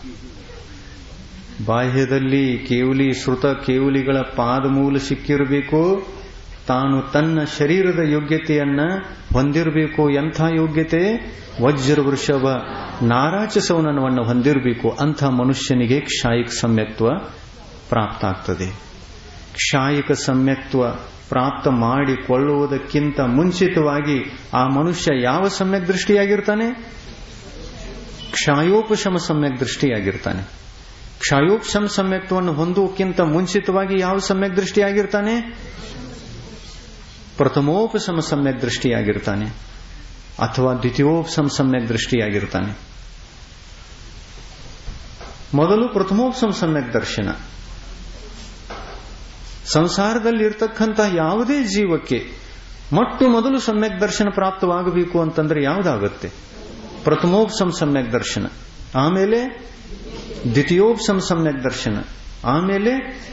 ಬಾಹ್ಯದಲ್ಲಿ ಕೇವಲಿ ಶ್ರುತ ಕೇವಲಿಗಳ ಪಾದ ಮೂಲ ಸಿಕ್ಕಿರಬೇಕು ತಾನು ತನ್ನ ಶರೀರದ ಯೋಗ್ಯತೆಯನ್ನ ಹೊಂದಿರಬೇಕು ಎಂಥ ಯೋಗ್ಯತೆ ವಜ್ರ ವೃಷಭ ನಾರಾಚ ಸೌನನವನ್ನು ಹೊಂದಿರಬೇಕು ಅಂಥ ಮನುಷ್ಯನಿಗೆ ಕ್ಷಾಯಿಕ ಸಮ್ಯಕ್ತ್ವ ಪ್ರಾಪ್ತ ಆಗ್ತದೆ ಕ್ಷಾಯಿಕ ಸಮ್ಯಕ್ತ್ವ ಪ್ರಾಪ್ತ ಮಾಡಿಕೊಳ್ಳುವುದಕ್ಕಿಂತ ಮುಂಚಿತವಾಗಿ ಆ ಮನುಷ್ಯ ಯಾವ ಸಮ್ಯಕ್ ದೃಷ್ಟಿಯಾಗಿರ್ತಾನೆ ಕ್ಷಾಯೋಪಶಮ ಸಮ್ಯಕ್ ದೃಷ್ಟಿಯಾಗಿರ್ತಾನೆ ಕ್ಷಾಯೋಪಶಮ ಸಮ್ಯಕ್ತವನ್ನು ಹೊಂದುವಕ್ಕಿಂತ ಮುಂಚಿತವಾಗಿ ಯಾವ ಸಮ್ಯಕ್ ದೃಷ್ಟಿಯಾಗಿರ್ತಾನೆ ಪ್ರಥಮೋಪಶಮ ಸಮ್ಯಕ್ ದೃಷ್ಟಿಯಾಗಿರ್ತಾನೆ ಅಥವಾ ದ್ವಿತೀಯೋಪಶಮ ಸಮ್ಯಕ್ ದೃಷ್ಟಿಯಾಗಿರ್ತಾನೆ ಮೊದಲು ಪ್ರಥಮೋಪಶಮ ಸಮ್ಯಕ್ ದರ್ಶನ ಸಂಸಾರದಲ್ಲಿ ಇರ್ತಕ್ಕಂಥ ಯಾವುದೇ ಜೀವಕ್ಕೆ ಮೊಟ್ಟ ಮೊದಲು ಸಮ್ಯಕ್ ದರ್ಶನ ಪ್ರಾಪ್ತವಾಗಬೇಕು ಅಂತಂದ್ರೆ ಯಾವುದಾಗುತ್ತೆ ಪ್ರಥಮೋಪಶಮ ಸಮ್ಯಕ್ ದರ್ಶನ ಆಮೇಲೆ ದ್ವಿತೀಯೋಪಶಮ ಸಮ್ಯಕ್ ದರ್ಶನ ಆಮೇಲೆ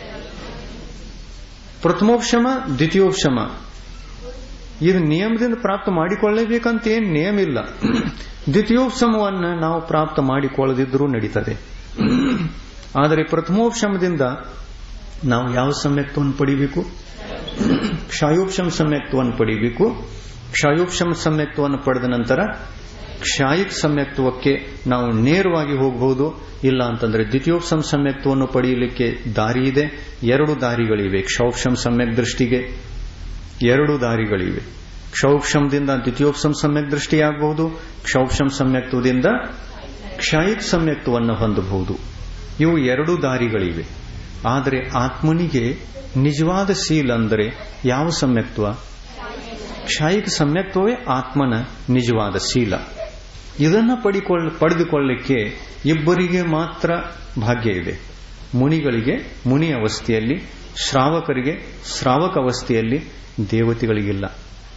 ಪ್ರಥಮೋಪಶಮ ದ್ವಿತೀಯೋಪಶಮ ಇದು ನಿಯಮದಿಂದ ಪ್ರಾಪ್ತ ಮಾಡಿಕೊಳ್ಳಲೇಬೇಕಂತ ಏನು ನಿಯಮ ಇಲ್ಲ ದ್ವಿತೀಯೋಪಶಮವನ್ನು ನಾವು ಪ್ರಾಪ್ತ ಮಾಡಿಕೊಳ್ಳದಿದ್ರೂ ನಡೀತದೆ ಆದರೆ ಪ್ರಥಮೋಪಶಮದಿಂದ ನಾವು ಯಾವ ಸಮ್ಯಕ್ತವನ್ನು ಪಡಿಬೇಕು ಕ್ಷಾಯೋಪಶಮ ಸಮ್ಯಕ್ತವನ್ನು ಪಡಿಬೇಕು ಕ್ಷಾಯೋಪಶಮ ಸಮ್ಯಕ್ತವನ್ನು ಪಡೆದ ನಂತರ ಕ್ಷಾಯಿಕ ಸಮ್ಯಕ್ತವಕ್ಕೆ ನಾವು ನೇರವಾಗಿ ಹೋಗಬಹುದು ಇಲ್ಲ ಅಂತಂದ್ರೆ ದ್ವಿತೀಯೋಪಶಮ ಸಮ್ಯಕ್ತವನ್ನು ಪಡೆಯಲಿಕ್ಕೆ ದಾರಿ ಇದೆ ಎರಡು ದಾರಿಗಳಿವೆ ಕ್ಷೌಕ್ಷಮ ಸಮ್ಯಕ್ ದೃಷ್ಟಿಗೆ ಎರಡು ದಾರಿಗಳಿವೆ ಕ್ಷೌಕ್ಷಮದಿಂದ ದ್ವಿತೀಯೋಪಶಮ ಸಮ್ಯಕ್ ದೃಷ್ಟಿಯಾಗಬಹುದು ಕ್ಷೌಕ್ಷಮ ಸಮ್ಯಕ್ತದಿಂದ ಕ್ಷಾಯಿಕ ಸಮ್ಯಕ್ತವನ್ನು ಹೊಂದಬಹುದು ಇವು ಎರಡು ದಾರಿಗಳಿವೆ ಆದರೆ ಆತ್ಮನಿಗೆ ನಿಜವಾದ ಶೀಲ ಅಂದರೆ ಯಾವ ಸಮ್ಯಕ್ತ್ವ ಕ್ಷಾಯಿಕ ಸಮ್ಯಕ್ತ್ವವೇ ಆತ್ಮನ ನಿಜವಾದ ಶೀಲ ಇದನ್ನ ಪಡಿಕೊಳ್ಳ ಪಡೆದುಕೊಳ್ಳಲಿಕ್ಕೆ ಇಬ್ಬರಿಗೆ ಮಾತ್ರ ಭಾಗ್ಯ ಇದೆ ಮುನಿಗಳಿಗೆ ಮುನಿ ಅವಸ್ಥೆಯಲ್ಲಿ ಶ್ರಾವಕರಿಗೆ ಶ್ರಾವಕ ಅವಸ್ಥೆಯಲ್ಲಿ ದೇವತೆಗಳಿಗಿಲ್ಲ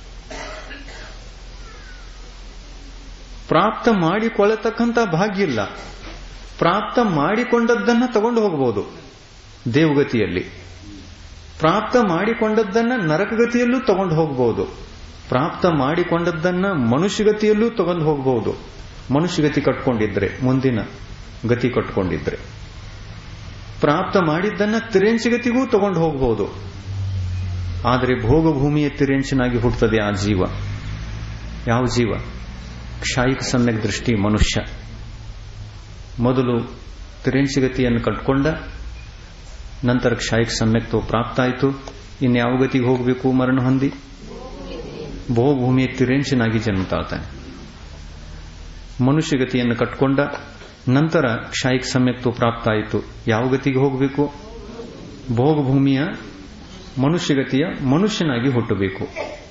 ಪ್ರಾಪ್ತ ಮಾಡಿಕೊಳ್ಳತಕ್ಕಂಥ ಭಾಗ್ಯ ಇಲ್ಲ ಪ್ರಾಪ್ತ ಮಾಡಿಕೊಂಡದ್ದನ್ನ ತಗೊಂಡು ಹೋಗಬಹುದು ದೇವಗತಿಯಲ್ಲಿ ಪ್ರಾಪ್ತ ಮಾಡಿಕೊಂಡದ್ದನ್ನ ನರಕಗತಿಯಲ್ಲೂ ತಗೊಂಡು ಹೋಗಬಹುದು ಪ್ರಾಪ್ತ ಮಾಡಿಕೊಂಡದ್ದನ್ನ ಮನುಷ್ಯಗತಿಯಲ್ಲೂ ತಗೊಂಡು ಹೋಗಬಹುದು ಮನುಷ್ಯಗತಿ ಕಟ್ಕೊಂಡಿದ್ರೆ ಮುಂದಿನ ಗತಿ ಕಟ್ಕೊಂಡಿದ್ರೆ ಪ್ರಾಪ್ತ ಮಾಡಿದ್ದನ್ನ ತಿರೆಂಚಿಗತಿಗೂ ತಗೊಂಡು ಹೋಗಬಹುದು ಆದರೆ ಭೋಗಭೂಮಿಯ ತಿರೆಂಚಿನಾಗಿ ಹುಟ್ಟುತ್ತದೆ ಆ ಜೀವ ಯಾವ ಜೀವ ಕ್ಷಾಯಿಕ ಸಮ್ಯಕ್ ದೃಷ್ಟಿ ಮನುಷ್ಯ ಮೊದಲು ತಿರೆಂಚಿಗತಿಯನ್ನು ಕಟ್ಕೊಂಡ ನಂತರ ಕ್ಷಾಯಿಕ ಸಮ್ಯಕ್ತ್ವ ಪ್ರಾಪ್ತ ಆಯಿತು ಇನ್ಯಾವ ಗತಿಗೆ ಹೋಗಬೇಕು ಮರಣ ಹೊಂದಿ ಭೂಮಿಯ ತಿರೆಂಚಿನಾಗಿ ಜನ್ಮ ತಾಳ್ತಾನೆ ಮನುಷ್ಯಗತಿಯನ್ನು ಕಟ್ಕೊಂಡ ನಂತರ ಕ್ಷಾಯಿಕ ಸಮ್ಯಕ್ತ್ವ ಪ್ರಾಪ್ತ ಆಯಿತು ಯಾವ ಗತಿಗೆ ಹೋಗಬೇಕು ಭೋಗಭೂಮಿಯ ಮನುಷ್ಯಗತಿಯ ಮನುಷ್ಯನಾಗಿ ಹುಟ್ಟಬೇಕು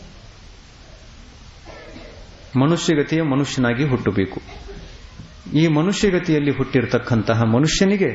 ಮನುಷ್ಯಗತಿಯ ಮನುಷ್ಯನಾಗಿ ಹುಟ್ಟಬೇಕು ಈ ಮನುಷ್ಯಗತಿಯಲ್ಲಿ ಹುಟ್ಟಿರತಕ್ಕಂತಹ ಮನುಷ್ಯನಿಗೆ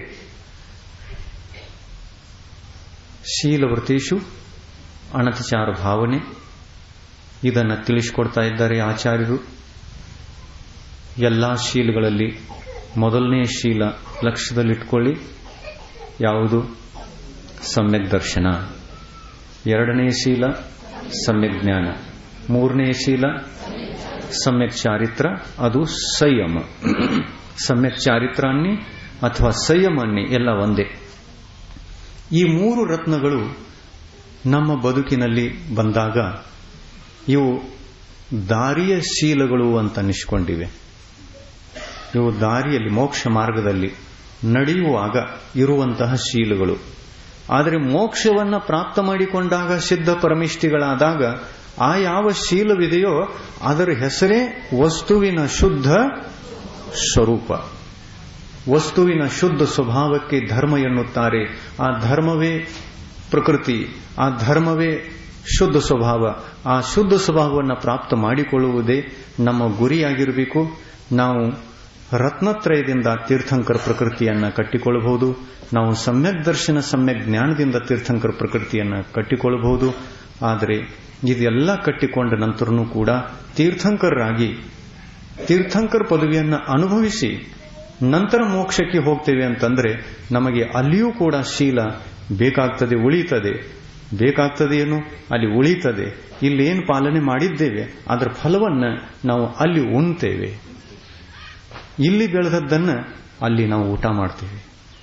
ಶೀಲವೃತೇಶು ಅನತಿಚಾರ ಭಾವನೆ ಇದನ್ನು ತಿಳಿಸಿಕೊಡ್ತಾ ಇದ್ದಾರೆ ಆಚಾರ್ಯರು ಎಲ್ಲಾ ಶೀಲಗಳಲ್ಲಿ ಮೊದಲನೇ ಶೀಲ ಲಕ್ಷ್ಯದಲ್ಲಿಟ್ಕೊಳ್ಳಿ ಯಾವುದು ಸಮ್ಯಕ್ ದರ್ಶನ ಎರಡನೇ ಶೀಲ ಸಮ್ಯಕ್ ಜ್ಞಾನ ಮೂರನೇ ಶೀಲ ಸಮ್ಯಕ್ ಚಾರಿತ್ರ ಅದು ಸಂಯಮ ಸಮ್ಯಕ್ ಚಾರಿತ್ರ ಅನ್ನಿ ಅಥವಾ ಸಂಯಮ ಅನ್ನಿ ಎಲ್ಲ ಒಂದೇ ಈ ಮೂರು ರತ್ನಗಳು ನಮ್ಮ ಬದುಕಿನಲ್ಲಿ ಬಂದಾಗ ಇವು ದಾರಿಯ ಶೀಲಗಳು ಅಂತ ಅನಿಸ್ಕೊಂಡಿವೆ ಇವು ದಾರಿಯಲ್ಲಿ ಮೋಕ್ಷ ಮಾರ್ಗದಲ್ಲಿ ನಡೆಯುವಾಗ ಇರುವಂತಹ ಶೀಲಗಳು ಆದರೆ ಮೋಕ್ಷವನ್ನ ಪ್ರಾಪ್ತ ಮಾಡಿಕೊಂಡಾಗ ಸಿದ್ಧ ಪರಮಿಷ್ಠಿಗಳಾದಾಗ ಆ ಯಾವ ಶೀಲವಿದೆಯೋ ಅದರ ಹೆಸರೇ ವಸ್ತುವಿನ ಶುದ್ಧ ಸ್ವರೂಪ ವಸ್ತುವಿನ ಶುದ್ಧ ಸ್ವಭಾವಕ್ಕೆ ಧರ್ಮ ಎನ್ನುತ್ತಾರೆ ಆ ಧರ್ಮವೇ ಪ್ರಕೃತಿ ಆ ಧರ್ಮವೇ ಶುದ್ಧ ಸ್ವಭಾವ ಆ ಶುದ್ಧ ಸ್ವಭಾವವನ್ನು ಪ್ರಾಪ್ತ ಮಾಡಿಕೊಳ್ಳುವುದೇ ನಮ್ಮ ಗುರಿಯಾಗಿರಬೇಕು ನಾವು ರತ್ನತ್ರಯದಿಂದ ತೀರ್ಥಂಕರ ಪ್ರಕೃತಿಯನ್ನ ಕಟ್ಟಿಕೊಳ್ಳಬಹುದು ನಾವು ಸಮ್ಯಕ್ ದರ್ಶನ ಸಮ್ಯಕ್ ಜ್ಞಾನದಿಂದ ತೀರ್ಥಂಕರ ಪ್ರಕೃತಿಯನ್ನ ಕಟ್ಟಿಕೊಳ್ಳಬಹುದು ಆದರೆ ಇದೆಲ್ಲ ಕಟ್ಟಿಕೊಂಡ ನಂತರನೂ ಕೂಡ ತೀರ್ಥಂಕರರಾಗಿ ತೀರ್ಥಂಕರ ಪದವಿಯನ್ನ ಅನುಭವಿಸಿ ನಂತರ ಮೋಕ್ಷಕ್ಕೆ ಹೋಗ್ತೇವೆ ಅಂತಂದ್ರೆ ನಮಗೆ ಅಲ್ಲಿಯೂ ಕೂಡ ಶೀಲ ಬೇಕಾಗ್ತದೆ ಉಳಿತದೆ ಬೇಕಾಗ್ತದೆ ಏನು ಅಲ್ಲಿ ಉಳಿತದೆ ಇಲ್ಲೇನು ಪಾಲನೆ ಮಾಡಿದ್ದೇವೆ ಅದರ ಫಲವನ್ನ ನಾವು ಅಲ್ಲಿ ಉಣ್ತೇವೆ ಇಲ್ಲಿ ಬೆಳೆದದ್ದನ್ನ ಅಲ್ಲಿ ನಾವು ಊಟ ಮಾಡ್ತೇವೆ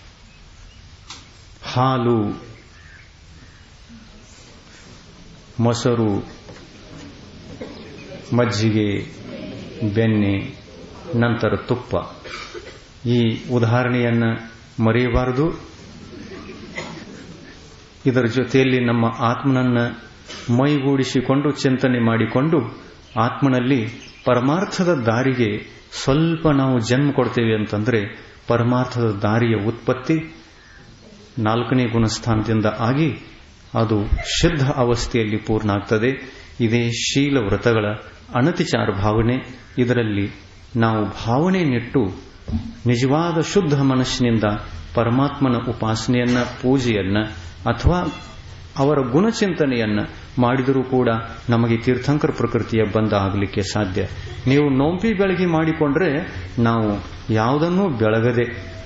ಹಾಲು ಮೊಸರು ಮಜ್ಜಿಗೆ ಬೆಣ್ಣೆ ನಂತರ ತುಪ್ಪ ಈ ಉದಾಹರಣೆಯನ್ನ ಮರೆಯಬಾರದು ಇದರ ಜೊತೆಯಲ್ಲಿ ನಮ್ಮ ಆತ್ಮನನ್ನ ಮೈಗೂಡಿಸಿಕೊಂಡು ಚಿಂತನೆ ಮಾಡಿಕೊಂಡು ಆತ್ಮನಲ್ಲಿ ಪರಮಾರ್ಥದ ದಾರಿಗೆ ಸ್ವಲ್ಪ ನಾವು ಜನ್ಮ ಕೊಡ್ತೇವೆ ಅಂತಂದ್ರೆ ಪರಮಾರ್ಥದ ದಾರಿಯ ಉತ್ಪತ್ತಿ ನಾಲ್ಕನೇ ಗುಣಸ್ಥಾನದಿಂದ ಆಗಿ ಅದು ಶುದ್ಧ ಅವಸ್ಥೆಯಲ್ಲಿ ಪೂರ್ಣ ಆಗ್ತದೆ ಇದೇ ಶೀಲ ವ್ರತಗಳ ಅನತಿಚಾರ ಭಾವನೆ ಇದರಲ್ಲಿ ನಾವು ಭಾವನೆ ನೆಟ್ಟು ನಿಜವಾದ ಶುದ್ಧ ಮನಸ್ಸಿನಿಂದ ಪರಮಾತ್ಮನ ಉಪಾಸನೆಯನ್ನ ಪೂಜೆಯನ್ನ ಅಥವಾ ಅವರ ಗುಣಚಿಂತನೆಯನ್ನ ಮಾಡಿದರೂ ಕೂಡ ನಮಗೆ ತೀರ್ಥಂಕರ ಪ್ರಕೃತಿಯ ಬಂಧ ಆಗಲಿಕ್ಕೆ ಸಾಧ್ಯ ನೀವು ನೋಂಪಿ ಬೆಳಗಿ ಮಾಡಿಕೊಂಡ್ರೆ ನಾವು ಯಾವುದನ್ನೂ ಬೆಳಗದೆ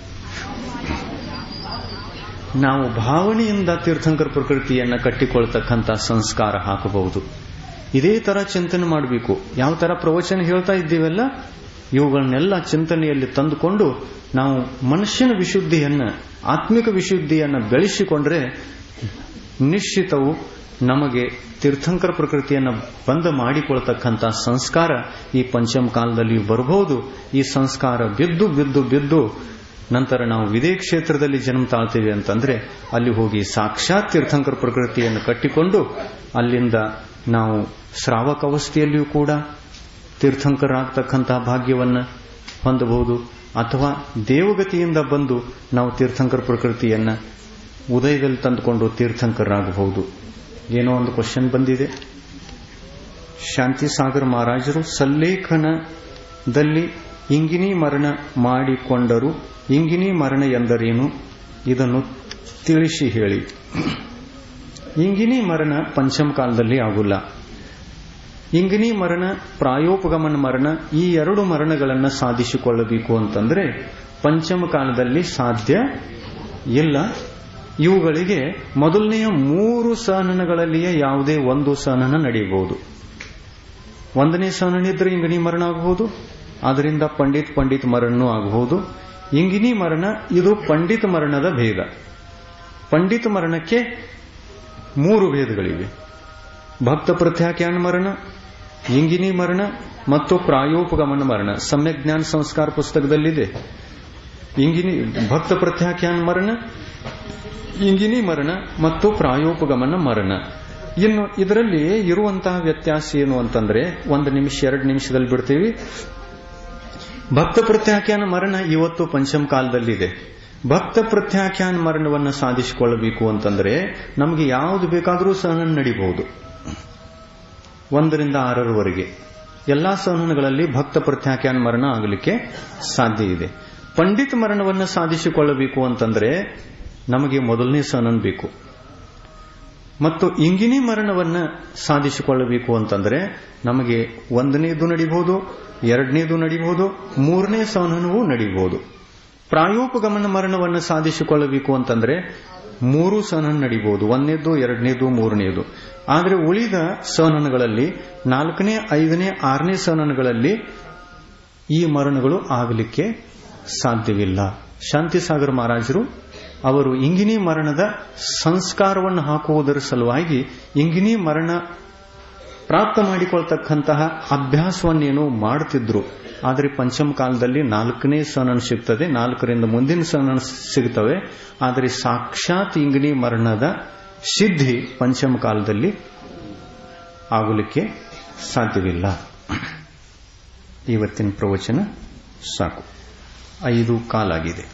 ನಾವು ಭಾವನೆಯಿಂದ ತೀರ್ಥಂಕರ ಪ್ರಕೃತಿಯನ್ನ ಕಟ್ಟಿಕೊಳ್ತಕ್ಕಂಥ ಸಂಸ್ಕಾರ ಹಾಕಬಹುದು ಇದೇ ತರ ಚಿಂತನೆ ಮಾಡಬೇಕು ಯಾವ ತರ ಪ್ರವಚನ ಹೇಳ್ತಾ ಇದ್ದೀವಲ್ಲ ಇವುಗಳನ್ನೆಲ್ಲ ಚಿಂತನೆಯಲ್ಲಿ ತಂದುಕೊಂಡು ನಾವು ಮನುಷ್ಯನ ವಿಶುದ್ಧಿಯನ್ನ ಆತ್ಮಿಕ ವಿಶುದ್ಧಿಯನ್ನ ಬೆಳೆಸಿಕೊಂಡ್ರೆ ನಿಶ್ಚಿತವು ನಮಗೆ ತೀರ್ಥಂಕರ ಪ್ರಕೃತಿಯನ್ನು ಬಂದ ಮಾಡಿಕೊಳ್ತಕ್ಕಂಥ ಸಂಸ್ಕಾರ ಈ ಪಂಚಮ ಕಾಲದಲ್ಲಿ ಬರಬಹುದು ಈ ಸಂಸ್ಕಾರ ಬಿದ್ದು ಬಿದ್ದು ಬಿದ್ದು ನಂತರ ನಾವು ವಿದೇ ಕ್ಷೇತ್ರದಲ್ಲಿ ಜನ್ಮ ತಾಳ್ತೇವೆ ಅಂತಂದ್ರೆ ಅಲ್ಲಿ ಹೋಗಿ ಸಾಕ್ಷಾತ್ ತೀರ್ಥಂಕರ ಪ್ರಕೃತಿಯನ್ನು ಕಟ್ಟಿಕೊಂಡು ಅಲ್ಲಿಂದ ನಾವು ಶ್ರಾವಕ ಅವಸ್ಥೆಯಲ್ಲಿಯೂ ಕೂಡ ತೀರ್ಥಂಕರಾಗ್ತಕ್ಕಂತಹ ಭಾಗ್ಯವನ್ನ ಹೊಂದಬಹುದು ಅಥವಾ ದೇವಗತಿಯಿಂದ ಬಂದು ನಾವು ತೀರ್ಥಂಕರ ಪ್ರಕೃತಿಯನ್ನ ಉದಯದಲ್ಲಿ ತಂದುಕೊಂಡು ತೀರ್ಥಂಕರಾಗಬಹುದು ಏನೋ ಒಂದು ಕ್ವಶನ್ ಬಂದಿದೆ ಶಾಂತಿ ಸಾಗರ್ ಮಹಾರಾಜರು ಸಲ್ಲೇಖನದಲ್ಲಿ ಇಂಗಿನಿ ಮರಣ ಮಾಡಿಕೊಂಡರು ಇಂಗಿನಿ ಮರಣ ಎಂದರೇನು ಇದನ್ನು ತಿಳಿಸಿ ಹೇಳಿ ಇಂಗಿನಿ ಮರಣ ಪಂಚಮ ಕಾಲದಲ್ಲಿ ಆಗುಲ್ಲ ಇಂಗಿನಿ ಮರಣ ಪ್ರಾಯೋಪಗಮನ ಮರಣ ಈ ಎರಡು ಮರಣಗಳನ್ನು ಸಾಧಿಸಿಕೊಳ್ಳಬೇಕು ಅಂತಂದ್ರೆ ಪಂಚಮ ಕಾಲದಲ್ಲಿ ಸಾಧ್ಯ ಇಲ್ಲ ಇವುಗಳಿಗೆ ಮೊದಲನೆಯ ಮೂರು ಸಹನನಗಳಲ್ಲಿಯೇ ಯಾವುದೇ ಒಂದು ಸಹನನ ನಡೆಯಬಹುದು ಒಂದನೇ ಸಹನ ಇದ್ರೆ ಇಂಗಿನಿ ಮರಣ ಆಗಬಹುದು ಅದರಿಂದ ಪಂಡಿತ್ ಪಂಡಿತ್ ಮರಣನೂ ಆಗಬಹುದು ಇಂಗಿನಿ ಮರಣ ಇದು ಪಂಡಿತ್ ಮರಣದ ಭೇದ ಪಂಡಿತ್ ಮರಣಕ್ಕೆ ಮೂರು ಭೇದಗಳಿವೆ ಭಕ್ತ ಪ್ರತ್ಯಾಖ್ಯಾನ ಮರಣ ಇಂಗಿನಿ ಮರಣ ಮತ್ತು ಪ್ರಾಯೋಪಗಮನ ಮರಣ ಸಮ್ಯಕ್ ಜ್ಞಾನ ಸಂಸ್ಕಾರ ಪುಸ್ತಕದಲ್ಲಿದೆ ಇಂಗಿನಿ ಭಕ್ತ ಪ್ರತ್ಯಾಖ್ಯಾನ ಮರಣ ಇಂಗಿನಿ ಮರಣ ಮತ್ತು ಪ್ರಾಯೋಪಗಮನ ಮರಣ ಇನ್ನು ಇದರಲ್ಲಿ ಇರುವಂತಹ ವ್ಯತ್ಯಾಸ ಏನು ಅಂತಂದ್ರೆ ಒಂದು ನಿಮಿಷ ಎರಡು ನಿಮಿಷದಲ್ಲಿ ಬಿಡ್ತೀವಿ ಭಕ್ತ ಪ್ರತ್ಯಾಖ್ಯಾನ ಮರಣ ಇವತ್ತು ಪಂಚಮ ಕಾಲದಲ್ಲಿದೆ ಭಕ್ತ ಪ್ರತ್ಯಾಖ್ಯಾನ ಮರಣವನ್ನು ಸಾಧಿಸಿಕೊಳ್ಳಬೇಕು ಅಂತಂದ್ರೆ ನಮಗೆ ಯಾವುದು ಬೇಕಾದರೂ ಸಹನ ನಡಿಬಹುದು ಒಂದರಿಂದ ಆರರವರೆಗೆ ಎಲ್ಲಾ ಸಹನಗಳಲ್ಲಿ ಭಕ್ತ ಪ್ರತ್ಯಾಖ್ಯಾನ ಮರಣ ಆಗಲಿಕ್ಕೆ ಸಾಧ್ಯ ಇದೆ ಪಂಡಿತ್ ಮರಣವನ್ನು ಸಾಧಿಸಿಕೊಳ್ಳಬೇಕು ಅಂತಂದ್ರೆ ನಮಗೆ ಮೊದಲನೇ ಸಹನನ್ ಬೇಕು ಮತ್ತು ಇಂಗಿನಿ ಮರಣವನ್ನ ಸಾಧಿಸಿಕೊಳ್ಳಬೇಕು ಅಂತಂದ್ರೆ ನಮಗೆ ಒಂದನೇದು ನಡಿಬಹುದು ಎರಡನೇದು ನಡಿಬಹುದು ಮೂರನೇ ಸಹನವೂ ನಡಿಬಹುದು ಪ್ರಾಯೋಪಗಮನ ಮರಣವನ್ನು ಸಾಧಿಸಿಕೊಳ್ಳಬೇಕು ಅಂತಂದ್ರೆ ಮೂರು ಸಹನ ನಡಿಬಹುದು ಒಂದನೇದು ಎರಡನೇದು ಮೂರನೇದು ಆದರೆ ಉಳಿದ ಸಹನಗಳಲ್ಲಿ ನಾಲ್ಕನೇ ಐದನೇ ಆರನೇ ಸಹನಗಳಲ್ಲಿ ಈ ಮರಣಗಳು ಆಗಲಿಕ್ಕೆ ಸಾಧ್ಯವಿಲ್ಲ ಶಾಂತಿಸಾಗರ ಮಹಾರಾಜರು ಅವರು ಇಂಗಿನಿ ಮರಣದ ಸಂಸ್ಕಾರವನ್ನು ಹಾಕುವುದರ ಸಲುವಾಗಿ ಇಂಗಿನಿ ಮರಣ ಪ್ರಾಪ್ತ ಮಾಡಿಕೊಳ್ತಕ್ಕಂತಹ ಅಭ್ಯಾಸವನ್ನೇನೋ ಮಾಡುತ್ತಿದ್ರು ಆದರೆ ಪಂಚಮ ಕಾಲದಲ್ಲಿ ನಾಲ್ಕನೇ ಸಹನ ಸಿಗ್ತದೆ ನಾಲ್ಕರಿಂದ ಮುಂದಿನ ಸಹನ ಸಿಗ್ತವೆ ಆದರೆ ಸಾಕ್ಷಾತ್ ಇಂಗಿನಿ ಮರಣದ ಸಿದ್ಧಿ ಪಂಚಮ ಕಾಲದಲ್ಲಿ ಆಗಲಿಕ್ಕೆ ಸಾಧ್ಯವಿಲ್ಲ ಇವತ್ತಿನ ಪ್ರವಚನ ಸಾಕು ಐದು ಕಾಲಾಗಿದೆ